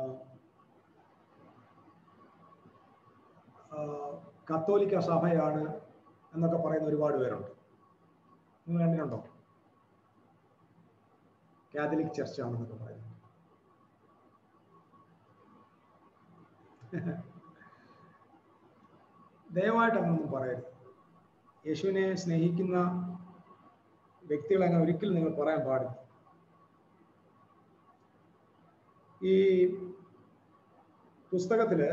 ആ, കത്തോലിക്ക സഭയാണ് എന്നൊക്കെ പറയുന്ന ഒരുപാട് പേരുണ്ട് നിങ്ങൾ കണ്ടിട്ടുണ്ടോ കാത്തലിക് ചർച്ചാണെന്നൊക്കെ പറയുന്നത് ദയവായിട്ട് അങ്ങനൊന്നും പറയരുത് യേശുവിനെ സ്നേഹിക്കുന്ന വ്യക്തികളെ അങ്ങനെ ഒരിക്കലും നിങ്ങൾ പറയാൻ പാടില്ല ഈ പുസ്തകത്തില്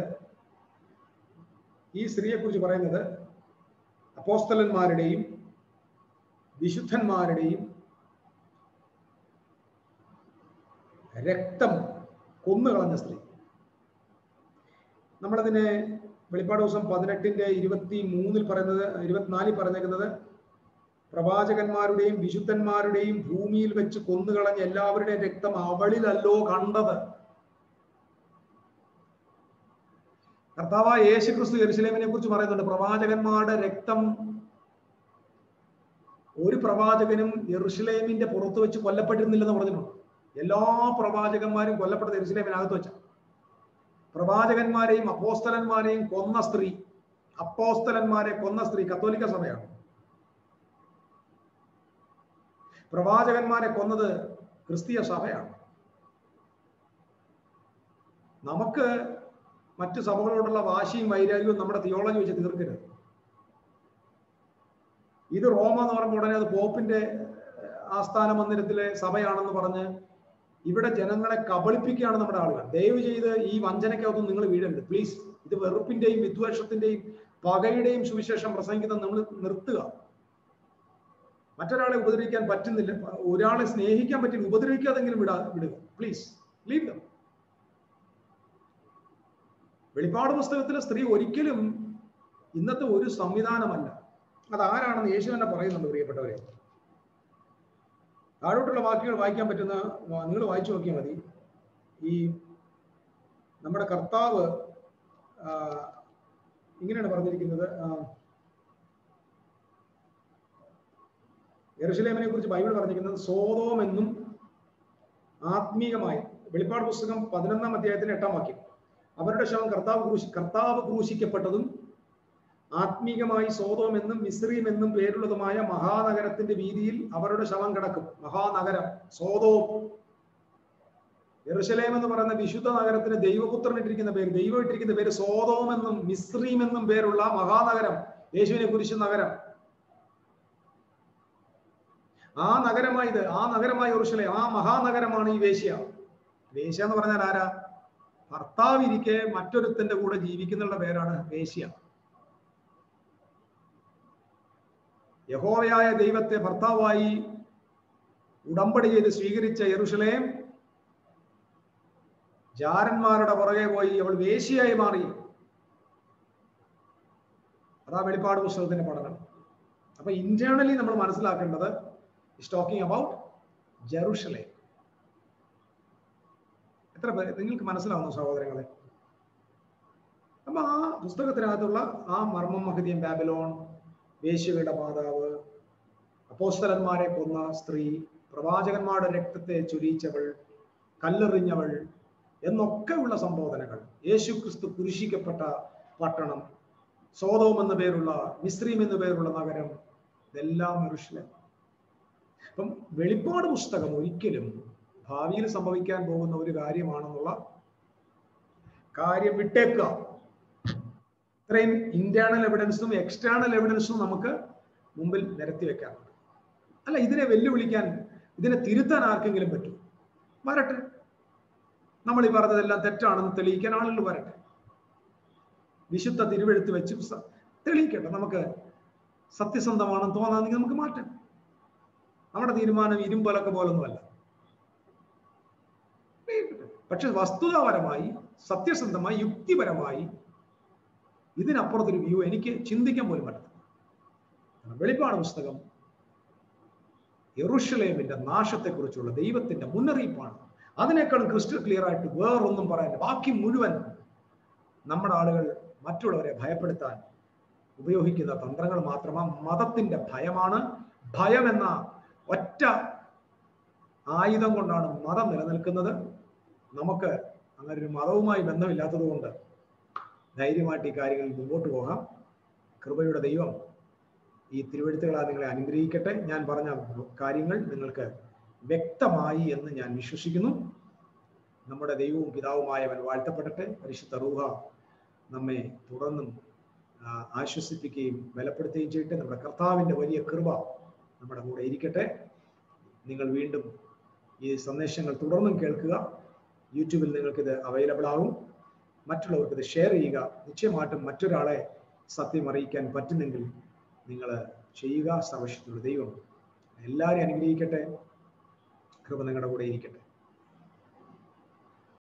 ഈ സ്ത്രീയെ കുറിച്ച് പറയുന്നത് അപ്പോസ്തലന്മാരുടെയും വിശുദ്ധന്മാരുടെയും രക്തം കൊന്നുകളഞ്ഞ സ്ത്രീ നമ്മളതിനെ വെളിപ്പാട് ദിവസം പതിനെട്ടിന്റെ ഇരുപത്തി മൂന്നിൽ പറയുന്നത് ഇരുപത്തിനാലിൽ പറഞ്ഞേക്കുന്നത് പ്രവാചകന്മാരുടെയും വിശുദ്ധന്മാരുടെയും ഭൂമിയിൽ വെച്ച് കൊന്നുകളഞ്ഞ എല്ലാവരുടെയും രക്തം അവളിലല്ലോ കണ്ടത് കർത്താവായ യേശു ക്രിസ്തു യെരുസലേമിനെ കുറിച്ച് പറയുന്നുണ്ട് പ്രവാചകന്മാരുടെ രക്തം ഒരു പ്രവാചകനും യെറുഷലേമിന്റെ പുറത്ത് വെച്ച് കൊല്ലപ്പെട്ടിരുന്നില്ലെന്ന് പറഞ്ഞിട്ടുണ്ട് എല്ലാ പ്രവാചകന്മാരും കൊല്ലപ്പെട്ടത് യെരുസലേമിനകത്ത് വെച്ച പ്രവാചകന്മാരെയും അപ്പോസ്തലന്മാരെയും കൊന്ന സ്ത്രീ അപ്പോസ്തലന്മാരെ കൊന്ന സ്ത്രീ കത്തോലിക്ക സഭയാണ് പ്രവാചകന്മാരെ കൊന്നത് ക്രിസ്തീയ സഭയാണ് നമുക്ക് മറ്റു സഭകളോടുള്ള വാശിയും വൈരാഗ്യവും നമ്മുടെ തിയോളജി വെച്ച് തീർക്കരുത് ഇത് റോമ എന്ന് പറയുമ്പോൾ ഉടനെ അത് പോപ്പിന്റെ ആസ്ഥാന മന്ദിരത്തിലെ സഭയാണെന്ന് പറഞ്ഞ് ഇവിടെ ജനങ്ങളെ കബളിപ്പിക്കുകയാണ് നമ്മുടെ ആളുകൾ ദയവ് ചെയ്ത് ഈ വഞ്ചനയ്ക്കകത്തൊന്നും നിങ്ങൾ വീഴരുത് പ്ലീസ് ഇത് വെറുപ്പിന്റെയും വിദ്വേഷത്തിന്റെയും പകയുടെയും സുവിശേഷം പ്രസംഗിക്കുന്നത് നമ്മൾ നിർത്തുക മറ്റൊരാളെ ഉപദ്രവിക്കാൻ പറ്റുന്നില്ല ഒരാളെ സ്നേഹിക്കാൻ പറ്റി ഉപദ്രവിക്കാതെങ്കിലും വിടാ വിടുക പ്ലീസ് ലീവ് ദം വെളിപ്പാട് പുസ്തകത്തിലെ സ്ത്രീ ഒരിക്കലും ഇന്നത്തെ ഒരു സംവിധാനമല്ല അത് ആരാണെന്ന് യേശു തന്നെ പറയുന്നുണ്ട് പ്രിയപ്പെട്ടവരെ താഴോട്ടുള്ള വാക്കുകൾ വായിക്കാൻ പറ്റുന്ന നിങ്ങൾ വായിച്ചു നോക്കിയാൽ മതി ഈ നമ്മുടെ കർത്താവ് ആ, ഇങ്ങനെയാണ് പറഞ്ഞിരിക്കുന്നത് ആ, യെരുശലേമിനെ കുറിച്ച് ബൈബിൾ പറഞ്ഞിരിക്കുന്നത് സോതോം എന്നും ആത്മീയമായി വെളിപ്പാട് പുസ്തകം പതിനൊന്നാം അധ്യായത്തിന്റെ എട്ടാം വാക്യം അവരുടെ ശവം കർത്താവ് ക്രൂശി കർത്താവ് ക്രൂശിക്കപ്പെട്ടതും ആത്മീകമായി സോതോം എന്നും മിശ്രീം എന്നും പേരുള്ളതുമായ മഹാനഗരത്തിന്റെ വീതിയിൽ അവരുടെ ശവം കിടക്കും മഹാനഗരം സോതോം യെറുശലേം എന്ന് പറയുന്ന വിശുദ്ധ നഗരത്തിന് ദൈവപുത്രൻ ഇട്ടിരിക്കുന്ന പേര് ദൈവം ഇട്ടിരിക്കുന്ന പേര് സോതോം എന്നും മിശ്രീം എന്നും പേരുള്ള മഹാനഗരം യേശുവിനെ കുരിശ് നഗരം ആ നഗരമായത് ആ നഗരമായ യെറുശലേം ആ മഹാനഗരമാണ് ഈ വേശ്യ വേശ്യ എന്ന് പറഞ്ഞാൽ ആരാ ഭർത്താവിരിക്കെ മറ്റൊരുത്തന്റെ കൂടെ ജീവിക്കുന്നുള്ള പേരാണ് വേശ്യ യഹോവയായ ദൈവത്തെ ഭർത്താവായി ഉടമ്പടി ചെയ്ത് സ്വീകരിച്ച യെറുഷലേം ജാരന്മാരുടെ പുറകെ പോയി അവൾ വേശ്യയായി മാറി അതാ വെളിപ്പാട് പുസ്തകത്തിന്റെ പഠനം അപ്പൊ ഇന്റേണലി നമ്മൾ മനസ്സിലാക്കേണ്ടത് ഇസ് ടോക്കിംഗ് അബൌട്ട് ജെറുഷലേം എത്ര പേര് നിങ്ങൾക്ക് മനസ്സിലാവുന്നു സഹോദരങ്ങളെ അപ്പൊ ആ പുസ്തകത്തിനകത്തുള്ള ആ മർമ്മം മഹതിയും ബാബിലോൺ വേശ്യകളുടെ മാതാവ് അപ്പോസ്തലന്മാരെ കൊന്ന സ്ത്രീ പ്രവാചകന്മാരുടെ രക്തത്തെ ചുരിയിച്ചവൾ കല്ലെറിഞ്ഞവൾ എന്നൊക്കെയുള്ള സംബോധനകൾ യേശു ക്രിസ്തു കുരിശിക്കപ്പെട്ട പട്ടണം സോതോം എന്ന പേരുള്ള മിസ്രീം എന്ന പേരുള്ള നഗരം ഇതെല്ലാം യെരൂശലേം അപ്പം വെളിപ്പാട് പുസ്തകം ഒരിക്കലും ഭാവിയിൽ സംഭവിക്കാൻ പോകുന്ന ഒരു കാര്യമാണെന്നുള്ള കാര്യം വിട്ടേക്കുക ഇത്രയും ഇന്റേണൽ എവിഡൻസും എക്സ്റ്റേണൽ എവിഡൻസും നമുക്ക് മുമ്പിൽ നിരത്തി വെക്കാറുണ്ട് അല്ല ഇതിനെ വെല്ലുവിളിക്കാൻ ഇതിനെ തിരുത്താൻ ആർക്കെങ്കിലും പറ്റും വരട്ടെ നമ്മൾ ഈ പറഞ്ഞതെല്ലാം തെറ്റാണെന്ന് തെളിയിക്കാൻ ആളുകൾ വരട്ടെ വിശുദ്ധ തിരുവെഴുത്ത് വെച്ച് സ- തെളിയിക്കട്ടെ നമുക്ക് സത്യസന്ധമാണെന്ന് തോന്നാമെങ്കിൽ നമുക്ക് മാറ്റാം നമ്മുടെ തീരുമാനം ഇരുമ്പലൊക്കെ പോലൊന്നുമല്ല പക്ഷെ വസ്തുതാപരമായി സത്യസന്ധമായി യുക്തിപരമായി ഇതിനപ്പുറത്തൊരു വ്യൂ എനിക്ക് ചിന്തിക്കാൻ പോലും പറ്റത്തില്ല വെളിപ്പാട് പുസ്തകം യെറുഷലേമിന്റെ നാശത്തെക്കുറിച്ചുള്ള ദൈവത്തിന്റെ മുന്നറിയിപ്പാണ് അതിനേക്കാളും ക്രിസ്റ്റൽ ക്ലിയർ ആയിട്ട് വേറൊന്നും പറയാൻ ബാക്കി മുഴുവൻ നമ്മുടെ ആളുകൾ മറ്റുള്ളവരെ ഭയപ്പെടുത്താൻ ഉപയോഗിക്കുന്ന തന്ത്രങ്ങൾ മാത്രമാണ് മതത്തിന്റെ ഭയമാണ് ഭയം എന്ന ഒറ്റ ആയുധം കൊണ്ടാണ് മതം നിലനിൽക്കുന്നത് നമുക്ക് അങ്ങനെ ഒരു മതവുമായി ബന്ധമില്ലാത്തത് കൊണ്ട് ധൈര്യമായിട്ട് ഈ കാര്യങ്ങളിൽ മുമ്പോട്ട് പോകാം കൃപയുടെ ദൈവം ഈ തിരുവഴുത്തുകളാൽ നിങ്ങളെ അനുഗ്രഹിക്കട്ടെ ഞാൻ പറഞ്ഞ കാര്യങ്ങൾ നിങ്ങൾക്ക് വ്യക്തമായി എന്ന് ഞാൻ വിശ്വസിക്കുന്നു നമ്മുടെ ദൈവവും പിതാവുമായവൻ വാഴ്ത്തപ്പെടട്ടെ പരിശുദ്ധ റൂഹ നമ്മെ തുടർന്നും ആ, ആശ്വസിപ്പിക്കുകയും ബലപ്പെടുത്തുകയും ചെയ്യട്ടെ നമ്മുടെ കർത്താവിന്റെ വലിയ കൃപ നമ്മുടെ കൂടെ ഇരിക്കട്ടെ നിങ്ങൾ വീണ്ടും ഈ സന്ദേശങ്ങൾ തുടർന്നും കേൾക്കുക യൂട്യൂബിൽ നിങ്ങൾക്കിത് അവൈലബിൾ ആകും മറ്റുള്ളവർക്ക് ഇത് ഷെയർ ചെയ്യുക നിശ്ചയമായിട്ടും മറ്റൊരാളെ സത്യം അറിയിക്കാൻ പറ്റുന്നെങ്കിൽ നിങ്ങൾ ചെയ്യുക സർവശക്തിയുള്ള ദൈവം എല്ലാവരെയും അനുഗ്രഹിക്കട്ടെ കൃപ നിങ്ങളുടെ കൂടെ ഇരിക്കട്ടെ